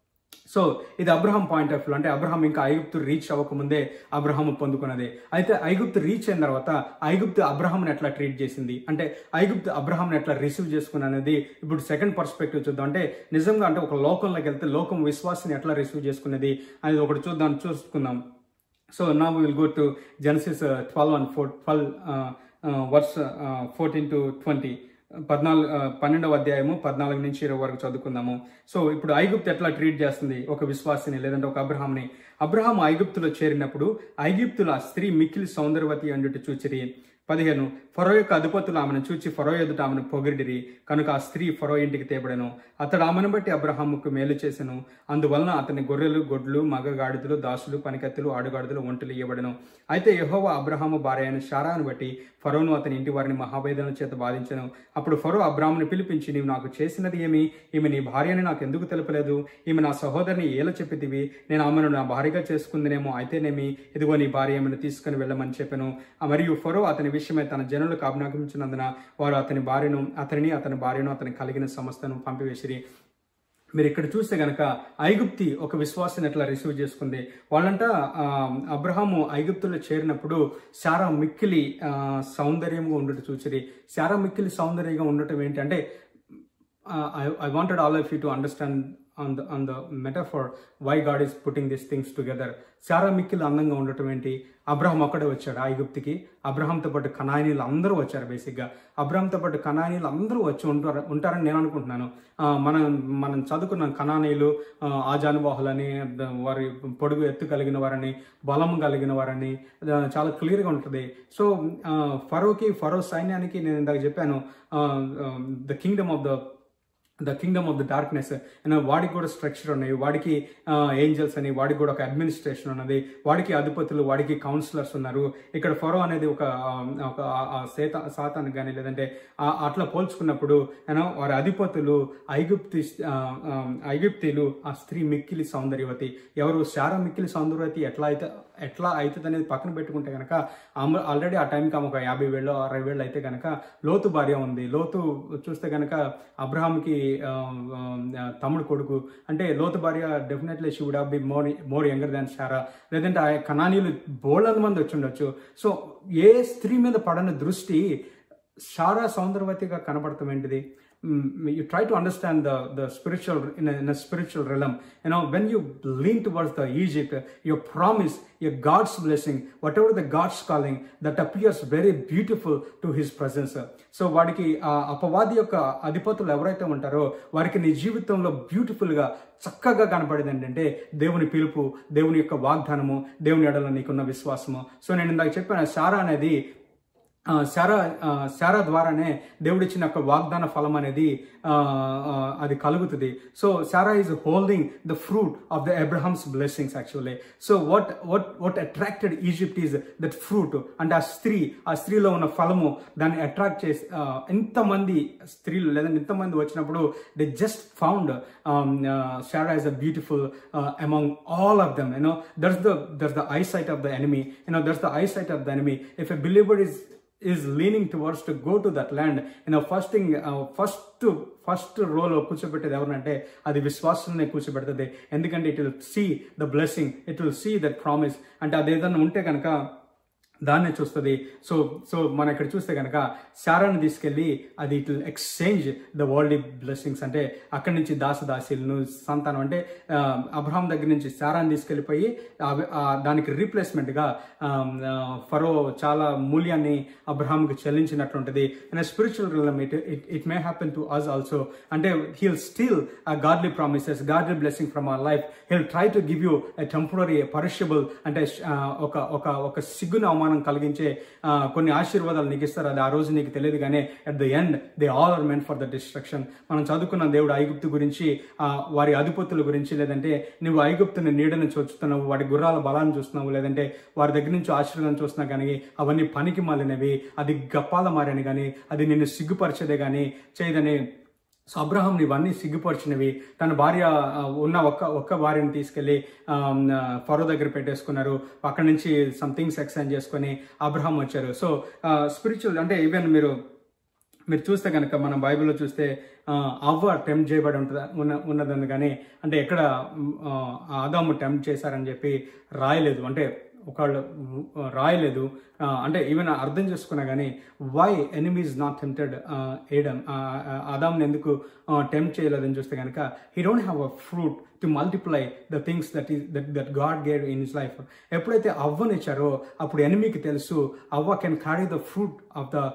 సో ఇది అబ్రహాం పాయింట్ ఆఫ్ వ్యూ అంటే అబ్రహాం ఇంకా ఐగుప్తు రీచ్ అవ్వకముందే అబ్రహాం పొందుకున్నది అయితే ఐగుప్తు రీచ్ అయిన తర్వాత ఐగుప్తు అబ్రహాంని ఎట్లా ట్రీట్ చేసింది అంటే ఐగుప్తు అబ్రహాంని ఎట్లా రిసీవ్ చేసుకుని అనేది ఇప్పుడు సెకండ్ పర్స్పెక్టివ్ చూద్దాం అంటే నిజంగా అంటే ఒక లోకంలోకి వెళ్తే లోకం విశ్వాసాన్ని ఎట్లా రిసీవ్ చేసుకునేది అనేది ఒకటి చూద్దాం చూసుకుందాం సో నా will go to Genesis twelve and four twelve verse fourteen to twenty పద్నాలుగు ఆ, పన్నెండవ అధ్యాయము పద్నాలుగు నుంచి ఇరవై వరకు చదువుకుందాము సో ఇప్పుడు ఐగుప్తు ఎట్లా ట్రీట్ చేస్తుంది ఒక విశ్వాసిని లేదంటే ఒక అబ్రహాంని అబ్రహాం ఐగుప్తులో చేరినప్పుడు ఐగుప్తుల ఆ స్త్రీ మిక్కిలి సౌందర్యవతి అండుటి చూచిరి పదిహేను ఫరో యొక్క అధిపతులు ఆమెను చూచి ఫరో ఎదుట ఆమెను పొగిడిరి కనుక ఆ స్త్రీ ఫరో ఇంటికి తేబడెను అతడు ఆమెను బట్టి అబ్రహాముకు మేలు చేసెను అందువలన అతని గొర్రెలు గొడ్లు మగగాడిదలు దాసులు పనికత్తులు ఆడుగాడిదలు ఒంటలు ఇవ్వబడెను అయితే యెహోవా అబ్రహాము భార్య అయిన షారాను బట్టి ఫరోను అతని ఇంటి వారిని మహావేదన చేత బాధించను అప్పుడు ఫరో అబ్రాహ్ముని పిలిపించి నీవు నాకు చేసినది ఏమి ఈమె నీ భార్య అని నాకు ఎందుకు తెలుపలేదు ఈమె నా సహోదరిని ఏల చెప్పితివి నేను ఆమెను నా భార్యగా చేసుకుందినేమో అయితేనేమి ఇదిగో నీ భార్య ఆమెను తీసుకుని వెళ్ళమని చెప్పాను మరియు ఫరో అతని విషయమై తన జనులకు ఆజ్ఞాపించినందున వారు అతని భార్యను అతనిని అతని భార్యను అతని కలిగిన సంస్థను పంపివేసిరి మీరు ఇక్కడ చూస్తే గనక ఐగుప్తి ఒక విశ్వాసాన్ని ఎట్లా రిసీవ్ చేసుకుంది వాళ్ళంట ఆ, అబ్రహాము ఐగుప్తులో చేరినప్పుడు శారా మిక్కిలి ఆ, సౌందర్యంగా ఉండటం చూసిరి శారా మిక్కిలి సౌందర్యంగా ఉండటం ఏంటంటే I wanted all of you to understand on the on the metaphor why God is putting this things together Sarah మిక్కిలి అందంగా ఉండటం ఏంటి అబ్రహం ఒక్కడే వచ్చాడు ఐగుప్తికి అబ్రహాంతో పాటు కనాయనీలు అందరూ వచ్చారు బేసిక్గా అబ్రహాంతో పాటు కనాయనీలు అందరూ వచ్చి ఉంటారు ఉంటారని నేను అనుకుంటున్నాను ఆ, మనం మనం చదువుకున్న కనానీయులు ఆ, ఆజానుబాహులని ద- వారి పొడుగు ఎత్తు కలిగిన వారని బలం కలిగిన వారని ఆ, చాలా క్లియర్గా ఉంటుంది సో ఆ, ఫరోకి ఫరో సైన్యానికి నేను ఇందాక చెప్పాను the kingdom of the the kingdom of the darkness you know వాడికి కూడా స్ట్రక్చర్ ఉన్నాయి వాడికి ఏంజల్స్ అని వాడికి కూడా ఒక అడ్మినిస్ట్రేషన్ ఉన్నది వాడికి అధిపతులు వాడికి కౌన్సిలర్స్ ఉన్నారు ఇక్కడ ఫరో అనేది ఒక ఆ, ఒక ఆ- ఆ సేత సాతాన్ కానీ లేదంటే ఆ- అట్లా పోల్చుకున్నప్పుడు యూనో వారి అధిపతులు ఐగుప్తి ఆ, ఆ, ఐగుప్తీలు ఆ స్త్రీ మిక్కిలి సౌందర్యవతి ఎవరు శారా మిక్కిలి సౌందర్యవతి ఎట్లా అయితే ఎట్లా అవుతుంది అనేది పక్కన పెట్టుకుంటే కనుక ఆల్రెడీ ఆ టైంకి ఆమె ఒక యాభై వేలు అరవై వేలు అయితే కనుక లోతు భార్య ఉంది లోతు చూస్తే కనుక అబ్రహాంకి ఆ, ఆ, తమ్ముడు కొడుకు అంటే లోతు భార్య definitely she would be more more younger than Sarah లేదంటే ఆ కణానీయులు బోళ్ళ మంది వచ్చి ఉండొచ్చు సో ఏ స్త్రీ మీద పడని దృష్టి షారా సౌందర్యవతిగా కనబడతాం ఏంటిది you try to understand the the spiritual in a, in a spiritual realm you know when you lean towards the egypt your promise your god's blessing whatever the god's calling that appears very beautiful to his presence so వాడికి ఆ అపవాది యొక్క అధిపతులు ఎవరైతే ఉంటారో వారికి నీ జీవితంలో బ్యూటిఫుల్ గా చక్కగా కనపడేది ఏంటంటే దేవుని పిలుపు దేవుని యొక్క వాగ్దానము దేవుని ఎడల నీకున్న విశ్వాసము సో నేను ఇందాక చెప్పాను సారా అనేది ఆ, శారా ఆ, శారా ద్వారానే దేవుడిచ్చిన ఒక వాగ్దాన ఫలం అనేది ఆ, ఆ, అది కలుగుతుంది so Sarah is holding the fruit of the Abraham's blessings actually so what what what attracted Egypt is that fruit అంటే ఆ స్త్రీ ఆ స్త్రీలో ఉన్న ఫలము దాన్ని అట్రాక్ట్ చేసి ఆ, ఎంతమంది స్త్రీలు లేదంటే ఎంతమంది వచ్చినప్పుడు they just found Sarah is a beautiful among all of them you know that's the that's the eye sight of the enemy you know that's the eye sight of the enemy if a believer is is leaning towards to go to that land you know first thing uh, first first రోలో కూర్చోబెట్టేది ఎవరంటే అది విశ్వాసాన్ని కూర్చోబెడుతుంది ఎందుకంటే it will see the blessing it will see that promise అంటే అది ఏదైనా ఉంటే కనుక దాన్నే చూస్తుంది సో సో మనం ఇక్కడ చూస్తే కనుక శారాన్ని తీసుకెళ్ళి అది it will exchange the world blessings అంటే అక్కడి నుంచి దాసదాసీలను సంతానం అంటే ఆ, అబ్రహాం దగ్గర నుంచి శారాన్ని తీసుకెళ్ళిపోయి ఆ- ఆ దానికి రీప్లేస్మెంట్గా ఫరో చాలా మూల్యాన్ని అబ్రహాంకి చెల్లించినట్లుంటుంది in spiritual realm it it may happen to us also అంటే హీల్ స్టిల్ ఆ godly promises godly blessing from our life he'll try to give you a temporary perishable అంటే ఆ, ఒక ఒక ఒక సిగ్గును అవమానం కలిగించే ఆ, కొన్ని ఆశీర్వాదాలు నీకు ఇస్తారు అది ఆ రోజు నీకు తెలియదు కానీ at the end they all are meant for the destruction మనం చదువుకున్న దేవుడు ఐగుప్తు గురించి ఆ, వారి అధిపతుల గురించి లేదంటే నువ్వు ఐగుప్తుని నీడను చూస్తున్నావు వాడి గుర్రాల బలాన్ని చూస్తున్నావు లేదంటే వారి దగ్గర నుంచి ఆశీర్వాదం చూస్తున్నా కానీ అవన్నీ పనికి మాలినవి అది గప్పాల మారని కానీ అది నిన్ను సిగ్గుపరిచేదే కానీ చేయదని సో అబ్రహాం ఇవన్నీ సిగ్గుపరిచినవి తన భార్య ఆ, ఉన్న ఒక్క ఒక్క భార్యను తీసుకెళ్లి ఆ, ఆ, ఫరో దగ్గర పెట్టేసుకున్నారు అక్కడి నుంచి సంథింగ్స్ ఎక్స్చేంజ్ చేసుకొని అబ్రహాం వచ్చారు సో స్పిరిచువల్ అంటే ఈవెన్ మీరు మీరు చూస్తే కనుక మనం బైబిల్లో చూస్తే ఆ, అవ్వ టెంప్ట్ చేయబడి ఉంటుంది ఉన్న ఉన్నదని కానీ అంటే ఎక్కడ ఆ, ఆదాము టెంప్ట్ చేశారని చెప్పి రాయలేదు అంటే ఒకళ్ళు రాయలేదు ఆ, అంటే ఈవెన్ అర్థం చేసుకున్నా కానీ why enemies not tempted Adam ఆదాంని ఎందుకు టెంప్ట్ చేయలేదని చూస్తే కనుక he don't have a fruit to multiply the things that is that that God gave in his life ఎప్పుడైతే అవ్వనిచ్చారో అప్పుడు ఎనిమికి తెలుసు అవ్వ can carry the fruit of the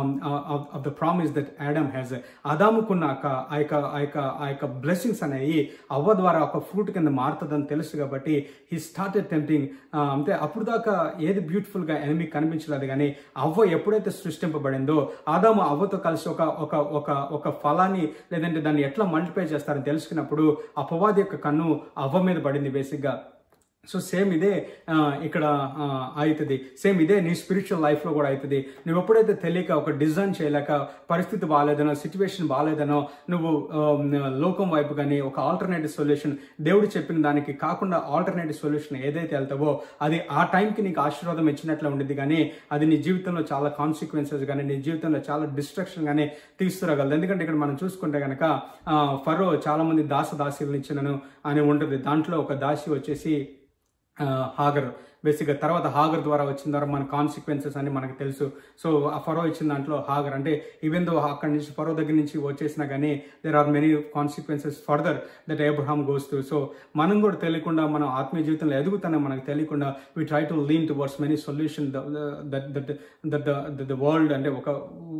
of the promise that Adam has అదాముకున్న ఆ యొక్క ఆ యొక్క ఆ యొక్క బ్లెస్సింగ్స్ అనేవి అవ్వ ద్వారా ఒక ఫ్రూట్ కింద మారుతుందని తెలుసు కాబట్టి హీ స్టార్టెడ్ టెంప్టింగ్ అంటే అప్పుడు దాకా ఏది బ్యూటిఫుల్ గా ఎనిమి కనిపించలేదు కానీ అవ్వ ఎప్పుడైతే సృష్టింపబడిందో ఆదాము అవ్వతో కలిసి ఒక ఒక ఒక ఒక ఫలాన్ని లేదంటే దాన్ని ఎట్లా మల్టిప్లై చేస్తారని తెలుసుకున్నప్పుడు అపవాది యొక్క కన్ను అవ్వ మీద పడింది బేసిక్గా సో సేమ్ ఇదే ఆ, ఇక్కడ ఆ, అవుతుంది సేమ్ ఇదే నీ స్పిరిచువల్ లైఫ్లో కూడా అవుతుంది నువ్వు ఎప్పుడైతే తెలియక ఒక డిజైన్ చేయలేక పరిస్థితి బాగాలేదనో సిచ్యువేషన్ బాగాలేదనో నువ్వు ఆ, లోకం వైపు కానీ ఒక ఆల్టర్నేటివ్ సొల్యూషన్ దేవుడు చెప్పిన దానికి కాకుండా ఆల్టర్నేటివ్ సొల్యూషన్ ఏదైతే వెళ్తావో అది ఆ టైంకి నీకు ఆశీర్వాదం ఇచ్చినట్లు ఉండిద్ది కానీ అది నీ జీవితంలో చాలా కాన్సిక్వెన్సెస్ కానీ నీ జీవితంలో చాలా డిస్ట్రక్షన్ కానీ తీసుకురాగలదు ఎందుకంటే ఇక్కడ మనం చూసుకుంటే కనుక ఫరో చాలా మంది దాస దాసీలను ఇచ్చినను అని ఉంటుంది దాంట్లో ఒక దాసి వచ్చేసి ఆ, హాగర్ బేసిక్గా తర్వాత హాగర్ ద్వారా వచ్చిన ద్వారా మన కాన్సిక్వెన్సెస్ అని మనకు తెలుసు సో ఆ ఫరో ఇచ్చిన దాంట్లో హాగర్ అంటే ఈవెన్ దో అక్కడి నుంచి ఫరో దగ్గర నుంచి వచ్చేసినా కానీ there are many consequences further that Abraham goes through so మనం కూడా తెలియకుండా మనం ఆత్మీయ జీవితంలో ఎదుగుతానే మనకు తెలియకుండా we try to lean towards many solution that that that the world అంటే ఒక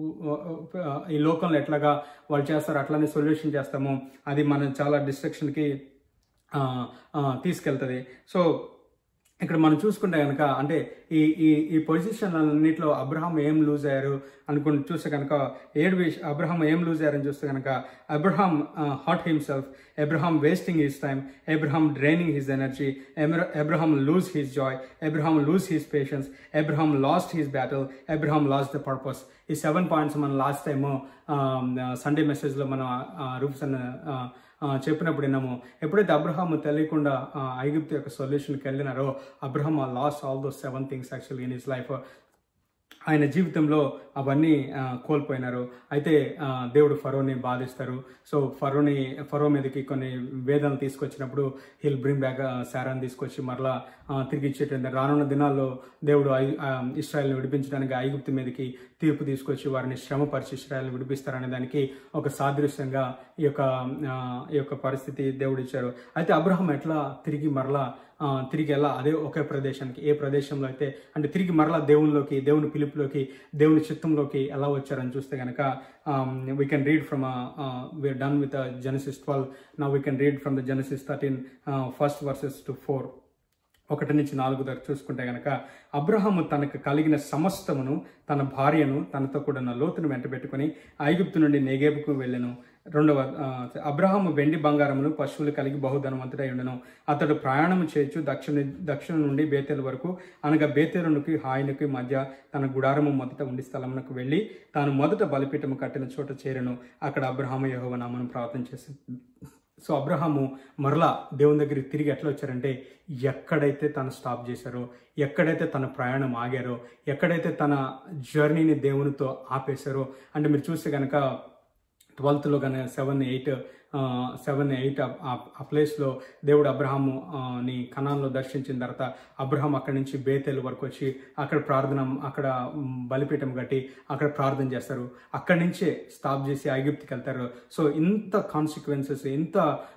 ఈ లోకంలో ఎట్లాగా వాళ్ళు చేస్తారు అట్లానే సొల్యూషన్ చేస్తాము అది మనం చాలా డిస్ట్రక్షన్కి తీసుకెళ్తుంది సో ఇక్కడ మనం చూసుకుంటే కనుక అంటే ఈ ఈ ఈ పొజిషన్ అన్నింటిలో అబ్రహాం ఏం లూజ్ అయ్యారు అనుకుని చూస్తే కనుక ఏడు విష అబ్రహాం ఏం లూజ్ అయ్యారని చూస్తే కనుక Abraham hurt himself Abraham wasting his time Abraham draining his energy Abraham lose his joy Abraham lose his patience Abraham lost his battle Abraham lost the purpose ఈ సెవెన్ పాయింట్స్ మనం last time Sunday మెసేజ్లో మనం రూప్స్ అన్న చెప్పినప్పుడు విన్నాము ఎప్పుడైతే Abraham తెలియకుండా ఐగుప్తు యొక్క సొల్యూషన్కి వెళ్ళినారో Abraham lost all those seven things actually in his life ఆయన జీవితంలో అవన్నీ కోల్పోయినారు అయితే దేవుడు ఫరోని బాధిస్తారు సో ఫరోని ఫరో మీదకి కొన్ని వేదనలు తీసుకొచ్చినప్పుడు హిల్ బ్రింగ్ బ్యాక్ శారాన్ని తీసుకొచ్చి మరలా తిరిగి ఇచ్చేటండి రానున్న దినాల్లో దేవుడు ఇస్రాయల్ని విడిపించడానికి ఐగుప్తు మీదకి తీర్పు తీసుకొచ్చి వారిని శ్రమపరిచి ఇస్రాయల్ని విడిపిస్తారనే దానికి ఒక సాదృశ్యంగా ఈ యొక్క ఈ యొక్క పరిస్థితి దేవుడు ఇచ్చారు అయితే అబ్రహం ఎట్లా తిరిగి మరలా తిరిగి ఎలా అదే ఒకే ప్రదేశానికి ఏ ప్రదేశంలో అయితే అంటే తిరిగి మరలా దేవునిలోకి దేవుని పిలుపులోకి దేవుని చిత్తంలోకి ఎలా వచ్చారని చూస్తే కనుక we can read from we're done with Genesis twelve నా we can read from the Genesis thirteen first verses to four ఒకటి నుంచి నాలుగు దగ్గర చూసుకుంటే గనక అబ్రహాము తనకు కలిగిన సమస్తమును తన భార్యను తనతో కూడిన లోతును వెంట పెట్టుకుని ఐగుప్తు నుండి నెగేబుకు వెళ్ళెను రెండవ అబ్రహాము వెండి బంగారమును పశువులు కలిగి బహుధనవంతుడై ఉండను అతడు ప్రయాణం చేయొచ్చు దక్షిణ దక్షిణ నుండి బేతేలు వరకు అనగా బేతేలునికి హాయినికి మధ్య తన గుడారము మొదట ఉండి స్థలమునకు వెళ్ళి తాను మొదట బలిపీఠము కట్టిన చోట చేరను అక్కడ అబ్రహాము యహోవ నామను ప్రార్థన చేసి సో అబ్రహాము మరలా దేవుని దగ్గరికి తిరిగి ఎట్లా వచ్చారంటే ఎక్కడైతే తను స్టాప్ చేశారో ఎక్కడైతే తన ప్రయాణం ఆగారో ఎక్కడైతే తన జర్నీని దేవునితో ఆపేశారో అంటే మీరు చూస్తే కనుక ట్వెల్త్లో కానీ సెవెన్ ఎయిట్ సెవెన్ ఎయిట్ ఆ ప్లేస్లో దేవుడు అబ్రహాము ని కణాల్లో దర్శించిన తర్వాత అబ్రహాం అక్కడి నుంచి బేతెల్ వరకు వచ్చి అక్కడ ప్రార్థన అక్కడ బలిపీఠం కట్టి అక్కడ ప్రార్థన చేస్తారు అక్కడి నుంచే స్టాప్ చేసి ఐగిప్తికి వెళ్తారు సో ఇంత కాన్సిక్వెన్సెస్ ఇంత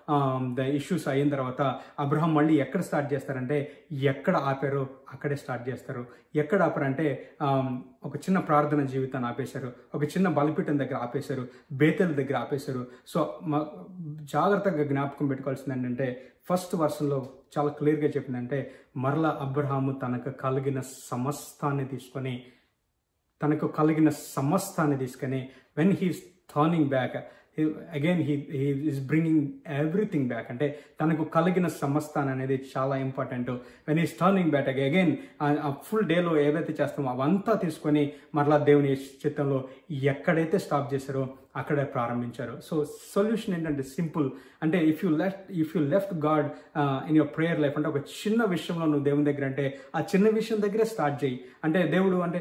ద ఇష్యూస్ అయిన తర్వాత అబ్రహాం మళ్ళీ ఎక్కడ స్టార్ట్ చేస్తారంటే ఎక్కడ ఆపారో అక్కడే స్టార్ట్ చేస్తారు ఎక్కడ ఆపరంటే ఒక చిన్న ప్రార్థన జీవితాన్ని ఆపేశారు ఒక చిన్న బలిపీఠం దగ్గర ఆపేశారు బేతెల దగ్గర ఆపేశారు సో జాగ్రత్తగా జ్ఞాపకం పెట్టుకోవాల్సింది ఏంటంటే ఫస్ట్ వర్షంలో చాలా క్లియర్గా చెప్పిందంటే మరలా అబ్రహాము తనకు కలిగిన సమస్తాన్ని తీసుకొని తనకు కలిగిన సమస్తాన్ని తీసుకొని when he's turning back again he he is bringing everything back అంటే తనకు కలిగిన సమస్తాన్ అనేది చాలా important when is turning back again ఆ ఫుల్ డేలో ఏవైతే చేస్తామో అవంతా తీసుకొని మరలా దేవుని చిత్తంలో ఎక్కడైతే స్టాప్ చేశారో అక్కడే ప్రారంభించారు సో సొల్యూషన్ ఏంటంటే సింపుల్ అంటే if you left if you left God in your prayer life అంటే ఒక చిన్న విషయంలో నువ్వు దేవుని దగ్గర అంటే ఆ చిన్న విషయం దగ్గరే స్టార్ట్ చేయి అంటే దేవుడు అంటే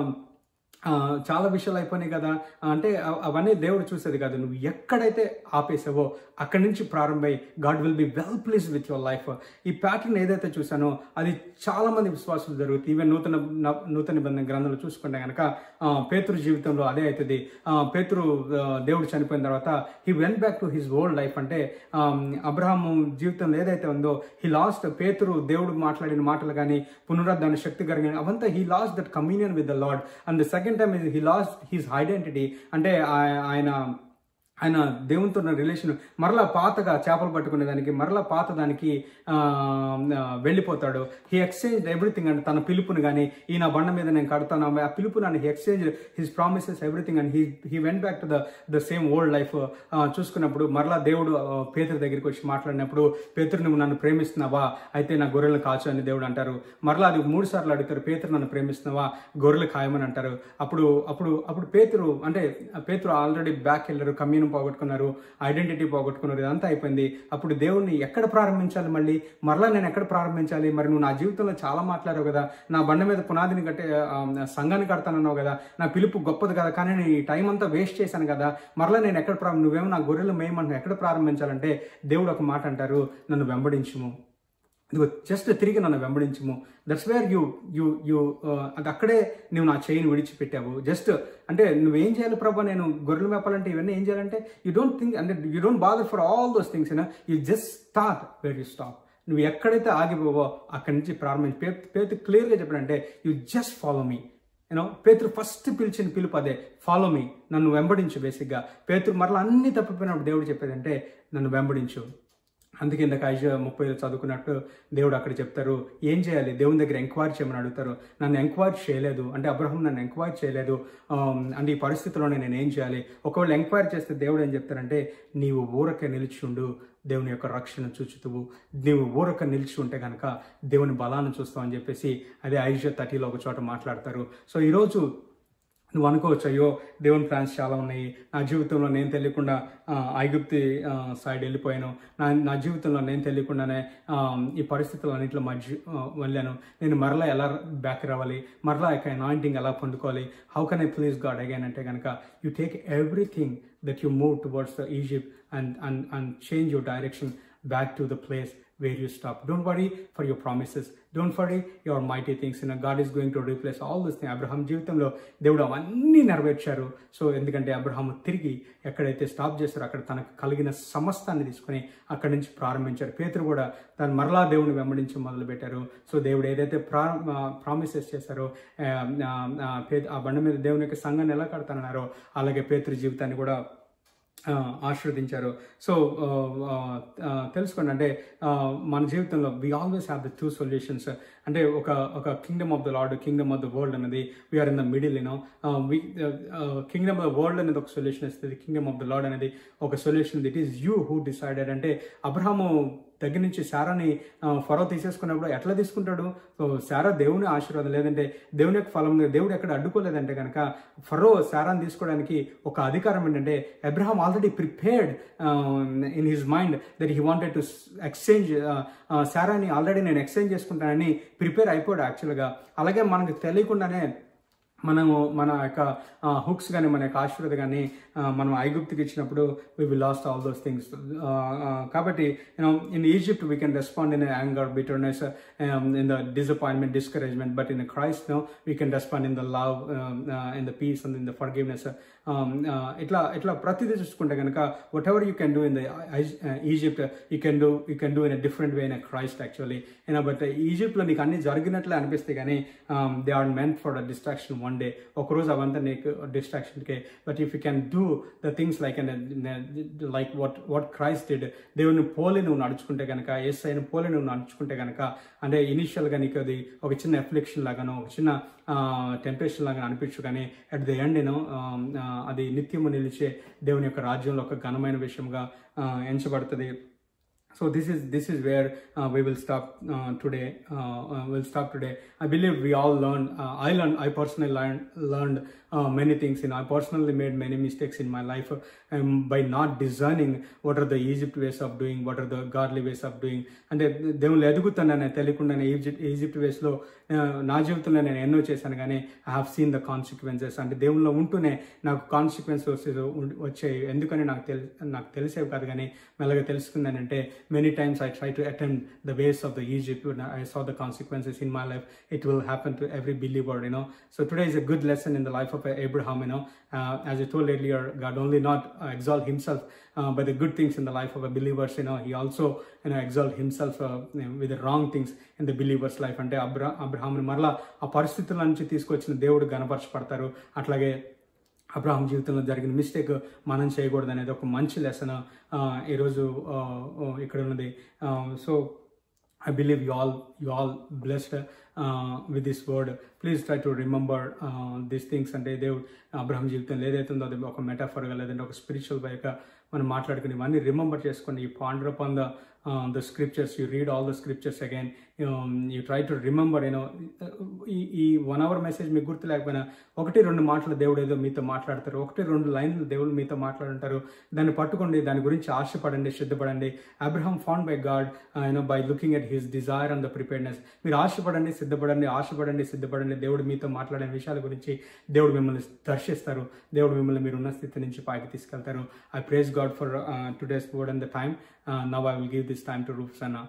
చాలా విషయాలు అయిపోయినాయి కదా అంటే అవన్నీ దేవుడు చూసేది కాదు నువ్వు ఎక్కడైతే ఆపేసావో అక్కడి నుంచి ప్రారంభమై God will be well please with your life ఈ ప్యాటర్న్ ఏదైతే చూసానో అది చాలా మంది విశ్వాసాలు జరుగుతుంది ఈవెన్ నూతన నూతన నిబంధన గ్రంథంలో చూసుకుంటే కనుక పేతురు జీవితంలో అదే అవుతుంది పేతురు దేవుడు చనిపోయిన తర్వాత he went back to his old life అంటే అబ్రహాము జీవితంలో ఏదైతే ఉందో హీ లాస్ట్ పేతురు దేవుడు మాట్లాడిన మాటలు కానీ పునరుద్ధాన శక్తి కానీ అవంతా he lost that communion with the Lord and the second time he lost his identity అంటే ఆయన ఆయన దేవునితో ఉన్న రిలేషన్ మరలా పాతగా చేపలు పట్టుకునే దానికి మరలా పాత దానికి వెళ్ళిపోతాడు హీ ఎక్స్చేంజ్ ఎవ్రీథింగ్ అండ్ తన పిలుపుని కానీ ఈ నా బండ మీద నేను కడతాను ఆ పిలుపు నన్ను he exchange his promises everything and he he went back to the the same old life చూసుకున్నప్పుడు మరలా దేవుడు పేతురు దగ్గరికి వచ్చి మాట్లాడినప్పుడు పేతురు నువ్వు నన్ను ప్రేమిస్తున్నావా అయితే నా గొర్రెలను కాచు అని దేవుడు అంటారు మరలా అది మూడు సార్లు అడుగుతారు పేతురు నన్ను ప్రేమిస్తున్నావా గొర్రెలు ఖాయమని అంటారు అప్పుడు అప్పుడు అప్పుడు పేతురు అంటే పేతురు ఆల్రెడీ బ్యాక్ వెళ్ళారు కమ్యూన్ పోగొట్టుకున్నారు ఐడెంటిటీ పోగొట్టుకున్నారు ఇదంతా అయిపోయింది అప్పుడు దేవుణ్ణి ఎక్కడ ప్రారంభించాలి మళ్ళీ మరలా నేను ఎక్కడ ప్రారంభించాలి మరి నువ్వు నా జీవితంలో చాలా మాట్లాడావు కదా నా బండ మీద పునాదిని కట్టే సంఘాన్ని కడతానన్నావు కదా నా పిలుపు గొప్పది కదా కానీ నేను ఈ టైం అంతా వేస్ట్ చేశాను కదా మరలా నేను ఎక్కడ ప్రారంభం నువ్వేమో నా గొర్రెలు మేమంటున్నావు ఎక్కడ ప్రారంభించాలంటే దేవుడు ఒక మాట అంటారు నన్ను వెంబడించుము ఇదిగో జస్ట్ తిరిగి నన్ను వెంబడించము that's where you you you అది అక్కడే నువ్వు నా చేయిని విడిచిపెట్టావు జస్ట్ అంటే నువ్వేం చేయాలి ప్రభా నేను గొర్రెలు మేపాలంటే ఇవన్నీ ఏం చేయాలంటే యూ డోంట్ థింక్ అంటే you don't bother for all those things you just start where you stop నువ్వు ఎక్కడైతే ఆగిపోవో అక్కడి నుంచి ప్రారంభించి పేరు పేరు క్లియర్గా చెప్పాడంటే you just follow me you know పేతురు ఫస్ట్ పిలిచిన పిలుపు అదే ఫాలో మీ నన్ను వెంబడించు బేసిక్గా పేతురు మరలా అన్ని తప్పిపోయినప్పుడు దేవుడు చెప్పేదంటే నన్ను వెంబడించు అందుకే ఇందాక ఐజా ముప్పై చదువుకున్నట్టు దేవుడు అక్కడ చెప్తారు ఏం చేయాలి దేవుని దగ్గర ఎంక్వైరీ చేయమని అడుగుతారు నన్ను ఎంక్వైరీ చేయలేదు అంటే అబ్రహం నన్ను ఎంక్వైరీ చేయలేదు ఆమ్, అంటే ఈ పరిస్థితిలోనే నేను ఏం చేయాలి ఒకవేళ ఎంక్వైరీ చేస్తే దేవుడు ఏం చెప్తారంటే నీవు ఊరకే నిలిచి ఉండు దేవుని యొక్క రక్షణ చూచుతువు నీవు ఊరక నిలిచి ఉంటే కనుక దేవుని బలాన్ని చూస్తావు అని చెప్పేసి అదే ఐజా థర్టీలో ఒక చోట మాట్లాడతారు సో ఈరోజు నువ్వు అనుకోవచ్చు అయ్యో దేవుని ప్లాన్స్ చాలా ఉన్నాయి నా జీవితంలో నేను తెలియకుండా ఆ, ఐగుప్తి ఆ, సైడ్ వెళ్ళిపోయాను నా నా జీవితంలో నేను తెలియకుండానే ఆ, ఈ పరిస్థితులు అన్నింటిలో మధ్య ఆ, వెళ్ళాను నేను మరలా ఎలా బ్యాక్ రావాలి మరలా ఇక అనాయింటింగ్ ఎలా పొందుకోవాలి how can I please God again అంటే కనుక you take everything that you move towards the Egypt and and and change your direction back to the place where you stop. Don't worry for your promises. Don't worry your mighty things. You know, God is going to replace all those things. Abraham జీవితంలో దేవుడు అవన్నీ నెరవేర్చారు so ఎందుకంటే Abraham తిరిగి ఎక్కడైతే stop చేశారో అక్కడ తనకు కలిగిన సమస్తాన్ని తీసుకొని అక్కడి నుంచి ప్రారంభించారు పేతురు కూడా తను మరలా దేవుని వెంబడించి మొదలు పెట్టారు సో దేవుడు ఏదైతే ప్రా ప్రామిసెస్ చేశారో ఆ, ఆ, ఆ, పే- ఆ బండ మీద దేవుని యొక్క సంఘాన్ని ఎలా కడతానన్నారో అలాగే పేతురు జీవితాన్ని కూడా ఆ, ఆశీర్వదించారు సో ఆ, ఆ, ఆ, తెలుసుకోండి అంటే ఆ, మన జీవితంలో we always have the two solutions అంటే ఒక ఒక kingdom of the lord kingdom of the world అనేది we're in the middle you know kingdom of the world అనేది ఒక సొల్యూషన్ ఇస్తుంది కింగ్డమ్ ఆఫ్ ద లార్డ్ అనేది ఒక solution it is you who decided అంటే అబ్రహాము దగ్గర నుంచి శారాని ఆ, ఫరో తీసేసుకున్నప్పుడు ఎట్లా తీసుకుంటాడు సో శారా దేవుని ఆశీర్వాదం లేదంటే దేవుని యొక్క ఫలం దేవుడు ఎక్కడ అడ్డుకోలేదంటే కనుక ఫరో శారాన్ని తీసుకోవడానికి ఒక అధికారం ఏంటంటే Abraham already prepared in his mind that he wanted to exchange శారాని ఆల్రెడీ నేను ఎక్స్చేంజ్ చేసుకుంటానని ప్రిపేర్ అయిపోయాడు యాక్చువల్గా అలాగే మనకు తెలియకుండానే మనము మన యొక్క హుక్స్ కానీ మన యొక్క ఆశీర్వాద కానీ మనం ఐగుప్తికి ఇచ్చినప్పుడు we will lost all those things కాబట్టి you know in Egypt we can respond in anger bitterness in the disappointment discouragement but in Christ no we can respond in the love in the peace and in the forgiveness ఇట్లా ఇట్లా ప్రతిదీ చూసుకుంటే కనుక whatever you can do in the Egypt you can do you can do in a different way in a Christ actually you know but ఈజిప్ట్లో నీకు అన్ని జరిగినట్లే అనిపిస్తాయి కానీ they are meant for the distraction one day ఒకరోజు అవంతా నీకు డిస్ట్రాక్షన్కే but if you can do the things like like what what Christ did దేవుని పోలి నువ్వు నడుచుకుంటే కనుక ఎస్ అయిన పోలి నువ్వు నడుచుకుంటే కనుక అంటే ఇనిషియల్గా నీకు అది ఒక చిన్న ఎఫ్లెక్షన్ లాగానో ఒక చిన్న టెంపరేచర్ లాగా అనిపించు కానీ అట్ ది ఎండ్ నేను అది నిత్యము నిలిచే దేవుని యొక్క రాజ్యంలో ఒక ఘనమైన విషయంగా ఆ, ఎంచబడుతుంది so this is this is where uh, we will stop uh, today uh, uh, we'll stop today i believe we all learned uh, i learned i personally learned learned uh, many things you know i personally made many mistakes in my life um, by not discerning what are the egypt ways of doing what are the godly ways of doing అంటే దేవుళ్ళు ఎదుగుతున్నానే తెలియకుండానే Egypt Egypt వేస్లో నా జీవితంలో నేను ఎన్నో చేశాను కానీ I have seen the consequences అంటే దేవుల్లో ఉంటూనే నాకు కాన్సిక్వెన్సెస్ వచ్చాయి ఎందుకని నాకు తెలి నాకు తెలిసేవి కాదు కానీ మెల్లగా తెలుసుకుందానంటే many times I try to attend the ways of the Egypt I saw the consequences in my life it will happen to every believer you know so today is a good lesson in the life of Abraham. You know, uh, as I told earlier, God only not uh, exalt Himself uh, by the good things in the life of a believers. You know, He also you know exalt Himself uh, you know, with the wrong things in the believer's life. అంటే అబ్రా అబ్రహాంని మరలా ఆ పరిస్థితుల నుంచి తీసుకొచ్చిన దేవుడు గనపరచబడతారు అట్లాగే Abraham జీవితంలో జరిగిన మిస్టేక్ మనం చేయకూడదు అనేది ఒక మంచి లెసన్ ఈరోజు ఆ, ఆ, ఇక్కడ ఉన్నది so I believe you all you all blessed uh, with this word. Please try to remember uh, these things అంటే దేవుడు అబ్రహం జీవితంలో ఏదైతే ఉందో అది ఒక మెటాఫర్గా లేదంటే ఒక స్పిరిచువల్ వైగా మనం మాట్లాడుకుని ఇవన్నీ రిమెంబర్ చేసుకోండి ఈ ponder upon the the scriptures you read all the scriptures again you try to remember you know ఈ ఈ వన్ అవర్ మెసేజ్ మీకు గుర్తు లేకపోయినా ఒకటి రెండు మాటలు దేవుడు ఏదో మీతో మాట్లాడతారు ఒకటి రెండు లైన్లు దేవుడు మీతో మాట్లాడుంటారు దాన్ని పట్టుకోండి దాని గురించి ఆశపడండి సిద్ధపడండి Abraham found by God you know by looking at his desire and the preparedness మీరు ఆశపడండి సిద్ధపడండి ఆశపడండి సిద్ధపడండి దేవుడు మీతో మాట్లాడే విషయాల గురించి దేవుడు మిమ్మల్ని దర్శిస్తారు దేవుడు మిమ్మల్ని మీరు ఉన్న స్థితి నుంచి పైకి తీసుకెళ్తారు I praise God for today's word and the time now I will give this time to రూప్సన్నా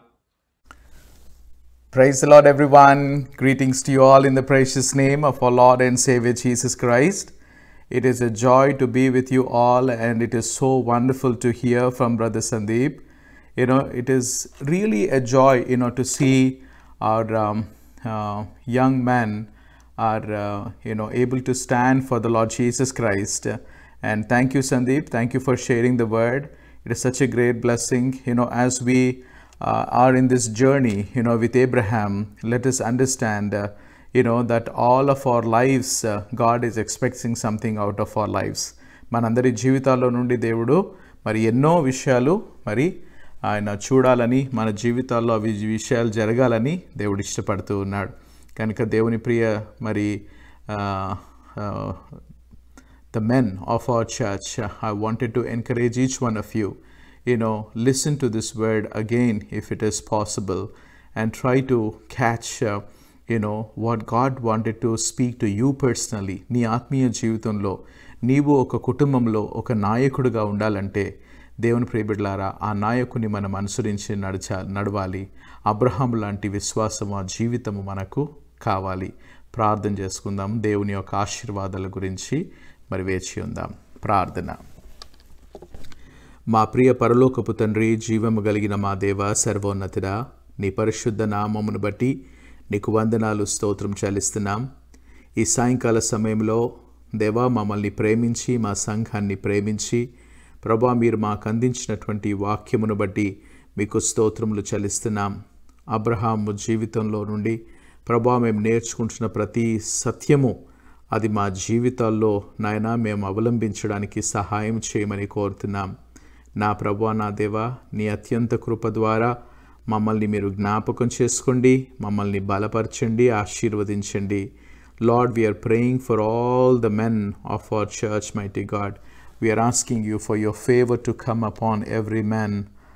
Praise the Lord, everyone. Greetings to you all in the precious name of our Lord and Savior Jesus Christ. It is a joy to be with you all, and it is so wonderful to hear from Brother Sandeep. You know, it is really a joy, you know, to see our um, uh, young men are, uh, you know, able to stand for the Lord Jesus Christ. And thank you, Sandeep. Thank you for sharing the word. It is such a great blessing, you know, as we uh, are in this journey, you know, with Abraham. Let us understand, uh, you know, that all of our lives, uh, God is expecting something out of our lives. మనందరి జీవితాల్లో నుండి దేవుడు మరి ఎన్నో విషయాలు మరి ఆయన చూడాలని మన జీవితాల్లో అవి విషయాలు జరగాలని దేవుడు ఇష్టపడుతూ ఉన్నాడు కనుక దేవుని ప్రియ మరి the men of our church, uh, I wanted to encourage each one of you, you know, listen to this word again if it is possible and try to catch, uh, you know, what God wanted to speak to you personally. నీ ఆత్మీయ జీవితంలో నీవు ఒక కుటుంబంలో ఒక నాయకుడిగా ఉండాలంటే దేవుని ప్రియబిడ్లారా ఆ నాయకుని మనం అనుసరించి నడచ నడవాలి అబ్రహాం లాంటి విశ్వాసము ఆ జీవితము మనకు కావాలి ప్రార్థన చేసుకుందాం దేవుని యొక్క ఆశీర్వాదాల గురించి మరి వేచి ఉందాం ప్రార్థన మా ప్రియ పరలోకపు తండ్రి జీవము కలిగిన మా దేవ సర్వోన్నతుడా నీ పరిశుద్ధ నామమును బట్టి నీకు వందనాలు స్తోత్రం చెల్లిస్తున్నాం ఈ సాయంకాల సమయంలో దేవా మమ్మల్ని ప్రేమించి మా సంఘాన్ని ప్రేమించి ప్రభా మీరు మాకు అందించినటువంటి వాక్యమును బట్టి మీకు స్తోత్రములు చెల్లిస్తున్నాం అబ్రహాము జీవితంలో నుండి ప్రభా మేము నేర్చుకుంటున్న ప్రతి సత్యము అది మా జీవితాల్లో నాయన మేము అవలంబించడానికి సహాయం చేయమని కోరుతున్నాం నా ప్రభా నా దేవా నీ అత్యంత కృప ద్వారా మమ్మల్ని మీరు జ్ఞాపకం చేసుకోండి మమ్మల్ని బలపరచండి ఆశీర్వదించండి lord we're praying for all the men of our church mighty God we're asking you for your favour to come upon every man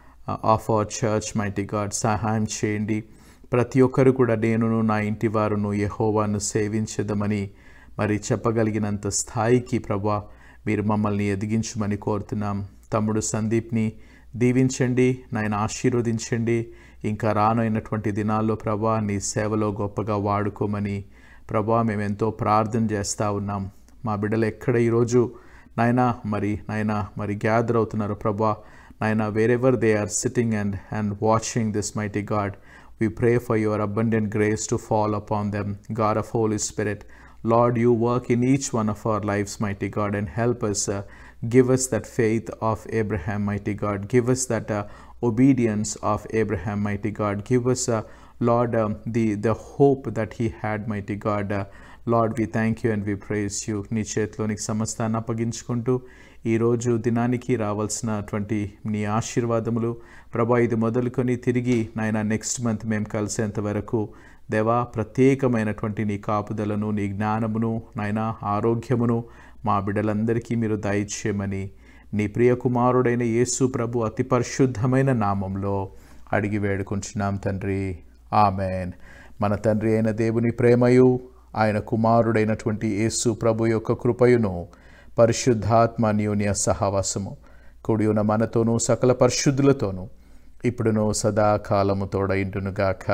of our church mighty God సహాయం చేయండి ప్రతి ఒక్కరు కూడా నేనును నా ఇంటి వారును యహోవాను సేవించదమని మరి చెప్పగలిగినంత స్థాయికి ప్రభా మీరు మమ్మల్ని ఎదిగించమని కోరుతున్నాం తమ్ముడు సందీప్ని దీవించండి నాయన ఆశీర్వదించండి ఇంకా రానైనటువంటి దినాల్లో ప్రభా నీ సేవలో గొప్పగా వాడుకోమని ప్రభా మేము ఎంతో ప్రార్థన చేస్తూ ఉన్నాం మా బిడ్డలు ఎక్కడ ఈరోజు నాయన మరి నాయన మరి గ్యాదర్ అవుతున్నారు ప్రభా నాయన wherever they are sitting and and watching this mighty God We pray for your abundant grace to fall upon them, God of Holy Spirit. Lord, you work in each one of our lives, mighty God, and help us. Uh, give us that faith of Abraham, mighty God. Give us that uh, obedience of Abraham, mighty God. Give us, uh, Lord, um, the, the hope that he had, mighty God. Uh, lord we thank you and we praise you నీ చేతిలోనికి సమస్తాన్ని అప్పగించుకుంటూ ఈరోజు దినానికి రావాల్సినటువంటి నీ ఆశీర్వాదములు ప్రభా ఇది మొదలుకొని తిరిగి నాయన నెక్స్ట్ మంత్ మేము కలిసేంత వరకు దేవా ప్రత్యేకమైనటువంటి నీ కాపుదలను నీ జ్ఞానమును నాయన ఆరోగ్యమును మా బిడ్డలందరికీ మీరు దయచేయమని నీ ప్రియ కుమారుడైన యేసు ప్రభు అతి పరిశుద్ధమైన నామంలో అడిగి వేడుకుంటున్నాం తండ్రి ఆమెన్ మన తండ్రి అయిన దేవుని ప్రేమయు ఆయన కుమారుడైనటువంటి యేసు ప్రభు యొక్క కృపయును పరిశుద్ధాత్మ అన్యోన్య సహవాసము కుడియున మనతోనూ సకల పరిశుద్ధులతోనూ ఇప్పుడును సదాకాలము తోడైంటునుగాక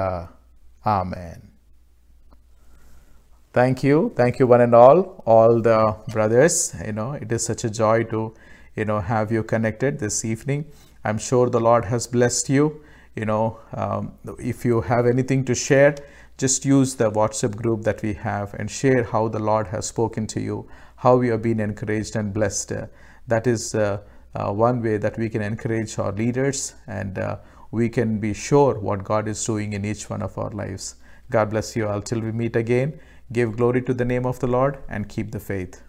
amen Thank you. Thank you, one and all, all the brothers. You know, it is such a joy to, you know, have you connected this evening. I'm sure the Lord has blessed you. You know, um, if you have anything to share, just use the WhatsApp group that we have and share how the Lord has spoken to you, how you have been encouraged and blessed. Uh, that is uh, uh, one way that we can encourage our leaders and uh, we can be sure what God is doing in each one of our lives. God bless you all till we meet again. Give glory to the name of the Lord and keep the faith.